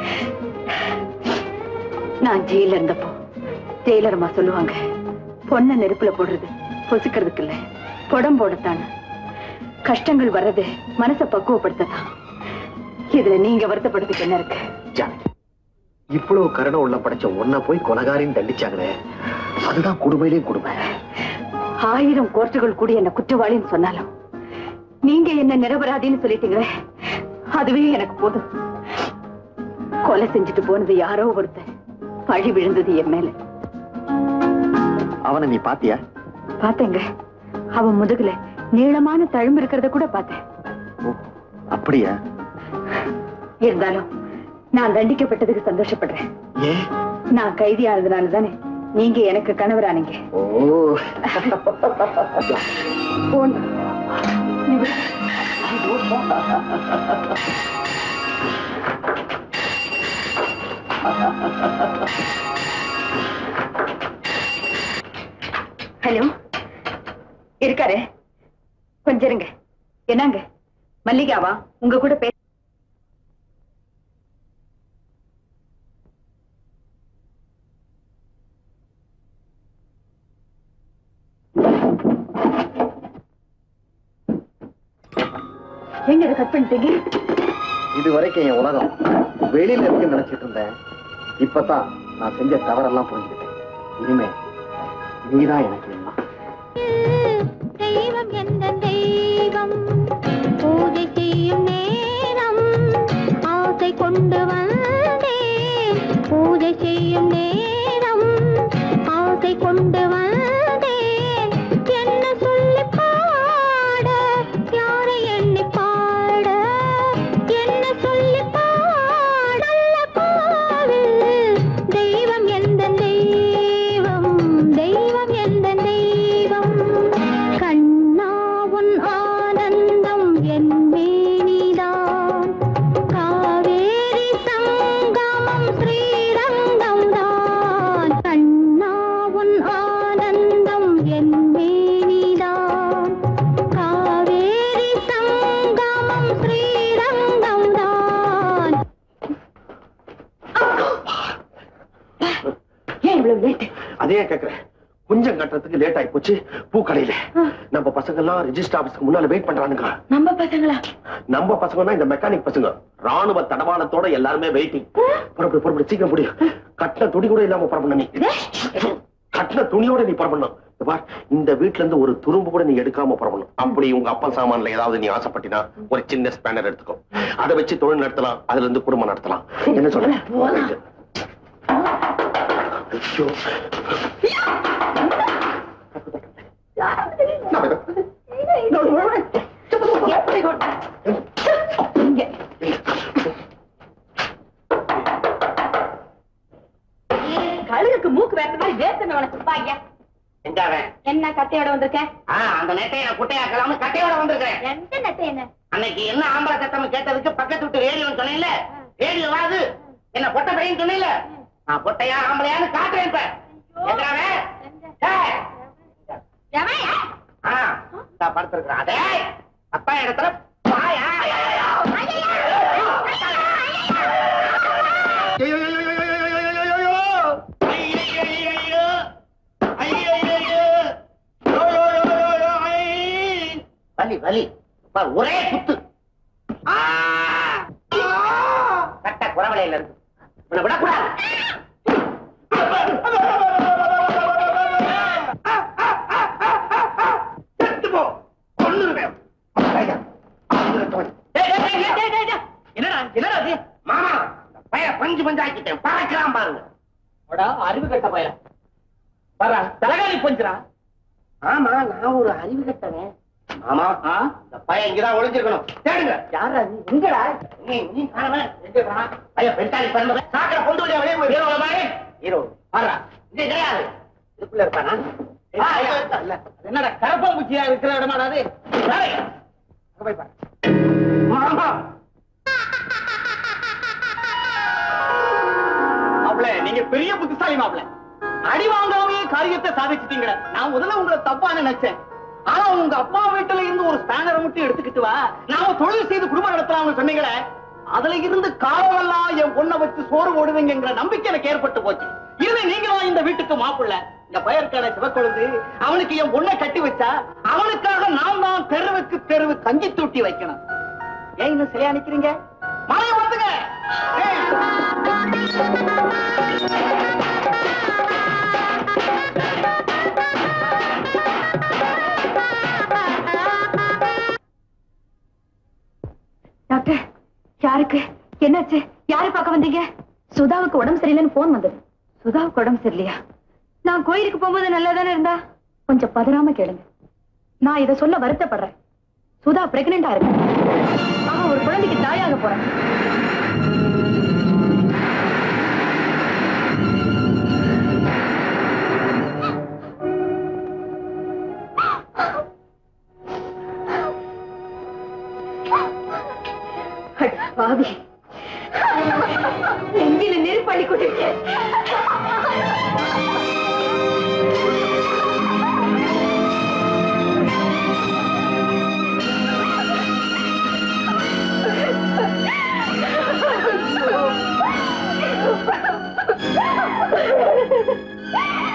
நான் ஜெயில இருந்தப்போ ஜெயிலர் அம்மா சொல்லுவாங்க பொண்ணை நெருப்புல போடுறது பொசுக்கிறதுக்கு இல்ல புடம் போடத்தான் கஷ்டங்கள் வர்றது மனசை பக்குவப்படுத்தத்தான் இதுல நீங்க வருத்தப்படுறதுக்கு என்ன இருக்கு ஜானகி இவ்வளவு கருணை உள்ள படைச்ச உன்னை போய் கொலகாரின்னு தண்டிச்சாங்களே அதுதான் கொடுமையிலேயும் கொடுமை ஆயிரம் கோர்ட்டுகள் கூடி என்ன குற்றவாளின்னு சொன்னாலும் நீங்க என்ன நிரபராதின்னு சொல்லிட்டீங்களே அதுவே எனக்கு போதும் கொலை செஞ்சுட்டு போனது யாரோ ஒருத்தர் பழி விழுந்தது என் மேல அவனை நீ பாத்தியா பார்த்தேங்க அவன் முதுகுல நீளமான தழும்பு இருக்கிறத கூட பார்த்தேன் அப்படியா இருந்தாலும் நான் தண்டிக்கப்பட்டதுக்கு சந்தோஷப்படுறேன் ஏன் நான் கைதியானதுனால தானே நீங்க எனக்கு கணவரானீங்க ஓ போன் ஹலோ இருக்காரு கொஞ்சம் இருங்க என்னங்க மல்லிகாவா உங்க கூட பேச எங்க இதை கட் பண்ணிட்டீங்க இது வரைக்கும் என் உலகம் வெளியில இருக்குன்னு நினைச்சிட்டு இருந்தேன் இப்பதான் நான் செஞ்ச தவறெல்லாம் புரிஞ்சுக்கிட்டேன் இனிமே நீதான் எனக்கு எல்லாம் தெய்வம் எந்த தெய்வம் பூஜை செய்யும் நேரம் ஆசை கொண்டு வந்தேன் பூஜை செய்யும் நேரம் ஆசை கொண்டு வந்தேன் என்ன சொல்லி பாட யாரை எண்ணி பாட என்ன சொல்லி பாடல்ல கோவில் தெய்வம் எந்த தெய்வம் தெய்வம் எந்த தெய்வம் கண்ணா உன் ஆனந்தம் என் மேனிதான் காவேரி சங்கமம் ஸ்ரீரங்கம் தான் கண்ணா உன் ஆனந்தம் என் மேனிதான் காவேரி சங்கமம் ஸ்ரீரங்கம் தான் ஏன் இவ்வளவு லேட் அதே கேக்குறேன் கொஞ்சம் கட்டுறதுக்கு லேட் ஆகி போச்சு பூக்கடையில நம்ம பசங்க எல்லாம் ரெஜிஸ்டர் ஆபீஸ்க்கு முன்னால வெயிட் பண்றானுங்க நம்ம பசங்களா நம்ம பசங்கன்னா இந்த மெக்கானிக் பசங்க ராணுவ தடவாளத்தோட எல்லாருமே வெயிட்டிங் புறப்படு புறப்படு சீக்கிரம் முடியும் கட்டின துணி கூட இல்லாம புறப்படணும் நீ கட்டின துணியோட நீ புறப்படணும் இந்த பார், இந்த வீட்ல இருந்து ஒரு துரும்பு கூட நீ எடுக்காம புறப்படணும் அப்படி உங்க அப்பா சாமான்ல ஏதாவது நீ ஆசைப்பட்டினா ஒரு சின்ன ஸ்பேனர் எடுத்துக்கோ அதை வச்சு தொழில் நடத்தலாம் அதுல இருந்து குடும்பம் நடத்தலாம் என்ன சொல்ற ஐயோ. கழுகுக்கு மூக்கு வேற மாதிரி வேர்த்தனை உனக்கு பாய்யா எங்க அவன் என்ன கட்டையோட வந்திருக்கேன் ஆ, அந்த நெட்டையை நான் குட்டையாக்கலாம்னு கட்டையோட வந்திருக்கேன் எந்த நட்டை என்ன அன்னைக்கு என்ன ஆம்பளை சத்தம் கேட்டதுக்கு பக்கத்து விட்டு ரேடியோன்னு சொன்னேன்ல ரேடியோ வாது என்ன பொட்டை பையன் சொன்னேன்ல நான் பொட்டையா ஆம்பளையான்னு காட்டுறேன் இப்ப எங்க அவன்? டேய். ஆ, இந்தா படுத்திருக்கிறான். டேய், அப்பா இடத்துல பாயா வலி வலி அப்பா, ஒரே குத்து ஆ! கட்ட குறவலையில இருக்கு இவனை விடக்கூடாது செத்து போ கொன்னுருவேன் என்னடா என்னடா இது மாமா இந்த பைய பஞ்சு பஞ்சாக்கிட்டேன் பறக்கலாம் பாருங்க அறிவு கட்ட பையன் வரா தலகாணி பஞ்சுரா ஆமா நான் ஒரு அறிவு கட்டவன் ஆமா இந்த பையன் இங்கதான் ஒளிஞ்சிருக்கணும் தேடுங்க யாரா நீ எங்கடா நீ நீ காணவன் எங்க காணா பையன் பெண்டாலி பண்ணவன் சாக்கடை கொண்டு வழியா வெளியே போய் ஹீரோ பாரு ஹீரோ வர்றா இங்க கிடையாது இதுக்குள்ள இருப்பானா ஆ, இதோ இருக்கா, இல்ல என்னடா கரப்பாம்பூச்சியா இருக்கிற இடமாடா அது டேய், அங்க போய் பாரு மாமா மாப்பிள நீங்க பெரிய புத்திசாலி மாப்பிள அடி வாங்காமையே காரியத்தை சாதிச்சிட்டீங்க நான் முதல்ல உங்களை தப்பா நினைச்சேன் ஆனா உங்க அப்பா வீட்டுல இருந்து ஒரு ஸ்பேனரை மட்டும் எடுத்துக்கிட்டு வா நாம தொழில் செய்து குடும்பம் நடத்தலாம்னு சொன்னீங்களே அதுல இருந்து காலமெல்லாம் என் பொண்ணை வச்சு சோறு போடுவீங்கிற நம்பிக்கை எனக்கு ஏற்பட்டு போச்சு இது நீங்க தான் இந்த வீட்டுக்கு மாப்பிள்ள இந்த பயற்கான சிவக்கொழுந்து அவனுக்கு என் பொண்ணை கட்டி வச்சா அவனுக்காக நான் தான் தெருவுக்கு தெருவு கஞ்சி தூட்டி வைக்கணும் ஏன் இன்னும் சிலையா நிக்கிறீங்க மாலையை வந்துங்க டாக்டர் யாருக்கு என்னாச்சு யாரை பார்க்க வந்தீங்க சுதாவுக்கு உடம்பு சரியில்லைன்னு போன் வந்தது சுதாவுக்கு உடம்பு சரியில்லையா நான் கோயிலுக்கு போகும்போது நல்லா தானே இருந்தா கொஞ்சம் பதறாம கேளுங்க நான் இத சொல்ல வருத்தப்படுறேன் சுதா பிரெக்னெண்டா இருக்கு அவன் ஒரு குழந்தைக்கு தாயாக போறேன் அட பாவி நெஞ்சில நெருப்பள்ளி கொட்டிருக்கேன்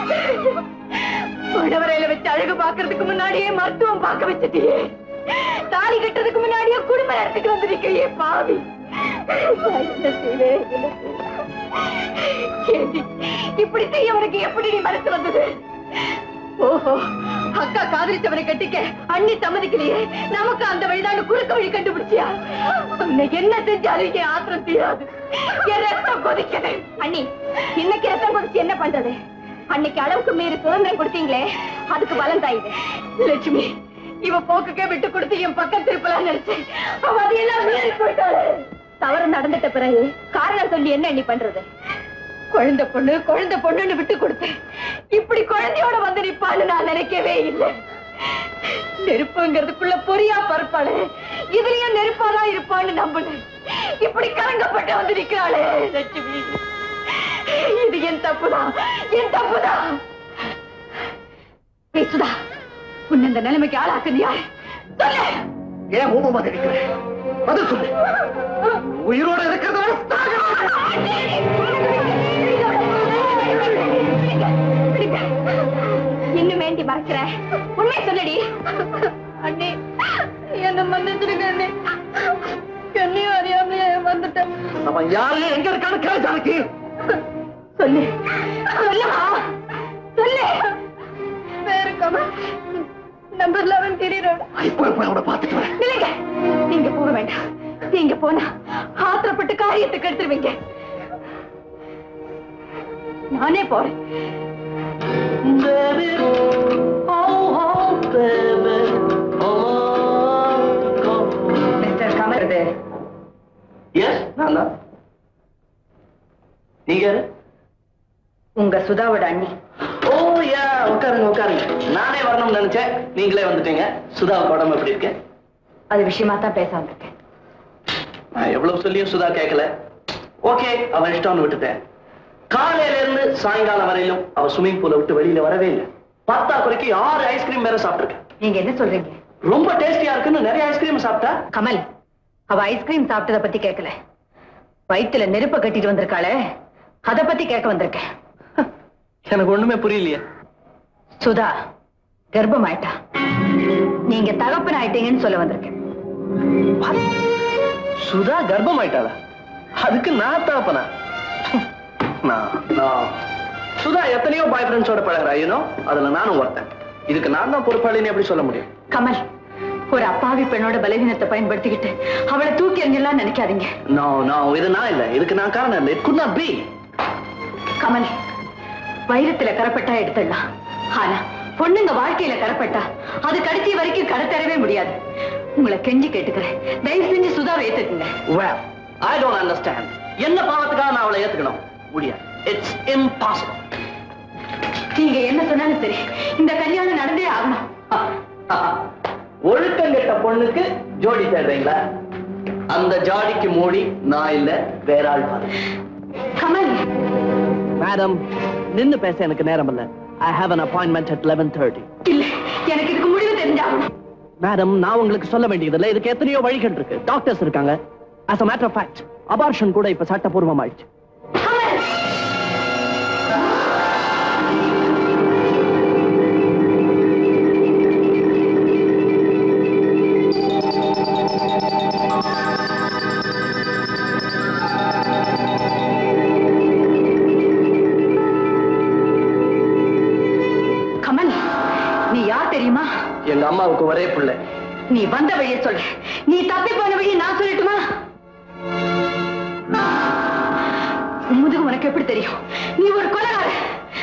புடவரையில வச்சு அழகு பாக்குறதுக்கு முன்னாடியே மருத்துவம் பார்க்க வச்சுட்டியே தாலி கட்டுறதுக்கு முன்னாடியே குடும்பம் நடத்திட்டு வந்திருக்கையே பாவி நான் என்ன செய்வேன் என்ன செய்வேன்? ஏண்டி, இப்படி செய்ய உனக்கு எப்படி நீ மனசு வந்தது ஓஹோ அக்கா காதலிச்சவனை கட்டிக்க அண்ணி சம்மதிக்கலையே நமக்கு அந்த வழிதான் குறுக்க வழி கண்டுபிடிச்சியா உன்னை என்ன செஞ்சாலும் என் ஆத்திரம் தீராது என் ரத்தம் கொதிக்குது அண்ணி இன்னைக்கு ரத்தம் கொதிச்சு என்ன பண்றது அன்னைக்கு அளவுக்கு மீறி சுதந்திரம் கொடுத்தீங்களே அதுக்கு பலன் தாயுது லட்சுமி இவ போக்குக்கே விட்டு கொடுத்து என் பக்கம் திருப்பலாம் நினைச்சேன் அவ அதையெல்லாம் மீறி போயிட்டாளே தவறு நடந்துட்ட பிறகு காரணம் சொல்லி என்ன எண்ணி பண்றது குழந்தை பொண்ணு குழந்தை பொண்ணுன்னு விட்டு கொடுத்தேன் இப்படி குழந்தையோட வந்து நிப்பான்னு நான் நினைக்கவே இல்லை நெருப்புங்கிறதுக்குள்ள பொரியா பரப்பாளே இதுலயும் நெருப்பாதான் இருப்பான்னு நம்பினேன் இப்படி கலங்கப்பட்டு வந்து நிக்கிறாளே லட்சுமி இது என் தப்புதான் என் தப்புதான் பேசுதா உன்னை இந்த நிலைமைக்கு ஆளாக்குது யாரு சொல்லு ஏன் மூமமா இருக்கிறேன் பதில் சொல்லு உயிரோட இருக்கிறத இன்னும் வேண்டி மறைக்கிற உண்மையை சொல்லடி அண்ணே என்ன மன்னிச்சிருங்க அண்ணே என்னையும் அறியாமலே வந்துட்டேன் அவன் யாரு எங்க இருக்கான்னு கேளு ஜானகி சொல்லு சொல்லுமா சொல்லு பேரு Kamal number eleven Giri road இப்போ போய் அவனை பார்த்துட்டு வரேன் இல்லைங்க நீங்க போக வேண்டாம் நீங்க போனா ஆத்திரப்பட்டு காரியத்துக்கு எடுத்துருவீங்க நானே போறேன் மிஸ்டர் கமல் எஸ் நான் தான் நீங்க யாரு? உங்க சுதாவோட அண்ணி ஓ யா உட்காருங்க உட்காருங்க நானே வரணும்னு நினைச்சேன் நீங்களே வந்துட்டீங்க சுதாவுக்கு உடம்பு எப்படி இருக்கு அது விஷயமா தான் பேச வந்திருக்கேன் நான் எவ்வளவு சொல்லியும் சுதா கேட்கல ஓகே அவன் இஷ்டம்னு விட்டுட்டேன் காலையில இருந்து சாயங்காலம் வரையிலும் அவ ஸ்விமிங் பூலை விட்டு வெளியில வரவே இல்லை பத்தா குறைக்கு ஆறு ஐஸ்கிரீம் வேற சாப்பிட்டிருக்கேன் நீங்க என்ன சொல்றீங்க ரொம்ப டேஸ்டியா இருக்குன்னு நிறைய ஐஸ்கிரீம் சாப்பிட்டா கமல் அவ ஐஸ்கிரீம் சாப்பிட்டத பத்தி கேட்கல வயித்துல நெருப்ப கட்டிட்டு வந்திருக்காளே அத பத்தி கேட்க வந்திருக்கேன் எனக்கு ஒண்ணுமே புரியலையே சுதா கர்ப்பம் ஆயிட்டா நீங்க தகப்பன் ஆயிட்டீங்கன்னு சொல்ல வந்திருக்கேன் சுதா கர்ப்பம் ஆயிட்டாளா அதுக்கு நான் தாப்பனா நான் நான் சுதா எத்தனையோ பாய் ஃப்ரெண்ட்ஸோட பழகுறா யூனோ அதுல நானும் ஒருத்தன் இதுக்கு நான் தான் பொறுப்பாளின்னு எப்படி சொல்ல முடியும் கமல் ஒரு அப்பாவி பெண்ணோட பலவீனத்தை பயன்படுத்திக்கிட்டு அவளை தூக்கி எறிஞ்சலாம் நினைக்காதீங்க நோ நோ இது நான் இல்ல இதுக்கு நான் காரணம் இல்லை இட் குட் நாட் பி கமல் வைரத்துல கரப்பட்டா எடுத்துடலாம் ஆனா பொண்ணுங்க வாழ்க்கையில கரப்பட்டா அது கடைசி வரைக்கும் கடை தரவே முடியாது உங்களை கெஞ்சி கேட்டுக்கிறேன் தயவு செஞ்சு சுதாவை ஏத்துக்குங்க well i don't understand என்ன பாவத்துக்காக நான் அவளை ஏத்துக்கணும் முடியாது இட்ஸ் impossible நீங்க என்ன சொன்னாலும் சரி இந்த கல்யாணம் நடந்தே ஆகணும் ஒழுக்கம் கெட்ட பொண்ணுக்கு ஜோடி தேடுறீங்களா அந்த ஜாடிக்கு மூடி நான் இல்ல வேற ஆள் பாருங்க கமல் மேடம் நின்னு பேச எனக்கு நேரம் இல்ல I have an appointment at 11:30 இல்ல எனக்கு இதுக்கு முடிவு தெரிஞ்சாகணும் மேடம் நான் உங்களுக்கு சொல்ல வேண்டியதில்லை இதுக்கு எத்தனையோ வழிகள் இருக்கு டாக்டர்ஸ் இருக்காங்க as a matter of fact abortion கூட இப்ப சட்டபூர்வமாயிடுச்சு கமல் நீ யார் தெரியுமா எங்க அம்மாவுக்கு ஒரே பிள்ளை நீ வந்த வழியை சொல்ற நீ தப்பி போன வழியை நான் சொல்லட்டுமா முதுகு உனக்கு எப்படி தெரியும் நீ ஒரு கொலகார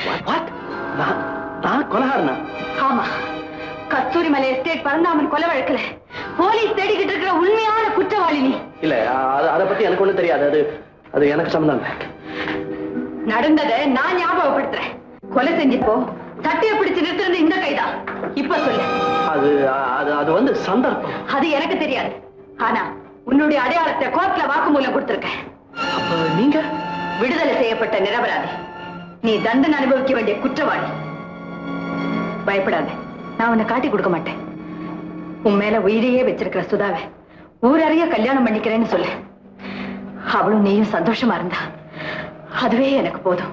நான் கொலகாரனா ஆமா கஸ்தூரி மலை எஸ்டேட் பரந்தாமன் கொலை வழக்குல போலீஸ் தேடிக்கிட்டு இருக்கிற உண்மையான குற்றவாளி நீ இல்ல அ- அத பத்தி எனக்கு ஒண்ணும் தெரியாது அது அது எனக்கு சம்மந்தம் இல்லை நடந்ததை நான் ஞாபகப்படுத்துறேன் கொலை செஞ்சுப்போ சட்டையை பிடிச்சு நிறுத்துறது இந்த கைதான் இப்ப சொல்லு அது அது அது வந்து சந்தர்ப்பம் அது எனக்கு தெரியாது ஆனா உன்னுடைய அடையாளத்தை கோர்ட்ல வாக்குமூலம் கொடுத்திருக்கேன் அப்ப நீங்க விடுதலை செய்யப்பட்ட நிரபராதி நீ தண்டனை அனுபவிக்க வேண்டிய குற்றவாளி பயப்படாத நான் உன்னை காட்டி கொடுக்க மாட்டேன் உன் மேல உயிரையே வச்சிருக்கிற சுதாவை ஊரறிய கல்யாணம் பண்ணிக்கிறேன்னு சொல்லு அவளும் நீயும் சந்தோஷமா இருந்தா அதுவே எனக்கு போதும்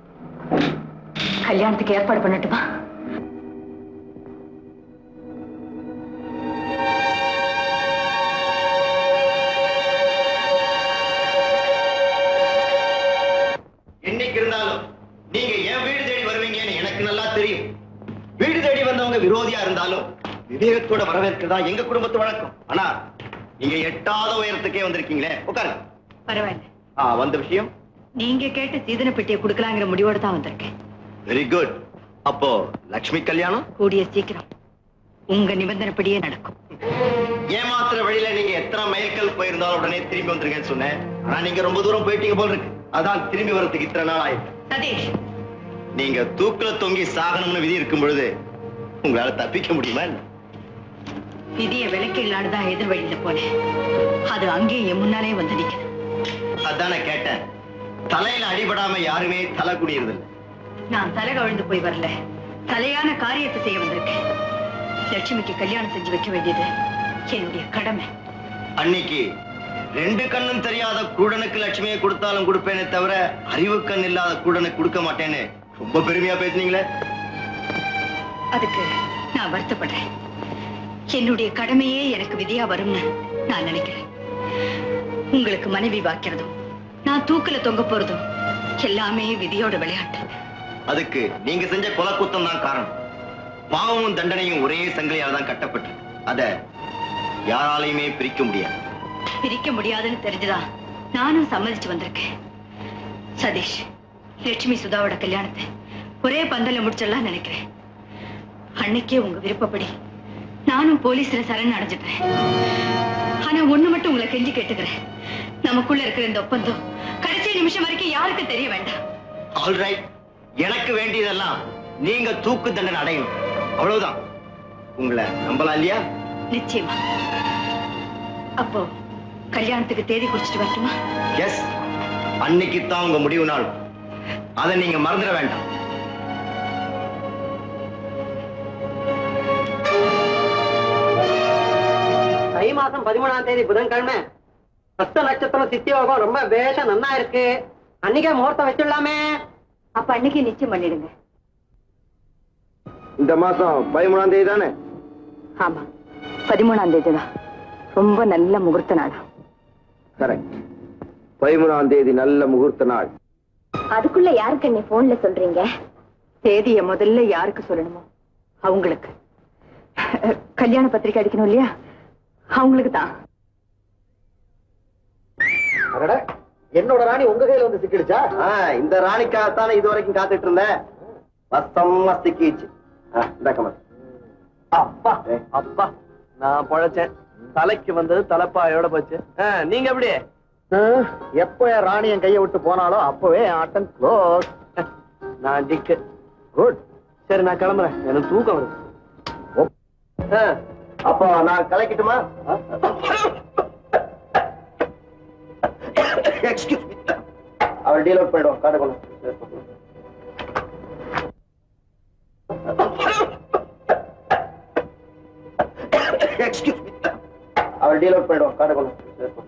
கல்யாணத்துக்கு ஏற்பாடு பண்ணட்டுமா விவேகத்தோட வரவேற்கிறதா எங்க குடும்பத்து வழக்கம் ஆனா நீங்க எட்டாத உயரத்துக்கே வந்திருக்கீங்களே உட்காருங்க பரவாயில்ல ஆ வந்த விஷயம் நீங்க கேட்ட சீதன பெட்டியை கொடுக்கலாங்கிற முடிவோட தான் வந்திருக்கேன் வெரி குட் அப்போ லக்ஷ்மி கல்யாணம் கூடிய சீக்கிரம் உங்க நிபந்தனைப்படியே நடக்கும் ஏமாத்துற வழியில நீங்க எத்தனை மைல்கல் போயிருந்தாலும் உடனே திரும்பி வந்துருங்கன்னு சொன்னேன் ஆனா நீங்க ரொம்ப தூரம் போயிட்டீங்க போல இருக்கு அதான் திரும்பி வரதுக்கு இத்தனை நாள் ஆயிடுச்சு சதீஷ் நீங்க தூக்குல தொங்கி சாகணும்னு விதி இருக்கும் பொழுது உங்களால தப்பிக்க முடியுமா என்ன? விதிய விளக்கிடலான்னு தான் எதிர் வழியில போனேன் அது அங்கேயும் என் முன்னாலே வந்து நிக்குது அதான் நான் கேட்டேன் தலையில அடிபடாம யாருமே தலை குடியறது இல்ல நான் தலை கவிழ்ந்து போய் வரல தலையான காரியத்தை செய்ய வந்திருக்கேன் லட்சுமிக்கு கல்யாணம் செஞ்சு வைக்க வேண்டியது என்னுடைய கடமை அன்னைக்கு ரெண்டு கண்ணும் தெரியாத குருடனுக்கு லட்சுமியை கொடுத்தாலும் கொடுப்பேனே தவிர அறிவு கண் இல்லாத குருடனுக்கு கொடுக்க மாட்டேன்னு ரொம்ப பெருமையா பேசுனீங்களே அதுக்கு நான் வருத்தப்படுறேன் என்னுடைய கடமையே எனக்கு விதியா வரும்னு நான் நினைக்கிறேன் உங்களுக்கு மனைவி வாக்கிறதும் நான் தூக்குல தொங்க போறதும் எல்லாமே விதியோட விளையாட்டு அதுக்கு நீங்க செஞ்ச கொலை குத்தம் தான் காரணம் பாவமும் தண்டனையும் ஒரே சங்கிலியால் தான் கட்டப்பட்டு அத யாராலையுமே பிரிக்க முடியாது பிரிக்க முடியாதுன்னு தெரிஞ்சுதான் நானும் சம்மதிச்சு வந்திருக்கேன் சதீஷ் லட்சுமி சுதாவோட கல்யாணத்தை ஒரே பந்தல்ல முடிச்சிடலாம் நினைக்கிறேன் அன்னைக்கே உங்க விருப்பப்படி நானும் போலீஸ்ல சரண் அடைஞ்சிட்டேன் ஆனா ஒண்ணு மட்டும் உங்களை கெஞ்சி கேட்டுக்கிறேன் நமக்குள்ள இருக்கிற இந்த ஒப்பந்தம் கடைசி நிமிஷம் வரைக்கும் யாருக்கு தெரிய வேண்டாம் ஆல்ரைட் எனக்கு வேண்டியதெல்லாம் நீங்க தூக்கு தண்டனை அடையணும் அவ்வளவுதான் உங்களை நம்பலாம் இல்லையா நிச்சயமா அப்போ கல்யாணத்துக்கு தேதி குறிச்சிட்டு வரட்டுமா எஸ் அன்னைக்கு தான் உங்க முடிவு நாள் அதை நீங்க மறந்துட வேண்டாம் தை மாசம் பதிமூணாம் தேதி புதன்கிழமை அஸ்த நட்சத்திரம் சித்தியோகம் ரொம்ப பேஷ நன்னா இருக்கு அன்னைக்கே முகூர்த்தம் வச்சிடலாமே அப்ப அன்னைக்கு நிச்சயம் பண்ணிடுங்க இந்த மாசம் பதிமூணாம் தேதி தானே ஆமா பதிமூணாம் தேதி தான் ரொம்ப நல்ல முகூர்த்த நாள் கரெக்ட் பதிமூணாம் தேதி நல்ல முகூர்த்த நாள் அதுக்குள்ள யாருக்கு நீ போன்ல சொல்றீங்க தேதிய முதல்ல யாருக்கு சொல்லணுமோ அவங்களுக்கு கல்யாண பத்திரிக்கை அடிக்கணும் இல்லையா அவங்களுக்கு தான் அடட, என்னோட ராணி உங்க கையில வந்து சிக்கிடுச்சா ஆ, இந்த ராணிக்காகத்தானே இது வரைக்கும் காத்துட்டு இருந்தேன் வசமா சிக்கிச்சு ஆ, இந்தா கமல் அப்பா அப்பா நான் பழைச்சேன் தலைக்கு வந்தது தலைப்பாயோட போச்சு ஆ, நீங்க எப்படி எப்போ என் ராணி என் கையை விட்டு போனாலோ அப்பவே என் ஆட்டம் க்ளோஸ் நான் டிக்கு குட் சரி நான் கிளம்புறேன் எனக்கு தூக்கம் வருது ஆ, அப்போ நான் கலைக்கட்டுமா எக்ஸ்கியூஸ் மீ அவர் டீல் அவுட் பண்ணிடுவோம் காட்ட கொண்டு எக்ஸ்கியூஸ் மீ அவர் டீல் அவுட் பண்ணிடுவோம் காட்ட கொண்டு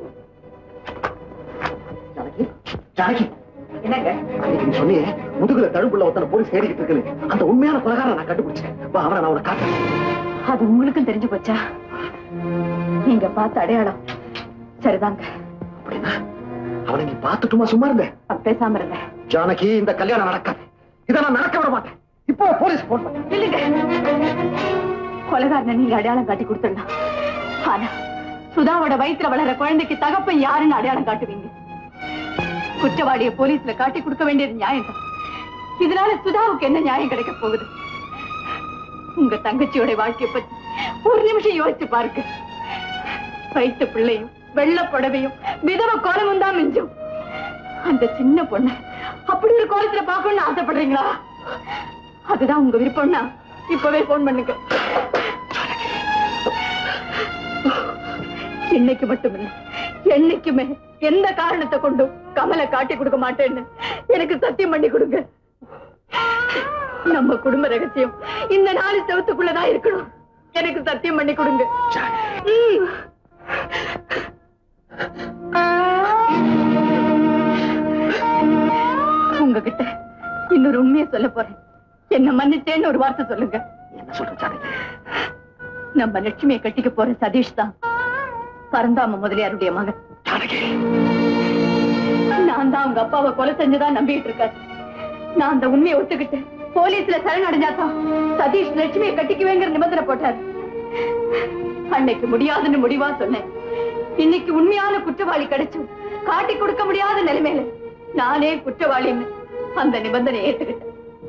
ஜானகி என்னங்க அன்னைக்கு நீ சொன்னியே முதுகுல தழுப்புள்ள ஒருத்தனை போலீஸ் தேடிக்கிட்டு இருக்குன்னு அந்த உண்மையான கொலகாரனை நான் கண்டுபிடிச்சேன் வா அவனை நான் உனக்கு காட்டுறேன் அது உங்களுக்கும் தெரிஞ்சு போச்சா நீங்க பார்த்த அடையாளம் சரிதாங்க அப்படின்னா அவனை நீ பார்த்துட்டுமா சும்மா இருந்தேன் அப்ப பேசாம இருந்தேன் ஜானகி இந்த கல்யாணம் நடக்காது இதை நான் நடக்க விட மாட்டேன் இப்போ போலீஸ் போன் பண்ணு இல்லைங்க கொலகாரனை நீங்க அடையாளம் காட்டி கொடுத்துடலாம் ஆனா சுதாவோட வயித்துல வளர குழந்தைக்கு தகப்பன் யாருன்னு அடையாளம் காட்டுவீங்க குற்றவாளியை போலீஸ்ல காட்டி கொடுக்க வேண்டியது நியாயம் தான் இதனால சுதாவுக்கு என்ன நியாயம் கிடைக்க போகுது உங்க தங்கச்சியோட வாழ்க்கைய பத்தி ஒரு நிமிஷம் யோசிச்சு பாருங்க வயிற்று பிள்ளையும் வெள்ள புடவையும் விதவ கோலமும் தான் மிஞ்சும் அந்த சின்ன பொண்ணு அப்படி ஒரு கோலத்துல பார்க்கணும்னு ஆசைப்படுறீங்களா அதுதான் உங்க விருப்பம்னா இப்பவே போன் பண்ணுங்க இன்னைக்கு மட்டுமில்ல என்னைக்குமே எந்த காரணத்தை கொண்டும் கமலை காட்டி கொடுக்க மாட்டேன்னு எனக்கு சத்தியம் பண்ணி கொடுங்க நம்ம குடும்ப ரகசியம் இந்த நாலு செவத்துக்குள்ளதான் இருக்கணும் எனக்கு சத்தியம் பண்ணி கொடுங்க ம். உங்ககிட்ட இன்னொரு உண்மையை சொல்ல போறேன் என்ன மன்னிச்சேன்னு ஒரு வார்த்தை சொல்லுங்க என்ன சொல்ற ஜானகி நம்ம லட்சுமியை கட்டிக்க போற சதீஷ் தான் பரந்தாம முதலியாருடைய மகன் நான் தான் அவங்க அப்பாவை கொலை செஞ்சுதான் நம்பிட்டு இருக்காரு நான் அந்த உண்மையை ஒத்துக்கிட்டு போலீஸ்ல சரணடைஞ்சாதான் சதீஷ் லட்சுமியை கட்டிக்குவேங்கிற நிபந்தனை போட்டாரு அன்னைக்கு முடியாதுன்னு முடிவா சொன்னேன் இன்னைக்கு உண்மையான குற்றவாளி கிடைச்சும் காட்டி கொடுக்க முடியாத நிலைமையில நானே குற்றவாளின்னு அந்த நிபந்தனை ஏத்துக்கிட்டேன்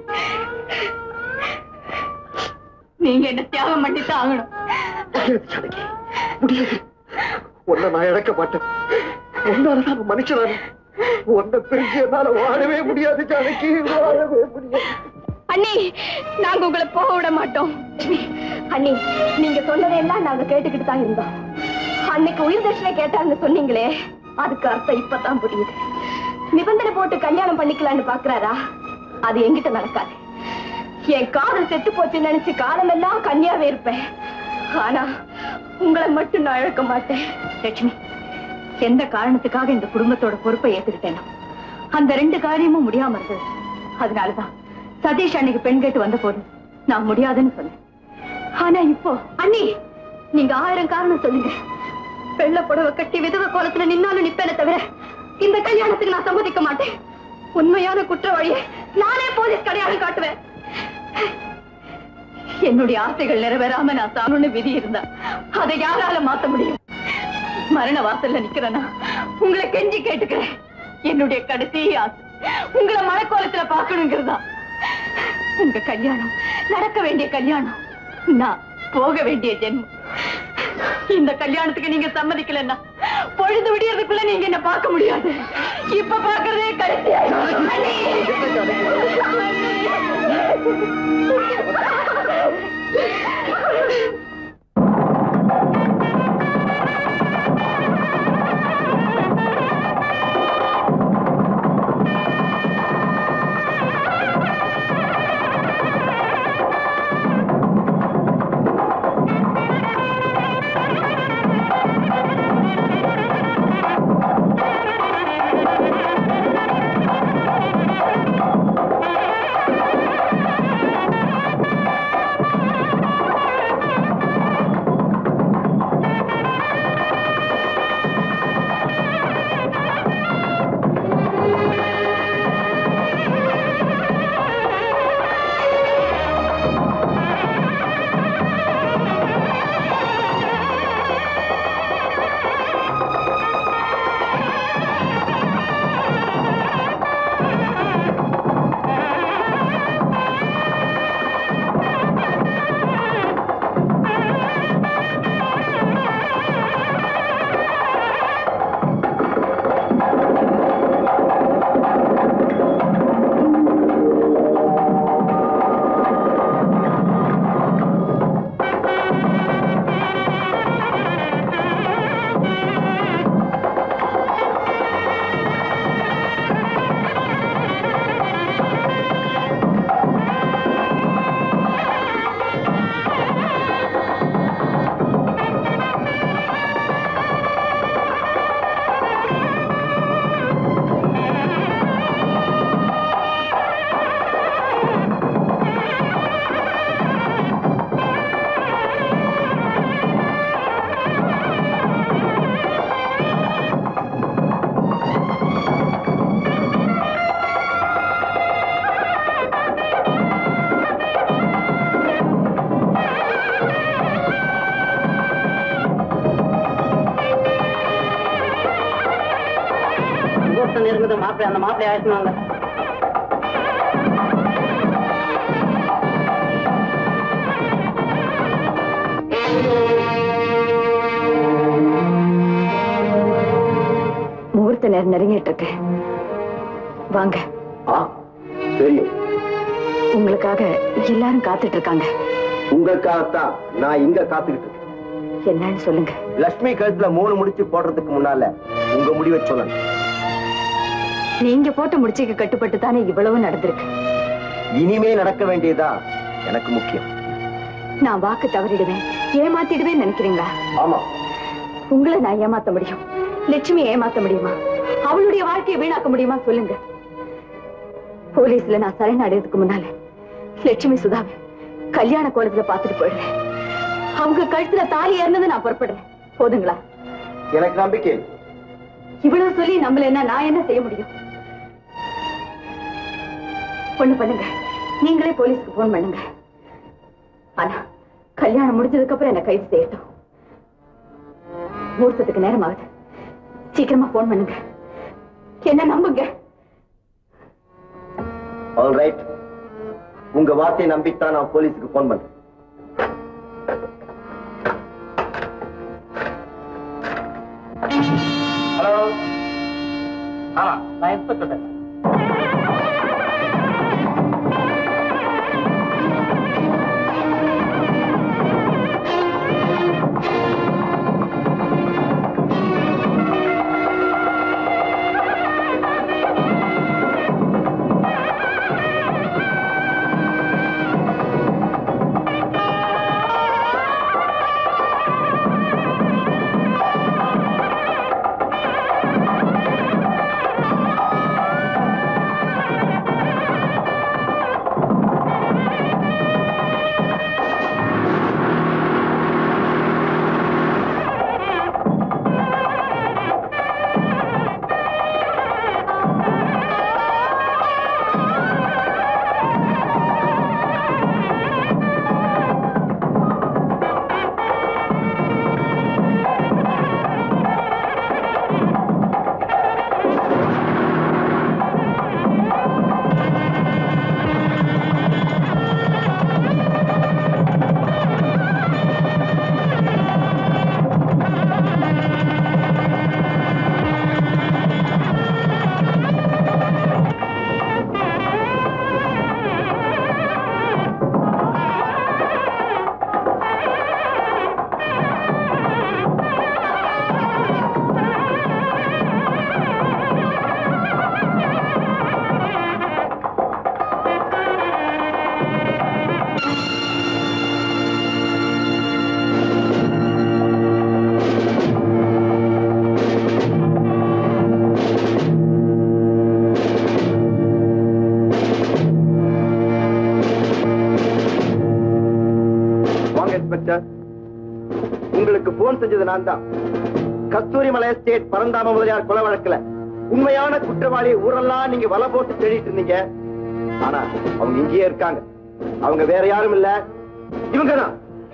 நீங்க என்ன தியாகம் பண்ணித்தான் ஆகணும் முடியாது உன்னை நான் இழக்க மாட்டேன் உன்னாலதான் மனுஷனான உன்னை பிரிஞ்சு என்னால வாழவே முடியாது ஜானகி வாழவே முடியாது அண்ணி நாங்க உங்களை போக விட மாட்டோம் அண்ணி நீங்க சொன்னதையெல்லாம் நாங்க கேட்டுக்கிட்டு தான் இருந்தோம் அன்னைக்கு உயிர் தட்சணை கேட்டான்னு சொன்னீங்களே அதுக்கு அர்த்தம் இப்பதான் புரியுது நிபந்தனை போட்டு கல்யாணம் பண்ணிக்கலாம்னு பாக்குறாரா அது என்கிட்ட நடக்காது என் காதல் செத்து போச்சுன்னு நினைச்சு காலமெல்லாம் கன்னியாவே இருப்பேன் ஆனா உங்களை மட்டும் நான் இழக்க மாட்டேன் லட்சுமி எந்த காரணத்துக்காக இந்த குடும்பத்தோட பொறுப்பை ஏத்துக்கிட்டேனோ அந்த ரெண்டு காரியமும் முடியாம இருந்தது அதனாலதான் சதீஷ் அன்னைக்கு பெண் கேட்டு வந்த போது நான் முடியாதுன்னு சொன்னேன் ஆனா இப்போ அண்ணி நீங்க ஆயிரம் காரணம் சொல்லுங்க வெள்ள புடவை கட்டி விதவ கோலத்துல நின்னாலும் நிப்பேனே தவிர இந்த கல்யாணத்துக்கு நான் சம்மதிக்க மாட்டேன் உண்மையான குற்றவாளியை நானே போலீஸ் கடையாளம் காட்டுவேன் என்னுடைய ஆசைகள் நிறைவேறாம நான் சாணுன்னு விதி இருந்தா அதை யாரால மாத்த முடியும் மரண வாசல்ல நிக்கிறேன்னா உங்களை கெஞ்சி கேட்டுக்கிறேன் என்னுடைய கடைசி ஆசை உங்களை மலைக்கோலத்துல பாக்கணுங்கிறதா உங்க கல்யாணம் நடக்க வேண்டிய கல்யாணம் நான் போக வேண்டிய ஜென்மம் இந்த கல்யாணத்துக்கு நீங்க சம்மதிக்கலன்னா பொழுது விடியறதுக்குள்ள நீங்க என்ன பார்க்க முடியாது இப்ப பாக்குறதே கடைசி முகூர்த்தம் நெருங்குது மாப்பிள்ளை அந்த மாப்பிள்ளை ஆயிடுச்சுனாங்க முகூர்த்த நேரம் நெருங்கிட்டு இருக்கு வாங்க தெரியும் உங்களுக்காக எல்லாரும் காத்துட்டு இருக்காங்க உங்களுக்காகத்தான் நான் இங்க காத்துக்கிட்டு இருக்கேன் என்னன்னு சொல்லுங்க லட்சுமி கழுத்துல மூணு முடிச்சு போடுறதுக்கு முன்னால உங்க முடிவை சொல்லணும் நீங்க போட்ட முடிச்சுக்கு கட்டுப்பட்டு தானே இவ்வளவு நடந்திருக்கு இனிமே நடக்க வேண்டியதா எனக்கு முக்கியம் நான் வாக்கு தவறிடுவேன் ஏமாத்திடுவேன் நினைக்கிறீங்களா ஆமா உங்களை நான் ஏமாத்த முடியும் லட்சுமி ஏமாத்த முடியுமா அவளுடைய வாழ்க்கையை வீணாக்க முடியுமா சொல்லுங்க போலீஸ்ல நான் சரணடைறதுக்கு முன்னால லட்சுமி சுதாவை கல்யாண கோலத்துல பாத்துட்டு போயிடுறேன் அவங்க கழுத்துல தாலி ஏறினது நான் புறப்படுறேன் போதுங்களா எனக்கு நம்பிக்கை இருக்கு. இவ்வளவு சொல்லி நம்மள என்ன நான் என்ன செய்ய முடியும் ஒண்ணு பண்ணுங்க நீங்களே போலீஸ்க்கு போன் பண்ணுங்க ஆனா கல்யாணம் முடிஞ்சதுக்கு அப்புறம் என்ன கைது செய்யட்டும் முகூர்த்தத்துக்கு நேரம் ஆகுது சீக்கிரமா போன் பண்ணுங்க என்ன நம்புங்க ஆல் ரைட் உங்க வார்த்தையை நம்பித்தான் நான் போலீஸுக்கு போன் பண்றேன் ஹலோ ஆமா நான் இன்ஸ்பெக்டர் வாங்க இன்ஸ்பெக்டர் உங்களுக்கு போன் செஞ்சது நான் தான் கஸ்தூரி மலை எஸ்டேட் பரந்தாம முதலியார் கொலை வழக்குல உண்மையான குற்றவாளி ஊரெல்லாம் நீங்க வலை போட்டு தேடிட்டு இருந்தீங்க ஆனா அவங்க இங்கேயே இருக்காங்க அவங்க வேற யாரும் இல்ல இவங்க தான்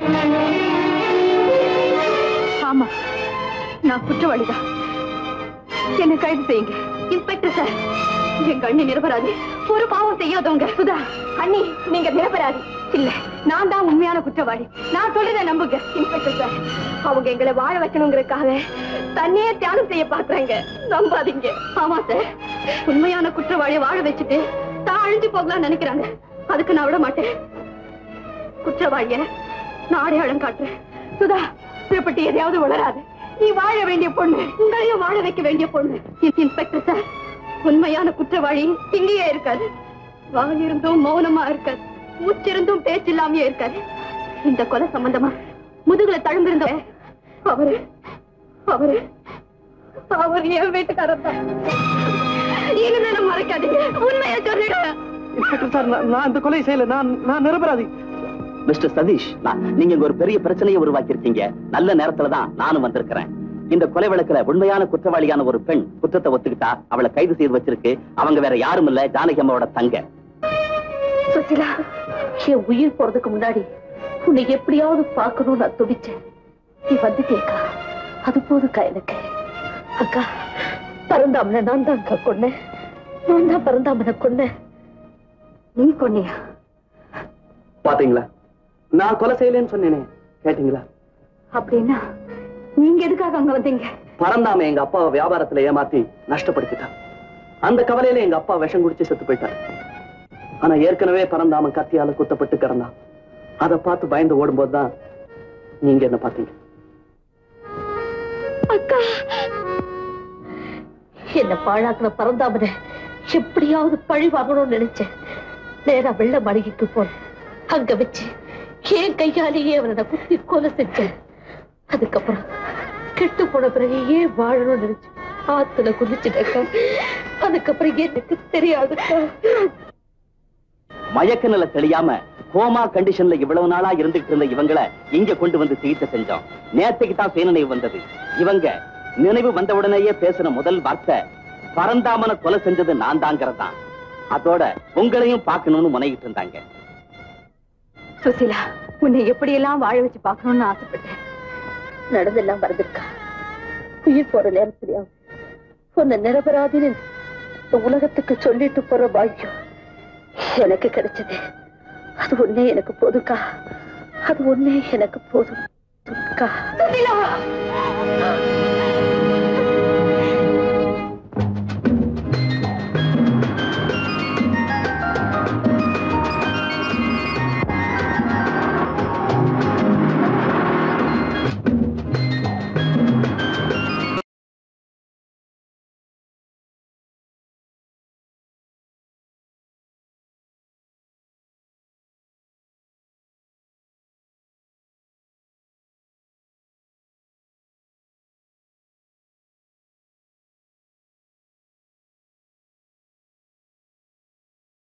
ஆமா நான் குற்றவாளிதான் என்ன கைது செய்யுங்க இன்ஸ்பெக்டர் சார் எங்க அண்ணி நிரபராதி ஒரு பாவம் செய்யாதவங்க சுதா அண்ணி நீங்க நிரபராதி இல்ல நான் தான் உண்மையான குற்றவாளி நான் சொல்றத நம்புங்க இன்ஸ்பெக்டர் சார் அவங்க எங்களை வாழ வைக்கணுங்கிறதுக்காக தன்னையே தியானம் செய்ய பாக்குறாங்க நம்பாதீங்க ஆமா சார் உண்மையான குற்றவாளியை வாழ வச்சுட்டு தான் அழிஞ்சு போகலாம்னு நினைக்கிறாங்க அதுக்கு நான் விட மாட்டேன் குற்றவாளிய நான் அடையாளம் காட்டுறேன் சுதா திருப்பட்டி எதையாவது வளராது நீ வாழ வேண்டிய பொண்ணு உங்களையும் வாழ வைக்க வேண்டிய பொண்ணு இன்- இன்ஸ்பெக்டர் சார் உண்மையான குற்றவாளி இங்கேயே இருக்காது வால் இருந்தும் மௌனமா இருக்காது மூச்சிருந்தும் பேச்சு இல்லாமயே இருக்காது இந்த கொலை சம்பந்தமா முதுகுல தழும்பிருந்த அவரு அவரு அவர் என் வீட்டுக்காரர் தான் இனிமே மறைக்காதீங்க உண்மையை சொல்லிடு இன்ஸ்பெக்டர் சார் நான் இந்த கொலை செய்யல நான் நான் நிரபராதி மிஸ்டர் சதீஷ் நான் நீங்க இங்க ஒரு பெரிய பிரச்சனையை உருவாக்கி இருக்கீங்க நல்ல நேரத்துல தான் நானும் வந்திருக்கிறேன் இந்த கொலை வழக்குல உண்மையான குற்றவாளியான ஒரு பெண் குற்றத்தை ஒத்துக்கிட்டா அவளை கைது செய்து வச்சிருக்கு அவங்க வேற யாரும் இல்ல ஜானகி அம்மாவோட தங்க சுசிலா என் உயிர் போறதுக்கு முன்னாடி உன்னை எப்படியாவது பார்க்கணும்னு நான் துடிச்சேன் நீ வந்துட்டேக்கா அது போதுக்கா எனக்கு அக்கா பரந்தாமனை நான் தான் அக்கா கொன்னேன் நான் தான் பரந்தாமனை கொன்னேன் நீ கொன்னியா பாத்தீங்களா நான் கொலை செய்யலன்னு சொன்னேனே கேட்டீங்களா அப்படின்னா நீங்க எதுக்காக அங்க வந்தீங்க பரந்தாம எங்க அப்பாவை வியாபாரத்துல ஏமாத்தி நஷ்டப்படுத்திட்டான் அந்த கவலையில எங்க அப்பா விஷம் குடிச்சு செத்து போயிட்டார் ஆனா ஏற்கனவே பரந்தாமன் கத்தியால குத்தப்பட்டு கிடந்தான் அதை பார்த்து பயந்து ஓடும்போதுதான் நீங்க என்ன பாத்தீங்க அக்கா என்ன பாழாக்குன பரந்தாமனை எப்படியாவது பழி வாங்கணும்னு நினைச்சேன் நேரா வெள்ள மாளிகைக்கு போனேன் அங்க வச்சு என் கையாலேயே அவனை நான் குத்தி கொலை செஞ்சேன் அதுக்கப்புறம் கெட்டு போன பிறகு ஏன் வாழணும்னு நினைச்சு ஆத்துல குதிச்சுட்டேக்கா அதுக்கப்புறம் எனக்கு தெரியாதுக்கா மயக்க நிலை தெளியாம கோமா கண்டிஷன்ல இவ்வளவு நாளா இருந்துகிட்டு இருந்த இவங்கள இங்க கொண்டு வந்து சிகிச்சை செஞ்சோம் நேத்துக்கு தான் சுயநினைவு வந்தது இவங்க நினைவு வந்த உடனேயே பேசின முதல் வார்த்தை பரந்தாமனை கொலை செஞ்சது நான் தாங்கிறதான் அதோட உங்களையும் பார்க்கணும்னு முனைகிட்டு இருந்தாங்க சுசிலா உன்னை எப்படியெல்லாம் வாழ வச்சு பார்க்கணும்னு ஆசைப்பட்டேன் நடந்தெல்லாம் மறந்துருக்கா உயிர் போற நேரத்திலையாவது உன்னை நிரபராதின்னு இந்த உலகத்துக்கு சொல்லிட்டு போற பாக்கியம் எனக்கு கிடைச்சது அது ஒண்ணே எனக்கு போதுக்கா அது ஒண்ணே எனக்கு போதும் அக்கா